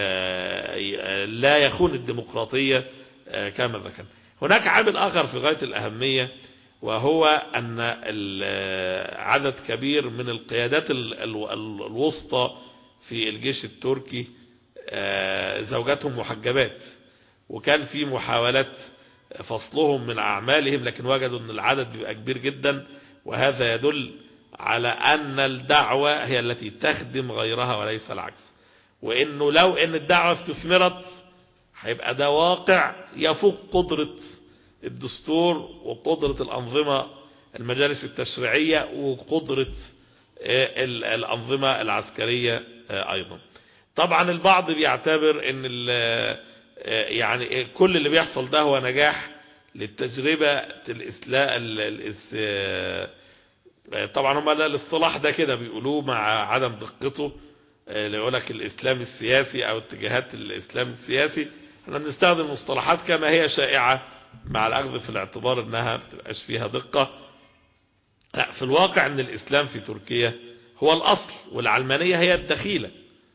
لا يخون الديمقراطية كما ذكرنا هناك عامل آخر في غاية الأهمية وهو أن عدد كبير من القيادات الوسطى في الجيش التركي زوجاتهم محجبات وكان في محاولات فصلهم من أعمالهم لكن وجدوا أن العدد بيبقى كبير جدا وهذا يدل على أن الدعوة هي التي تخدم غيرها وليس العكس وإنه لو أن الدعوة استثمرت هيبقى ده واقع يفوق قدرة الدستور وقدرة الأنظمة المجالس التشريعية وقدرة الأنظمة العسكرية أيضا طبعا البعض بيعتبر ان يعني كل اللي بيحصل ده هو نجاح للتجربة الإسلاء طبعا هم الاصطلاح ده كده بيقولوه مع عدم دقته اللي يقول لك الإسلام السياسي أو اتجاهات الإسلام السياسي احنا بنستخدم مصطلحات كما هي شائعة مع الأخذ في الاعتبار انها بتبقاش فيها دقة لا في الواقع ان الإسلام في تركيا هو الأصل والعلمانية هي الدخيلة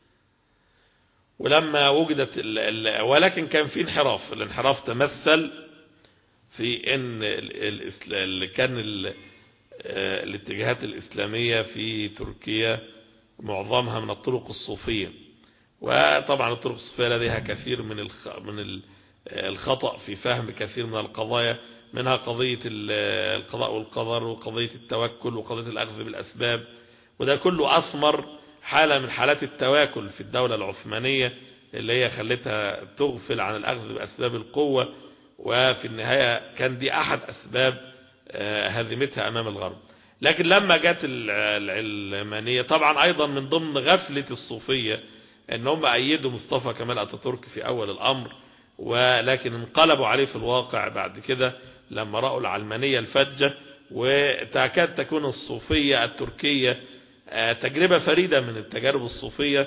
ولما وجدت ال ال ولكن كان في انحراف الانحراف تمثل في ان اللي كان ال الاتجاهات الإسلامية في تركيا معظمها من الطرق الصوفية وطبعا الطرق الصوفية لديها كثير من من الخطأ في فهم كثير من القضايا منها قضية القضاء والقدر وقضية التوكل وقضية الأخذ بالأسباب وده كله أثمر حالة من حالات التواكل في الدولة العثمانية اللي هي خلتها تغفل عن الأخذ بأسباب القوة وفي النهاية كان دي أحد أسباب هزيمتها أمام الغرب لكن لما جت العلمانية طبعا أيضا من ضمن غفلة الصوفية ان هم أيدوا مصطفى كمال أتاتورك في أول الأمر ولكن انقلبوا عليه في الواقع بعد كده لما رأوا العلمانية الفجة وتكاد تكون الصوفية التركية تجربة فريدة من التجارب الصوفية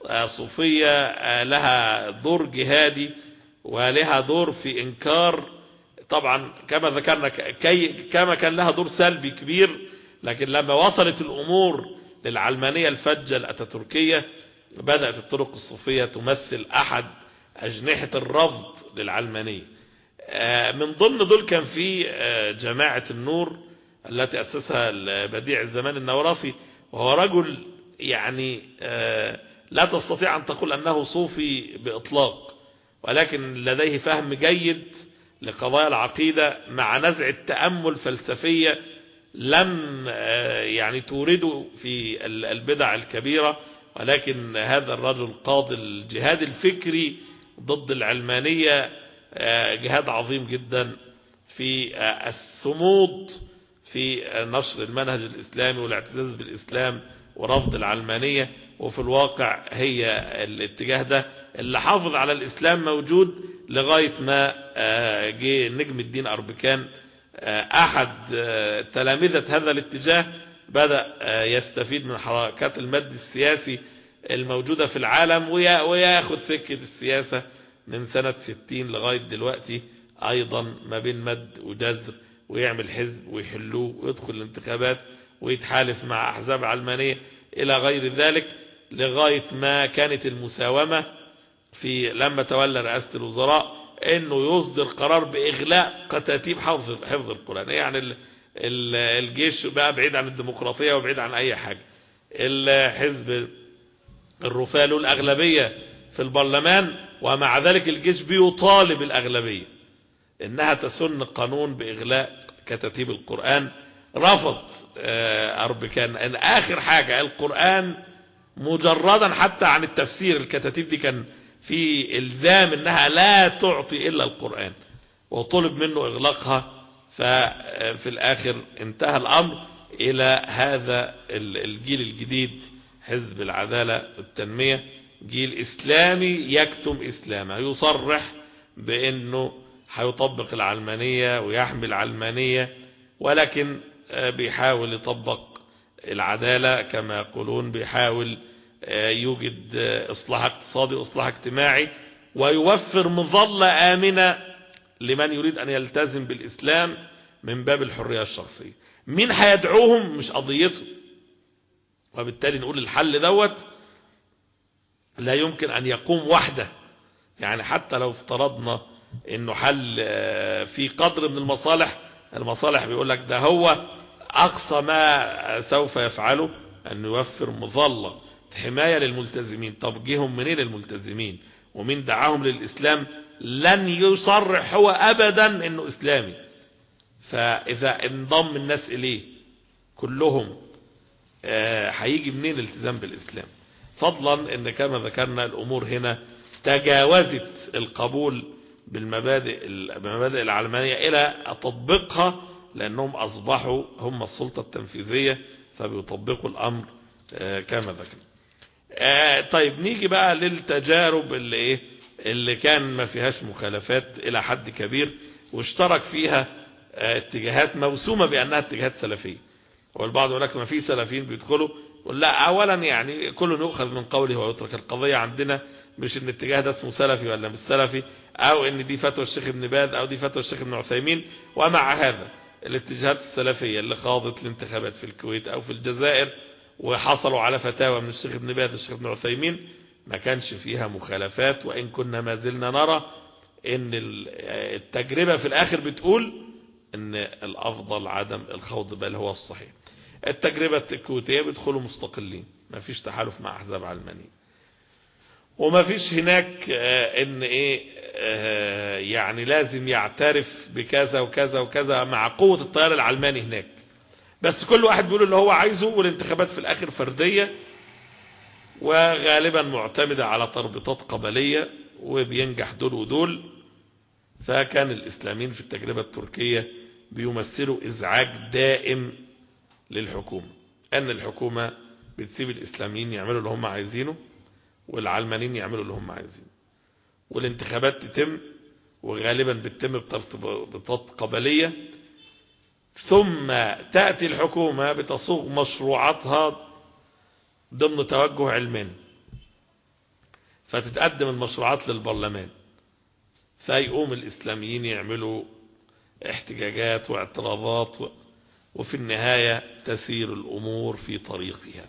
صوفية لها دور جهادي ولها دور في إنكار طبعا كما ذكرنا كي كما كان لها دور سلبي كبير لكن لما وصلت الأمور للعلمانية الفجة الأتاتوركية بدأت الطرق الصوفية تمثل أحد أجنحة الرفض للعلمانية من ضمن دول كان في جماعة النور التي أسسها بديع الزمان النوراسي وهو رجل يعني لا تستطيع أن تقول أنه صوفي بإطلاق ولكن لديه فهم جيد لقضايا العقيدة مع نزع التأمل فلسفية لم يعني تورده في البدع الكبيرة ولكن هذا الرجل قاضي الجهاد الفكري ضد العلمانية جهاد عظيم جدا في الصمود في نشر المنهج الإسلامي والاعتزاز بالإسلام ورفض العلمانية وفي الواقع هي الاتجاه ده اللي حافظ على الإسلام موجود لغاية ما جه نجم الدين أربكان أحد تلامذة هذا الاتجاه بدأ يستفيد من حركات المد السياسي الموجودة في العالم وياخد سكة السياسة من سنة 60 لغاية دلوقتي أيضا ما بين مد وجزر ويعمل حزب ويحلوه ويدخل الانتخابات ويتحالف مع أحزاب علمانية إلى غير ذلك لغاية ما كانت المساومة في لما تولى رئاسة الوزراء انه يصدر قرار باغلاق كتاتيب حفظ حفظ القرآن يعني الجيش بقى بعيد عن الديمقراطية وبعيد عن اي حاجة الحزب الرفاه له الاغلبية في البرلمان ومع ذلك الجيش بيطالب الاغلبية انها تسن قانون باغلاق كتاتيب القرآن رفض اربكان ان اخر حاجة القرآن مجردا حتى عن التفسير الكتاتيب دي كان في الزام انها لا تعطي الا القرآن وطلب منه اغلاقها ففي الاخر انتهى الامر الى هذا الجيل الجديد حزب العدالة والتنمية جيل اسلامي يكتم اسلامه يصرح بانه هيطبق العلمانية ويحمي العلمانية ولكن بيحاول يطبق العدالة كما يقولون بيحاول يوجد إصلاح اقتصادي وإصلاح اجتماعي ويوفر مظلة آمنة لمن يريد أن يلتزم بالإسلام من باب الحرية الشخصية مين هيدعوهم مش قضيته وبالتالي نقول الحل دوت لا يمكن أن يقوم وحده يعني حتى لو افترضنا انه حل في قدر من المصالح المصالح بيقول لك ده هو اقصى ما سوف يفعله ان يوفر مظلة حماية للملتزمين طب جيهم منين الملتزمين ومين دعاهم للإسلام لن يصرح هو أبدا أنه إسلامي فإذا انضم الناس إليه كلهم هيجي منين الالتزام بالإسلام فضلا أن كما ذكرنا الأمور هنا تجاوزت القبول بالمبادئ المبادئ العلمانية إلى تطبيقها لأنهم أصبحوا هم السلطة التنفيذية فبيطبقوا الأمر كما ذكرنا آه طيب نيجي بقى للتجارب اللي ايه اللي كان ما فيهاش مخالفات الى حد كبير واشترك فيها آه اتجاهات موسومة بانها اتجاهات سلفية والبعض يقول لك ما في سلفيين بيدخلوا لا اولا يعني كل يؤخذ من قوله ويترك القضية عندنا مش ان الاتجاه ده اسمه سلفي ولا مش سلفي او ان دي فتوى الشيخ ابن باز او دي فتوى الشيخ ابن عثيمين ومع هذا الاتجاهات السلفية اللي خاضت الانتخابات في الكويت او في الجزائر وحصلوا على فتاوى من الشيخ ابن باز والشيخ ابن عثيمين ما كانش فيها مخالفات وإن كنا ما زلنا نرى ان التجربة في الآخر بتقول ان الأفضل عدم الخوض بل هو الصحيح التجربة الكويتية بيدخلوا مستقلين ما فيش تحالف مع أحزاب علمانية وما فيش هناك ان ايه يعني لازم يعترف بكذا وكذا وكذا مع قوة التيار العلماني هناك بس كل واحد بيقول اللي هو عايزه والانتخابات في الاخر فردية وغالبا معتمدة على تربطات قبلية وبينجح دول ودول فكان الإسلاميين في التجربة التركية بيمثلوا إزعاج دائم للحكومة أن الحكومة بتسيب الإسلاميين يعملوا اللي هم عايزينه والعلمانيين يعملوا اللي هم عايزينه والانتخابات تتم وغالبا بتتم بتربطات قبلية ثم تأتي الحكومة بتصوغ مشروعاتها ضمن توجه علماني فتتقدم المشروعات للبرلمان فيقوم الإسلاميين يعملوا احتجاجات واعتراضات و... وفي النهاية تسير الأمور في طريقها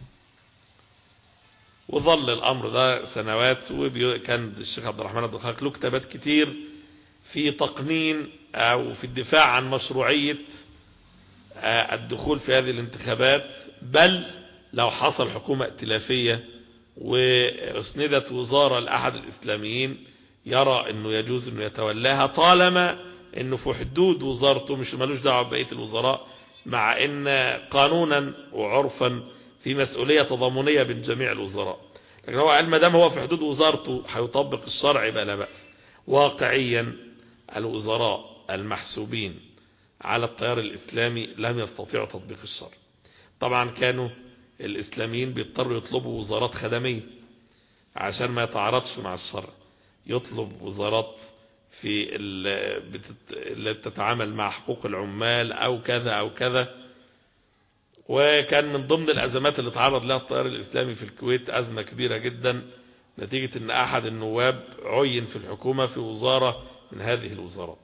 وظل الأمر ده سنوات وكان الشيخ عبد الرحمن عبد الخالق له كتابات كتير في تقنين أو في الدفاع عن مشروعية الدخول في هذه الانتخابات بل لو حصل حكومة ائتلافية واسندت وزارة لأحد الإسلاميين يرى أنه يجوز أنه يتولاها طالما أنه في حدود وزارته مش ملوش دعوة ببقية الوزراء مع أن قانونا وعرفا في مسؤولية تضامنية بين جميع الوزراء لكن هو قال ما دام هو في حدود وزارته هيطبق الشرع يبقى لا بأس واقعيا الوزراء المحسوبين على التيار الإسلامي لم يستطيعوا تطبيق الشرع طبعا كانوا الإسلاميين بيضطروا يطلبوا وزارات خدمية عشان ما يتعارضش مع الشرع يطلب وزارات في اللي بتتعامل مع حقوق العمال أو كذا أو كذا وكان من ضمن الأزمات اللي تعرض لها التيار الإسلامي في الكويت أزمة كبيرة جدا نتيجة أن أحد النواب عين في الحكومة في وزارة من هذه الوزارات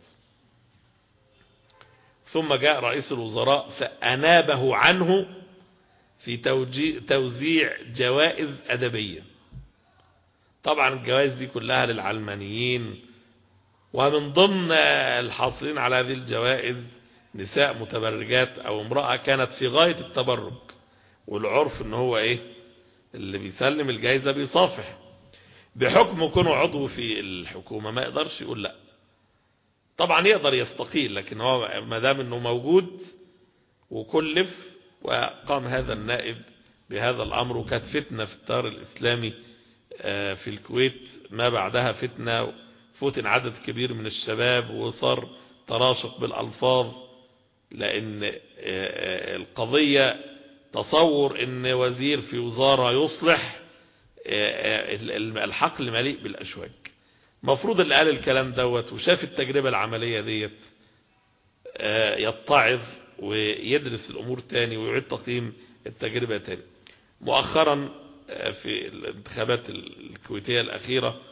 ثم جاء رئيس الوزراء فأنابه عنه في توزيع جوائز أدبية طبعا الجوائز دي كلها للعلمانيين ومن ضمن الحاصلين على هذه الجوائز نساء متبرجات او امرأة كانت في غاية التبرج والعرف ان هو ايه اللي بيسلم الجائزة بيصافح بحكم كونه عضو في الحكومة ما يقدرش يقول لا طبعا يقدر يستقيل لكن هو ما دام انه موجود وكلف وقام هذا النائب بهذا الامر وكانت فتنة في التيار الاسلامي في الكويت ما بعدها فتنة فتن عدد كبير من الشباب وصار تراشق بالألفاظ لأن القضية تصور ان وزير في وزارة يصلح الحقل مليء بالأشواك مفروض اللي قال الكلام دوت وشاف التجربة العملية ديت يتعظ ويدرس الأمور تاني ويعيد تقييم التجربة تاني مؤخرا في الانتخابات الكويتية الأخيرة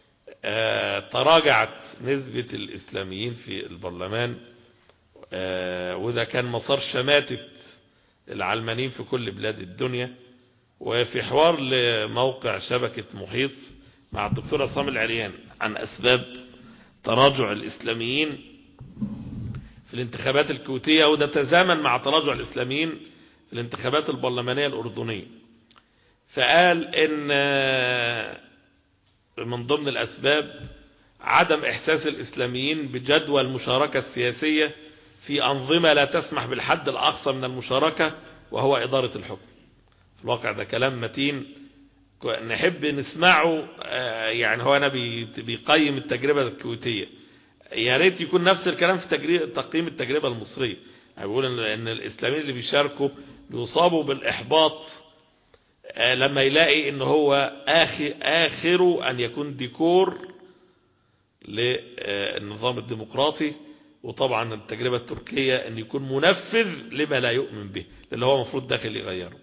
تراجعت نسبة الإسلاميين في البرلمان وده كان مسار شماتة العلمانيين في كل بلاد الدنيا وفي حوار لموقع شبكة محيط مع الدكتور عصام العريان عن أسباب تراجع الإسلاميين في الانتخابات الكويتية وده تزامن مع تراجع الإسلاميين في الانتخابات البرلمانية الأردنية فقال إن من ضمن الأسباب عدم إحساس الإسلاميين بجدوى المشاركة السياسية في أنظمة لا تسمح بالحد الأقصى من المشاركة وهو إدارة الحكم في الواقع ده كلام متين نحب نسمعه يعني هو أنا بيقيم التجربة الكويتية يا ريت يكون نفس الكلام في تقييم التجربة المصرية بيقول ان الإسلاميين اللي بيشاركوا بيصابوا بالإحباط لما يلاقي ان هو آخر, آخره أن يكون ديكور للنظام الديمقراطي وطبعا التجربة التركية أن يكون منفذ لما لا يؤمن به اللي هو مفروض داخل يغيره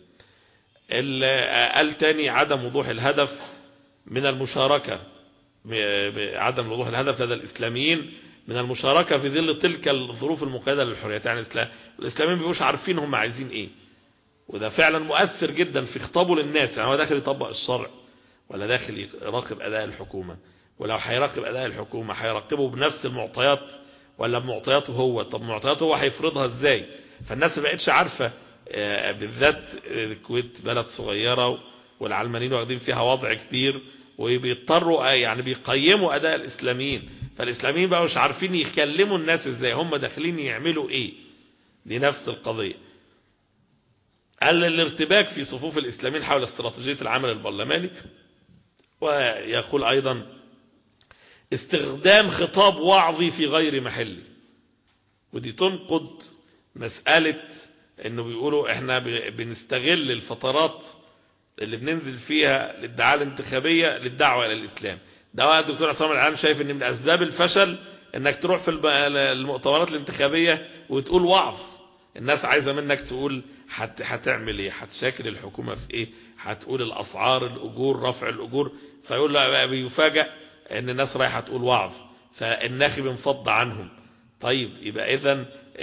قال تاني عدم وضوح الهدف من المشاركة عدم وضوح الهدف لدى الإسلاميين من المشاركة في ظل تلك الظروف المقيدة للحريات يعني الإسلاميين بيبقوش عارفين هم عايزين إيه وده فعلا مؤثر جدا في خطابه للناس يعني هو داخل يطبق الشرع ولا داخل يراقب أداء الحكومة ولو هيراقب أداء الحكومة هيراقبه بنفس المعطيات ولا بمعطياته هو طب معطياته هو هيفرضها ازاي فالناس ما بقتش عارفة بالذات الكويت بلد صغيرة والعلمانيين واخدين فيها وضع كبير وبيضطروا يعني بيقيموا أداء الإسلاميين فالإسلاميين بقوا مش عارفين يكلموا الناس ازاي هم داخلين يعملوا ايه دي نفس القضية قال الارتباك في صفوف الإسلاميين حول استراتيجية العمل البرلماني ويقول أيضا استخدام خطاب وعظي في غير محله ودي تنقض مسألة انه بيقولوا احنا بنستغل الفترات اللي بننزل فيها للدعاء الانتخابية للدعوة الى الاسلام ده بقى الدكتور عصام العام شايف ان من اسباب الفشل انك تروح في المؤتمرات الانتخابية وتقول وعظ الناس عايزة منك تقول هت هتعمل ايه هتشاكل الحكومة في ايه هتقول الاسعار الاجور رفع الاجور فيقول له بيفاجئ ان الناس رايحة تقول وعظ فالناخب انفض عنهم طيب يبقى اذا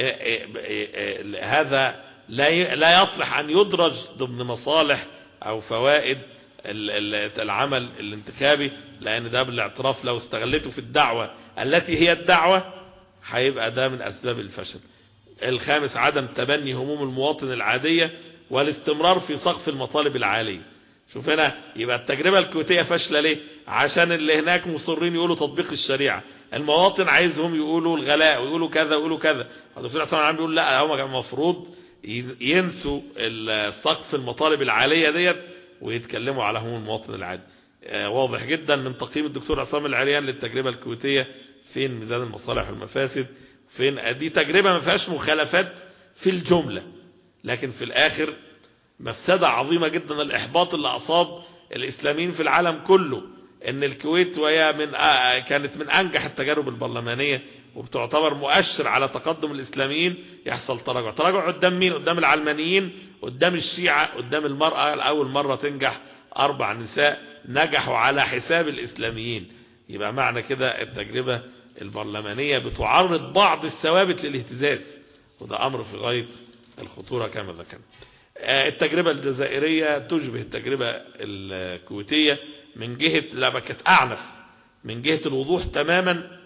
هذا لا لا يصلح ان يدرج ضمن مصالح او فوائد العمل الانتخابي لان ده بالاعتراف لو استغلته في الدعوة التي هي الدعوة هيبقى ده من اسباب الفشل الخامس عدم تبني هموم المواطن العادية والاستمرار في سقف المطالب العالية شوف هنا يبقى التجربة الكويتية فاشلة ليه عشان اللي هناك مصرين يقولوا تطبيق الشريعة المواطن عايزهم يقولوا الغلاء ويقولوا كذا ويقولوا كذا الدكتور عصام العام بيقول لا هم المفروض ينسوا سقف المطالب العالية ديت ويتكلموا على هموم المواطن العادي واضح جدا من تقييم الدكتور عصام العريان للتجربة الكويتية فين ميزان المصالح والمفاسد فين دي تجربة ما فيهاش مخالفات في الجملة لكن في الاخر مفسدة عظيمة جدا الاحباط اللي اصاب الاسلاميين في العالم كله ان الكويت وهي من كانت من انجح التجارب البرلمانية وبتعتبر مؤشر على تقدم الاسلاميين يحصل تراجع تراجع قدام مين قدام العلمانيين قدام الشيعة قدام المرأة لأول مرة تنجح اربع نساء نجحوا على حساب الاسلاميين يبقى معنى كده التجربة البرلمانية بتعرض بعض الثوابت للاهتزاز وده امر في غاية الخطورة كما ذكرنا التجربة الجزائرية تشبه التجربة الكويتية من جهة لا كانت أعنف من جهة الوضوح تماما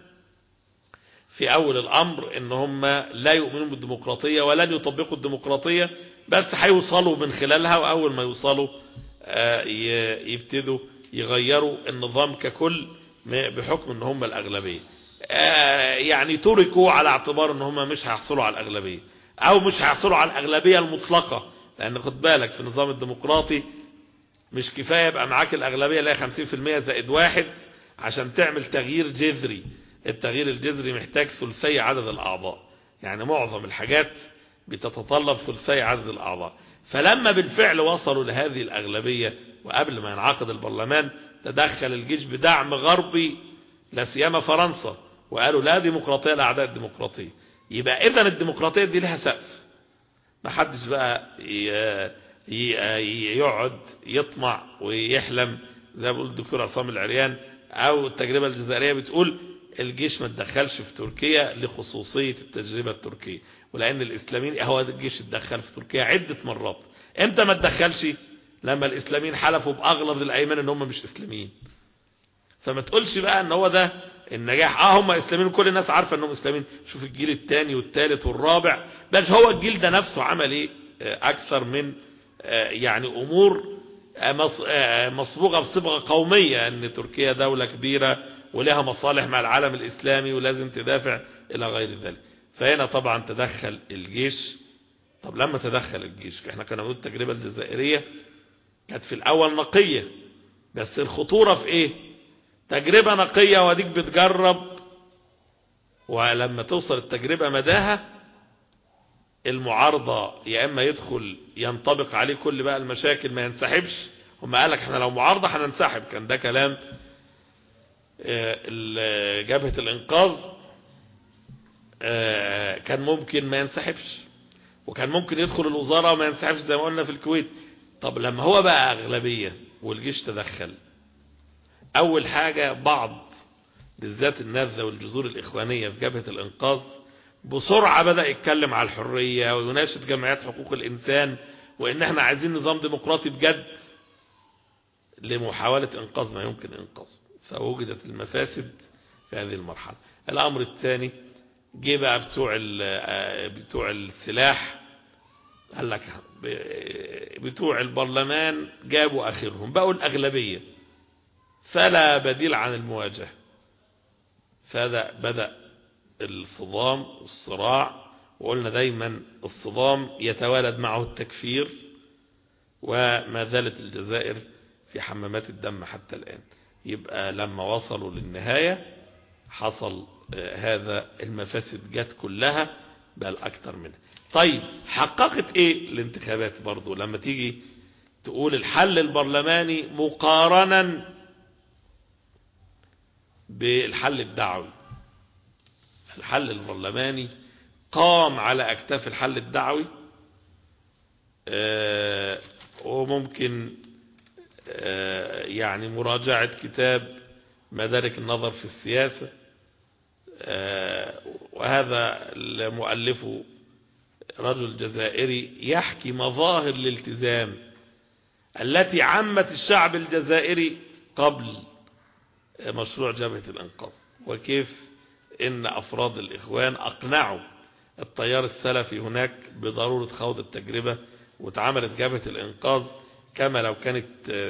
في أول الأمر إن هم لا يؤمنون بالديمقراطية ولن يطبقوا الديمقراطية بس هيوصلوا من خلالها وأول ما يوصلوا يبتدوا يغيروا النظام ككل بحكم ان هم الأغلبية يعني تركوا على اعتبار ان هم مش هيحصلوا على الأغلبية أو مش هيحصلوا على الأغلبية المطلقة لأن خد بالك في النظام الديمقراطي مش كفاية يبقى معاك الأغلبية اللي هي 50% زائد واحد عشان تعمل تغيير جذري التغيير الجذري محتاج ثلثي عدد الأعضاء يعني معظم الحاجات بتتطلب ثلثي عدد الأعضاء فلما بالفعل وصلوا لهذه الأغلبية وقبل ما ينعقد البرلمان تدخل الجيش بدعم غربي لا سيما فرنسا وقالوا لا ديمقراطية لأعداء الديمقراطية يبقى إذا الديمقراطية دي لها سقف ما حدش بقى يقعد يطمع ويحلم زي ما بيقول الدكتور عصام العريان او التجربة الجزائرية بتقول الجيش ما تدخلش في تركيا لخصوصية التجربة التركية ولان الاسلاميين هو الجيش اتدخل في تركيا عدة مرات امتى ما تدخلش لما الاسلاميين حلفوا باغلظ الايمان ان هم مش اسلاميين فما تقولش بقى ان هو ده النجاح اه هم اسلاميين كل الناس عارفه انهم اسلاميين شوف الجيل الثاني والثالث والرابع بل هو الجيل ده نفسه عمل ايه اكثر من يعني امور مصبوغه بصبغه قوميه ان تركيا دوله كبيره ولها مصالح مع العالم الاسلامي ولازم تدافع الى غير ذلك فهنا طبعا تدخل الجيش طب لما تدخل الجيش احنا كنا بنقول التجربه الجزائريه كانت في الاول نقيه بس الخطوره في ايه تجربه نقيه واديك بتجرب ولما توصل التجربه مداها المعارضة يا اما يدخل ينطبق عليه كل بقى المشاكل ما ينسحبش هم قالك احنا لو معارضة هننسحب كان ده كلام جبهة الانقاذ كان ممكن ما ينسحبش وكان ممكن يدخل الوزارة وما ينسحبش زي ما قلنا في الكويت طب لما هو بقى اغلبية والجيش تدخل اول حاجة بعض بالذات النزة والجذور الاخوانية في جبهة الانقاذ بسرعة بدأ يتكلم على الحرية ويناشد جمعيات حقوق الإنسان وإن احنا عايزين نظام ديمقراطي بجد لمحاولة إنقاذ ما يمكن إنقاذه فوجدت المفاسد في هذه المرحلة الأمر الثاني جه بقى بتوع بتوع السلاح قال لك بتوع البرلمان جابوا آخرهم بقوا الأغلبية فلا بديل عن المواجهة فهذا بدأ الصدام والصراع وقلنا دايما الصدام يتوالد معه التكفير وما زالت الجزائر في حمامات الدم حتى الآن يبقى لما وصلوا للنهاية حصل هذا المفاسد جت كلها بل أكتر منها طيب حققت ايه الانتخابات برضو لما تيجي تقول الحل البرلماني مقارنا بالحل الدعوي الحل البرلماني قام على أكتاف الحل الدعوي آه وممكن آه يعني مراجعة كتاب مدارك النظر في السياسة آه وهذا المؤلفه رجل جزائري يحكي مظاهر الالتزام التي عمت الشعب الجزائري قبل مشروع جبهة الانقاذ وكيف ان افراد الاخوان اقنعوا التيار السلفي هناك بضرورة خوض التجربة واتعملت جبهة الانقاذ كما لو كانت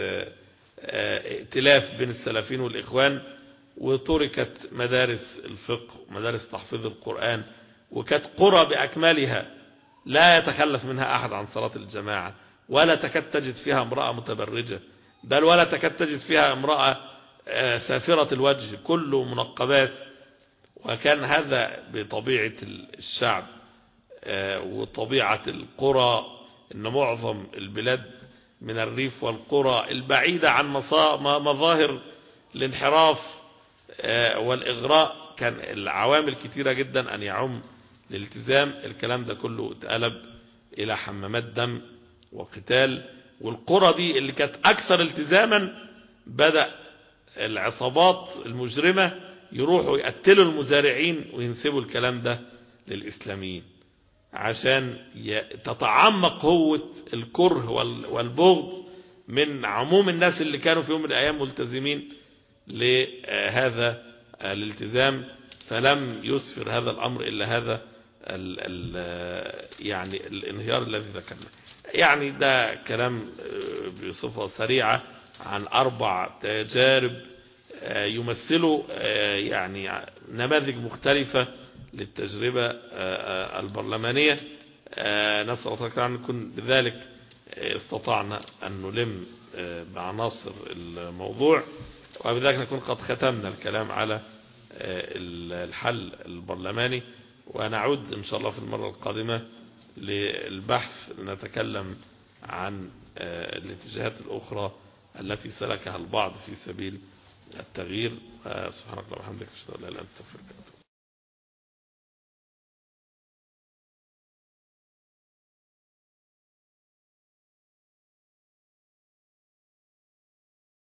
ائتلاف بين السلفيين والاخوان وتركت مدارس الفقه ومدارس تحفيظ القرآن وكانت قرى بأكملها لا يتخلف منها أحد عن صلاة الجماعة ولا تكاد تجد فيها امرأة متبرجة بل ولا تكاد تجد فيها امرأة سافرة الوجه كله منقبات وكان هذا بطبيعة الشعب وطبيعة القرى ان معظم البلاد من الريف والقرى البعيدة عن مظاهر الانحراف والإغراء كان العوامل كتيرة جدا أن يعم الالتزام الكلام ده كله اتقلب إلى حمامات دم وقتال والقرى دي اللي كانت أكثر التزاما بدأ العصابات المجرمة يروحوا يقتلوا المزارعين وينسبوا الكلام ده للإسلاميين عشان تتعمق قوة الكره والبغض من عموم الناس اللي كانوا في يوم من الأيام ملتزمين لهذا الالتزام فلم يسفر هذا الأمر إلا هذا ال ال يعني الانهيار الذي ذكرنا يعني ده كلام بصفة سريعة عن أربع تجارب يمثلوا يعني نماذج مختلفة للتجربة البرلمانية نسأل الله تعالى أن نكون بذلك استطعنا أن نلم بعناصر الموضوع وبذلك نكون قد ختمنا الكلام على الحل البرلماني ونعود إن شاء الله في المرة القادمة للبحث نتكلم عن الاتجاهات الأخرى التي سلكها البعض في سبيل التغيير سبحانك اللهم وبحمدك اشهد ان لا اله الا انت استغفرك